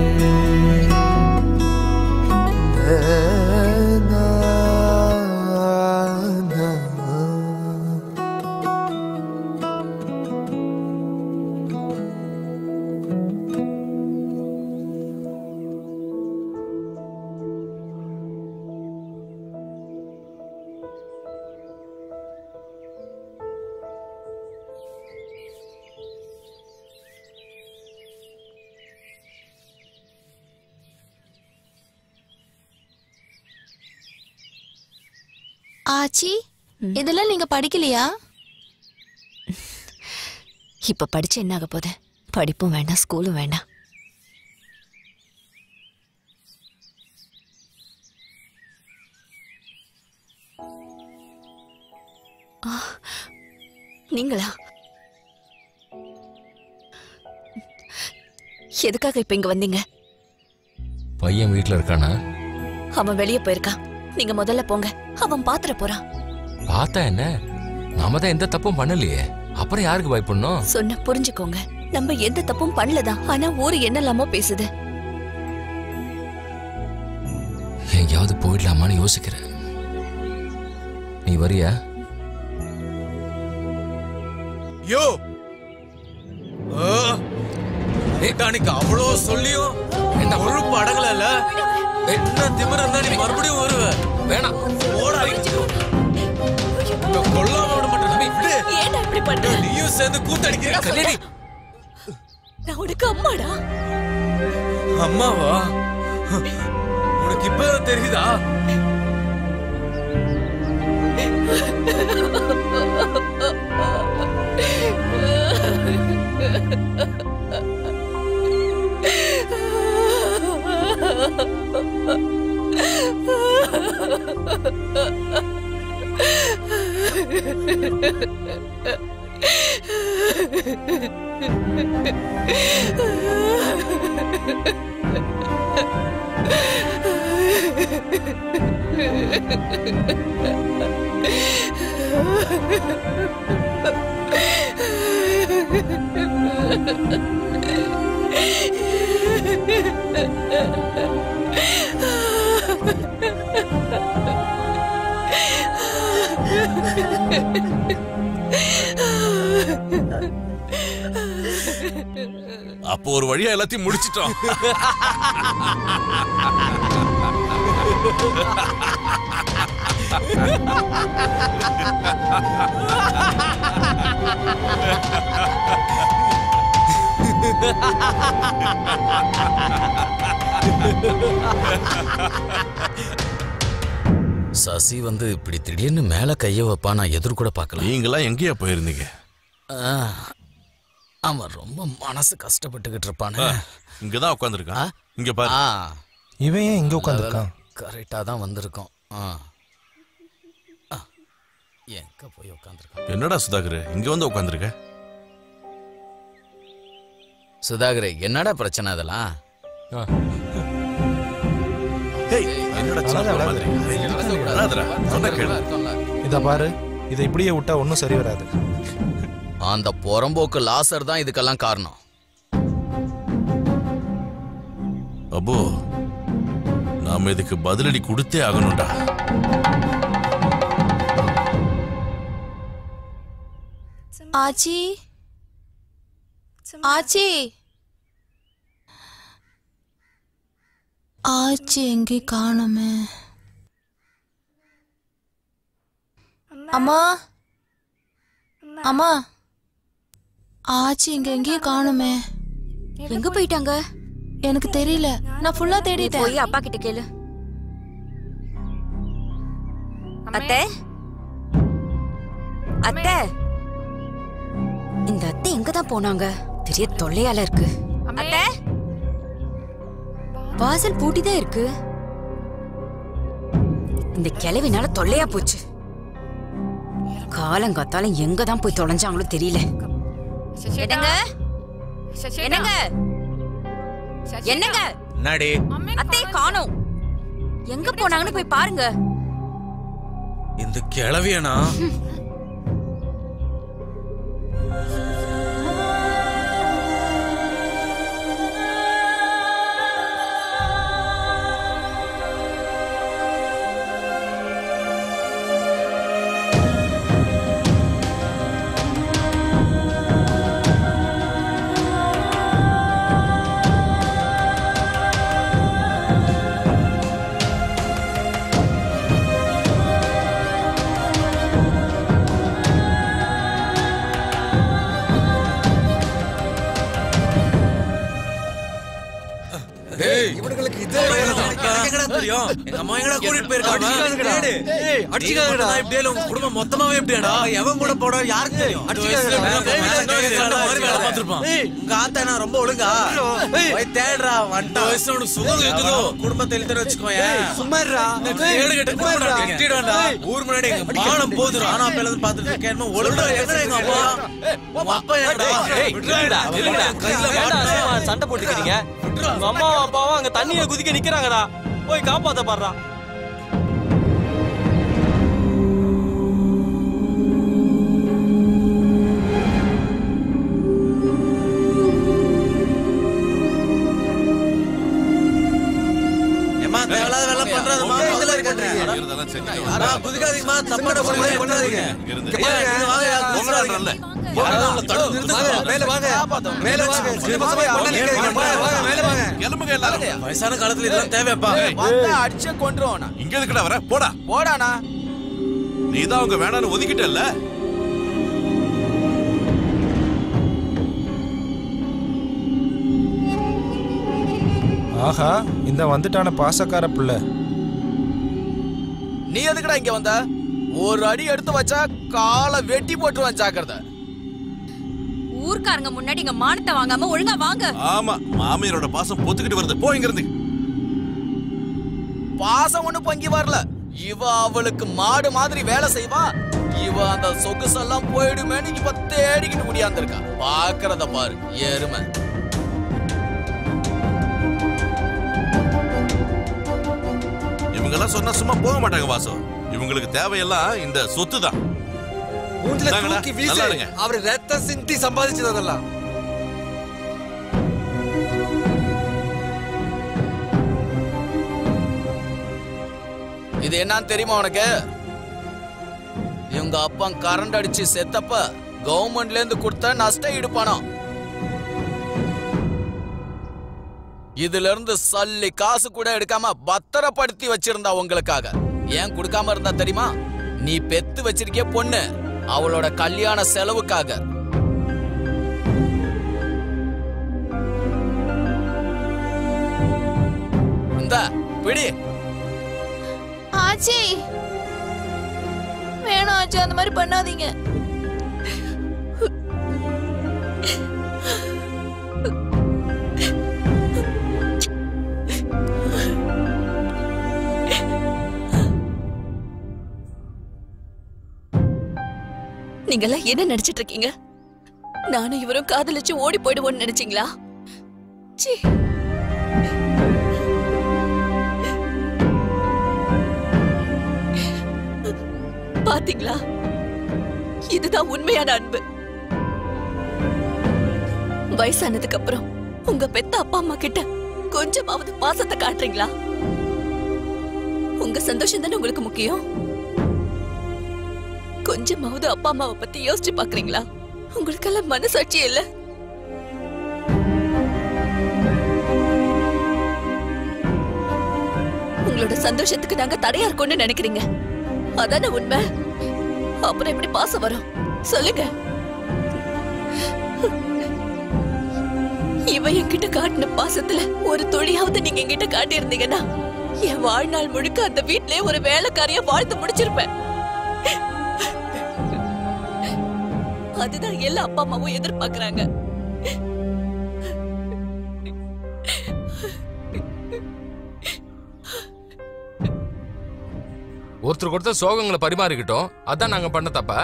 ஆச்சி இதெல்லாம் நீங்க படிக்கலையா இப்ப படிச்சு என்ன ஆக போகுது படிப்பும் வேண்டாம் ஸ்கூலும் வேண்டாம் ஆ, நீங்களா எதுக்காக இப்ப இங்க வந்தீங்க பையன் வீட்ல இருக்கானா அவன் வெளியே போயிருக்கான் நீங்க முதல்ல போங்க அவன் பாத்துற போறான் பார்த்தா என்ன நாம தான் எந்த தப்பும் பண்ணலையே அப்புறம் யாருக்கு பயப்படணும் சொன்ன புரிஞ்சுக்கோங்க நம்ம எந்த தப்பும் பண்ணலதான் ஆனா ஊரு என்னலாமோ பேசுது எங்கேயாவது போயிடலாமான்னு யோசிக்கிறேன் நீ வரியா யோ அன்னைக்கு அவ்வளோ சொல்லியும் என்ன கொழுப்பு அடங்கல என்ன திமிர இருந்தா நீ மறுபடியும் வருவ வேணாம் ஓடா கொல்லாம விட மாட்டேன் ஏன்டா இப்படி பண்ற நீயும் சேர்ந்து கூத்தடிக்கிற கல்யாணி நான் உனக்கு அம்மாடா அம்மாவா உனக்கு இப்ப தெரியுதா அப்போ ஒரு வழியா எல்லாத்தையும் முடிச்சிட்டோம் சசி வந்து இப்படி திடீர்னு மேல கைய வைப்பா நான் எதிர் கூட பார்க்கல நீங்களாம் எங்கேயா போயிருந்தீங்க ஆ, அவன் ரொம்ப மனசு கஷ்டப்பட்டுக்கிட்டு இருப்பானே இங்கதான் உட்காந்துருக்கான் இங்க பாரு இவன் ஏன் இங்க உட்காந்துருக்கான் கரெக்டா தான் வந்திருக்கோம் ஆ. ஆ, எங்க போய் உட்காந்துருக்கான் என்னடா சுதாகர் இங்க வந்து உட்காந்துருக்க சுதாகர் என்னடா பிரச்சனை அதெல்லாம் என்னடா சின்ன பொண்ணு மாதிரி? அழாதடா, சொன்னா கேளு. இத பாரு இதை இப்படியே விட்டா ஒன்றும் சரி வராது அந்த புறம்போக்கு லாசர் தான் இதுக்கெல்லாம் காரணம் அபோ நாம இதுக்கு பதிலடி கொடுத்தே ஆகணும்டா ஆச்சி ஆச்சி ஆச்சி எங்கே காணுமே அம்மா அம்மா ஆச்சி இங்க எங்கேயும் காணுமே எங்க போயிட்டாங்க எனக்கு தெரியல நான் ஃபுல்லா நீ தேடிட்டேன் போய் அப்பா கிட்ட கேளு அத்தை அத்தை இந்த அத்தை எங்க தான் போனாங்க பெரிய தொல்லையால இருக்கு அத்தை வாசல் பூட்டிதான் இருக்கு இந்த கிழவினால தொல்லையா போச்சு காலங்காத்தாலும் எங்க தான் போய் தொலைஞ்சாங்களோ தெரியல என்னங்க என்னங்க என்னங்க என்னடி அத்தையை காணோம் எங்க போனாங்கன்னு போய் பாருங்க இந்த கிளவியனா டேய் இவனுங்களுக்கு இதே வேலை தான். எங்கடா தெரியும் எங்க அம்மா எங்கடா கூட்டிட்டு போயிருக்காங்க அடிச்சுக்காதடா. டேய், ஏய், அடிச்சுக்காதடா. நீங்க மட்டும்தான் இப்படியே இல்ல, உங்க குடும்பம் மொத்தமாவே இப்படியாடா எவன் கூட போட யாருக்கு தெரியும் அடிச்சுக்காதடா. இந்த வயசுல மேல கண்ட மாதிரி வேலை பார்த்திருப்பான். உங்க ஆத்தா என்ன ரொம்ப ஒழுங்கா போய் தேடுறா வண்டா வயசுல உனக்கு சுகம் இருக்குதோ குடும்பத்தை இழுத்துட்டு வச்சுக்கோயேன் சும்மா இருடா. இந்த ஏய், கேடு கெட்ட சும்மா இருடா. குடும்பத்தை திட்டிடுவேன்டா. ஊர் முன்னாடி எங்க மானம் போதும் ஆனா பேலது பார்த்துட்டு இருக்கேன் ஒழுங்கா எங்கடா எங்க அப்பா உங்க அப்பா எங்கடா நில்லுங்கடா, நில்லுங்கடா. கையில ஏன்டா மாட்டா. சும்மா சண்டை போட்டுக்கிறீங்க உங்க அம்மாவும் அப்பாவும் அங்க தண்ணியை குதிக்க நிக்கிறாங்கடா போய் காப்பாத்த பாடுறா ஏம்மா தேவையில்லாத வேலை பண்றாதம்மா இதுல இருக்காங்க அடா குதிக்காதீங்கம்மா தப்பான பொருளை பண்ணாதீங்க இங்க பாருங்க, இங்க வாங்க, யாரும் குதிச்சிடாதீங்க. யாராவது உங்களை தடுத்து நிறுத்துங்க. வாங்க, மேல வாங்க. மேல வாங்க. சிவசபை பண்ண நிக்காதீங்க. வாங்க, வாங்க, மேல வாங்க. கிளம்புங்க எல்லாரும் வயசான காலத்துல இதெல்லாம் தேவைப்பா அடிச்சே கொண்டுருவோம் இங்க எதுக்குடா வர போடா போடானா நீ தான் அவங்க வேணான்னு ஒதுக்கிட்டல்ல ஆஹா இந்த வந்துட்டான பாசக்கார பிள்ளை நீ எதுக்குடா இங்க வந்த ஒரு அடி எடுத்து வச்சா காலை வெட்டி போட்டுருவான் ஜாக்கிரதை ஊர்க்காரங்க முன்னாடி எங்க மானத்தை வாங்காம ஒழுங்கா வாங்க ஆமா மாமியாரோட பாசம் பொத்துக்கிட்டு வருது போ இங்க இருந்து பாசம் ஒண்ணு பொங்கி வரல இவ அவளுக்கு மாடு மாதிரி வேலை செய்வா இவ அந்த சொகுசெல்லாம் போயிடுமேன்னு இப்ப தேடிக்கிட்டு முடியாந்திருக்கா பாக்குறத பாரு எருமை இவங்க எல்லாம் சொன்னா சும்மா போக மாட்டாங்க வாசம் இவங்களுக்கு தேவையெல்லாம் இந்த சொத்து தான் மூஞ்சில இந்தாங்கடா, தூக்கி வீசு. நல்லா இருங்க. அவரு ரத்த சிந்தி சம்பாதிச்சது அதெல்லாம் இது என்னன்னு தெரியுமா உனக்கு இவங்க அப்பா கரண்ட் அடிச்சு செத்தப்ப கவர்மெண்ட்ல இருந்து கொடுத்த நஷ்ட ஈடு பணம் இதுல இருந்து சல்லி காசு கூட எடுக்காம பத்திரப்படுத்தி வச்சிருந்தா உங்களுக்காக ஏன் கொடுக்காம இருந்தா தெரியுமா நீ பெத்து வச்சிருக்கிய பொண்ணு அவளோட கல்யாண செலவுக்காக இந்த பிடி ஆச்சி வேணாம் ஆச்சி அந்த மாதிரி பண்ணாதீங்க நீங்கெல்லாம் என்ன நினைச்சிட்டு இருக்கீங்க நானும் இவரும் காதலிச்சு ஓடி போயிடுவோம்னு நினைச்சீங்களா சீ பாத்தீங்களா இதுதான் உண்மையான அன்பு வயசானதுக்கு அப்புறம் உங்க பெத்த அப்பா அம்மா கிட்ட கொஞ்சமாவது பாசத்தை காட்டுறீங்களா உங்க சந்தோஷம் தானே உங்களுக்கு முக்கியம் கொஞ்சமாவது அப்பா அம்மாவை பத்தி யோசிச்சு பாக்குறீங்களா உங்களுக்கெல்லாம் மனசாட்சி இல்ல உங்களோட சந்தோஷத்துக்கு நாங்க தடையா இருக்கோம்னு நினைக்கிறீங்க அதானே உண்மை அப்புறம் எப்படி பாசம் வரும் சொல்லுங்க இவன் என்கிட்ட காட்டின பாசத்துல ஒரு துளியாவது நீங்க என்கிட்ட காட்டியிருந்தீங்கன்னா என் வாழ்நாள் முழுக்க அந்த வீட்லயே ஒரு வேலைக்காரியா வாழ்த்து முடிச்சிருப்பேன் அதுதான் எல்லா அப்பா அம்மாவும் எதிர்பார்க்கறாங்க ஒருத்தருக்கு ஒருத்தர் சோகங்களை பரிமாறிக்கிட்டோம் அதான் நாங்க பண்ண தப்பா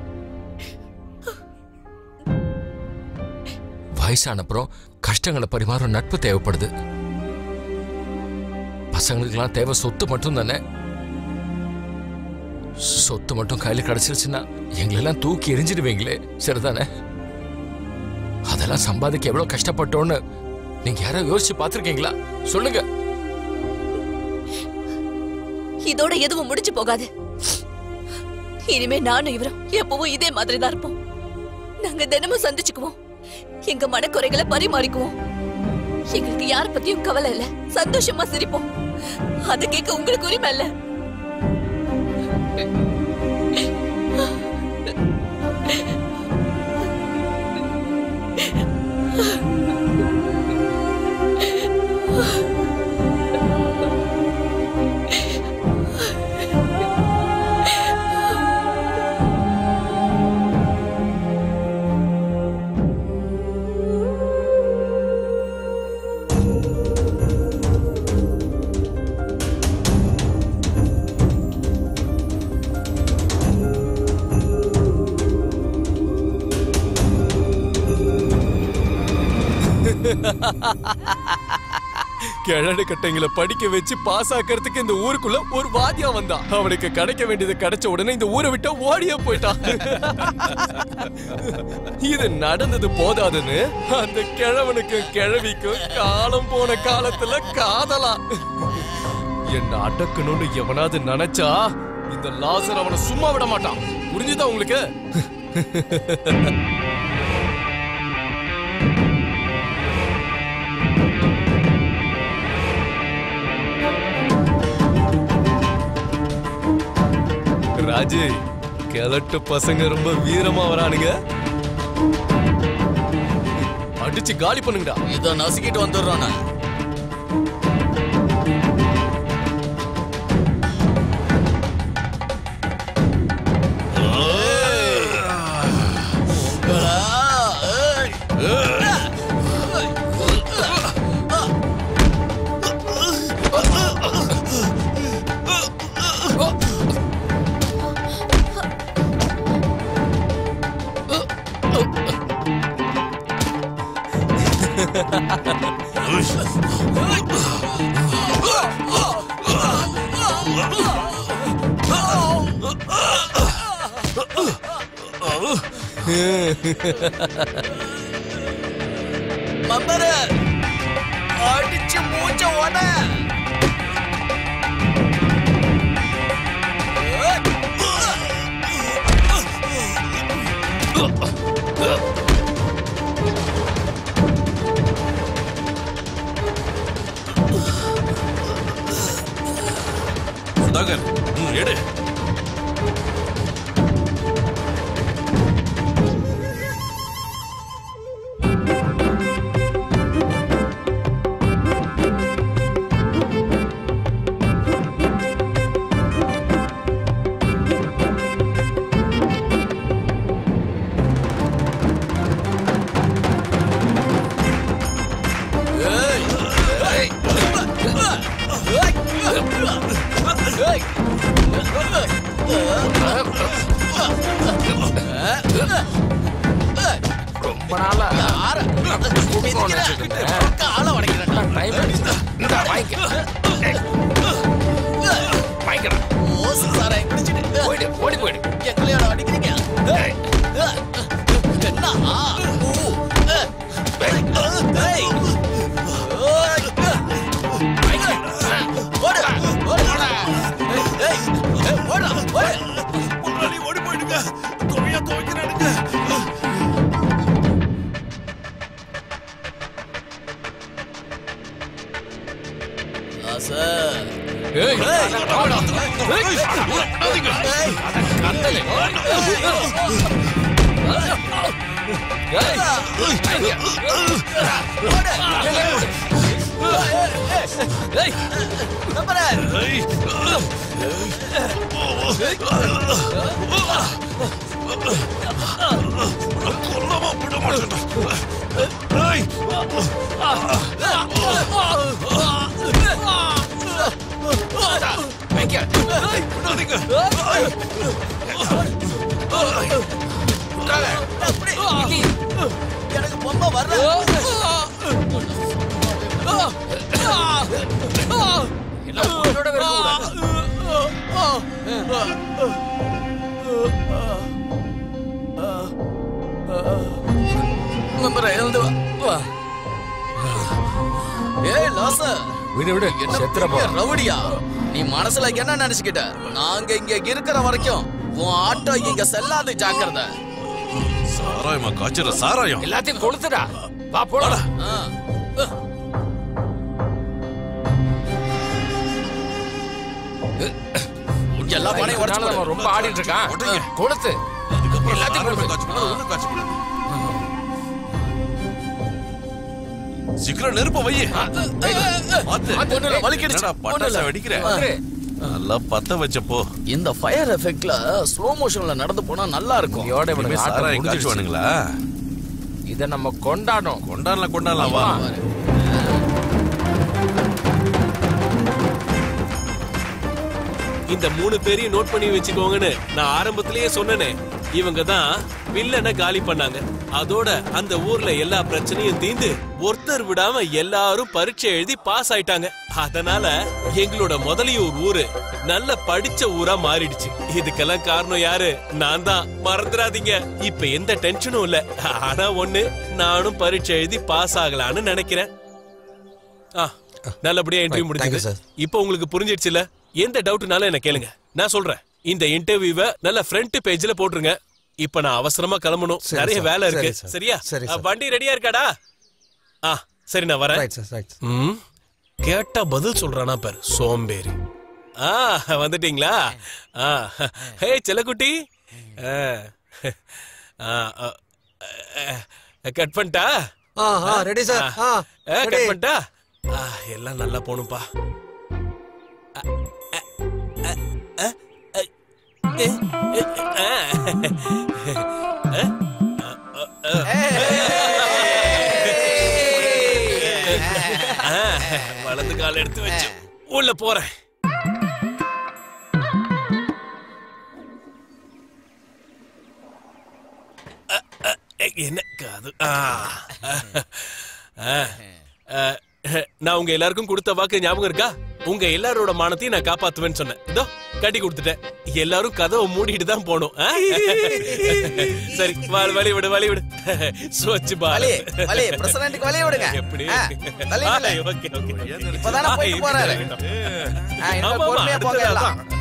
வயசான அப்புறம் கஷ்டங்களை பரிமாறும் நட்பு தேவைப்படுது பசங்களுக்கெல்லாம் தேவை சொத்து மட்டும் தானே சொத்து மட்டும் கையில கிடைச்சிருச்சுன்னா எங்களெல்லாம் தூக்கி எரிஞ்சிடுவீங்களே சரிதானே அதெல்லாம் சம்பாதிக்க எவ்வளவு கஷ்டப்பட்டோன்னு நீங்க யாராவது யோசிச்சு பார்த்திருக்கீங்களா சொல்லுங்க இதோட எதுவும் முடிஞ்சு போகாது இனிமே நானும் இவரும் எப்பவும் இதே மாதிரி தான் இருப்போம் நாங்க தினமும் சந்திச்சுக்குவோம் எங்க மனக்குறைகளை பரிமாறிக்குவோம் எங்களுக்கு யார பத்தியும் கவலை இல்ல சந்தோஷமா சிரிப்போம் அது கேட்க உங்களுக்கு உரிமை இல்ல கிழடு கட்டைங்களை படிக்க வச்சு பாஸ் ஆக்கிறதுக்கு இந்த ஊருக்குள்ள ஒரு வாதியா வந்தான் அவனுக்கு கிடைக்க வேண்டியது கிடைச்ச உடனே இந்த ஊரை விட்டு ஓடியே போயிட்டான் இது நடந்தது போதாதுன்னு அந்த கிழவனுக்கு கிழவிக்கும் காலம் போன காலத்துல காதலா என்ன அடக்கணும்னு எவனாவது நினைச்சா இந்த லாசர் அவனை சும்மா விட மாட்டான் புரிஞ்சுதா உங்களுக்கு ராஜு கிழட்டு பசங்க ரொம்ப வீரமா வரானுங்க அடிச்சு காலி பண்ணுங்கடா இத நசுக்கிட்டு வந்துடுறோம் நான் மம்மர அடிச்சு மூச்ச ஓட சுதாகர் ம், எடு ரொம்ப நாளா குடுக்கணும்னு நினைச்சிட்டு இருந்தேன். டைம் ஆயிடுச்சு. இந்தா, வாங்கிக்க. வாங்கிக்கடா. போயிடு, ஓடி போயிடு. ஏய், ஓடி போயிடுங்க துவையா துவைக்கிறானுங்க ஏய், வாடா. கந்தலே. ஏய், எனக்கு பொம்மை வர்ற எல்லாம் உன்னோட இருக்கக்கூடாது மெம்பரை எழுந்து வா. வா ஏய் லாச விடு விடு என்ன செத்துற பெரிய ரவுடியா நீ மனசுல என்ன நினைச்சுக்கிட்ட நாங்க இங்க இருக்கிற வரைக்கும் உன் ஆட்டோ இங்க செல்லாது ஜாக்கிரதை சாராயமா காய்ச்சற சாராயம் எல்லாத்தையும் கொளுத்துடா வா போடா எல்லா பணையும் உடைச்சு இதனால அவன் ரொம்ப ஆடிட்டு இருக்கான் கொளுத்து எல்லாத்தையும் கொளுத்து சீக்கிரம் நெருப்ப வையே பாத்து ஒண்ணும் இல்ல, வலிக்கிடுச்சு. என்னடா பட்டாசா வெடிக்கிற நல்லா பத்த வச்சப்போ இந்த ஃபயர் எஃபெக்ட்ல ஸ்லோ மோஷன்ல நடந்து போனா நல்லா இருக்கும் இதோட இவனுக்கு இனிமே ஆட்டம் சாராயம் முடிஞ்சிருச்சு. காய்ச்சுவானுங்களா இத நம்ம கொண்டாடும் கொண்டாடலாம் கொண்டாடலாம் வா இந்த மூணு பேரையும் நோட் பண்ணி வச்சுக்கோங்கன்னு நான் ஆரம்பத்திலேயே சொன்னனே இவங்க தான் வில்லனை காலி பண்ணாங்க அதோட அந்த ஊர்ல எல்லா பிரச்சனையும் தீந்து ஒருத்தர் விடாம எல்லாரும் பரீட்சை எழுதி பாஸ் ஆயிட்டாங்க அதனால எங்களோட முதலியூர் ஊரு நல்ல படிச்ச ஊரா மாறிடுச்சு இதுக்கெல்லாம் காரணம் யாரு நான் தான் மறந்துடாதீங்க இப்ப எந்த டென்ஷனும் இல்ல ஆனா ஒண்ணு நானும் பரீட்சை எழுதி பாஸ் ஆகலான்னு நினைக்கிறேன் ஆ, நல்லபடியா இன்டர்வியூ Right, thank you, முடிஞ்சது இப்போ உங்களுக்கு புரிஞ்சிடுச்சுல எந்த டவுட்னாலும் என்ன கேளுங்க நான் சொல்றேன் இந்த இன்டர்வியூவை நல்ல ஃப்ரண்ட் பேஜ்ல போட்டுருங்க இப்ப நான் அவசரமா கிளம்பணும் சரி, நிறைய sir. வேலை இருக்கு சரி, sir. சரியா சரி, ஆ, sir. வண்டி ரெடியா இருக்காடா ஆ சரி நான் வரேன் ரைட் சார் ரைட் ம் கேட்டா பதில் சொல்றானா பாரு சோம்பேறி ஆ வந்துட்டீங்களா ஆ ஹே செல்லக்குட்டி ஆ, ஆ, ஆ, ஆ, கட் பண்ணிட்டா ஆ ஆ ரெடி சார் ஆ கட் ready. பண்ணிட்டா ஆ, எல்லாம் நல்லா போணும்பா வலது கால் எடுத்து வச்சு உள்ள போறேன் அ, அ, என்ன காது ஆ. ஆ. ஆ. நான் உங்க எல்லாருக்கும் கொடுத்த வாக்கு ஞாபகம் இருக்கா உங்க எல்லாரோட மானத்தையும் நான் காப்பாத்துவேன்னு சொன்னேன் இதோ கட்டி கொடுத்துட்டேன் எல்லாரும் கதவை மூடிட்டு தான் போகணும் ஆ? சரி வா- வழி விடு வழி விடு ஸ்வச் வலி பாரத் வலி பிரசிடண்ட்டுக்கு வலி விடுங்க எப்படி ஆ, தள்ளி நில்லு. ஓகே ஓகே இப்பதானே போயிட்டு போறாரு ஆ, இன்னும் ஆமா, ஆமா, பொறுமையா போங்க அடுத்தது எல்லாம் அதான்.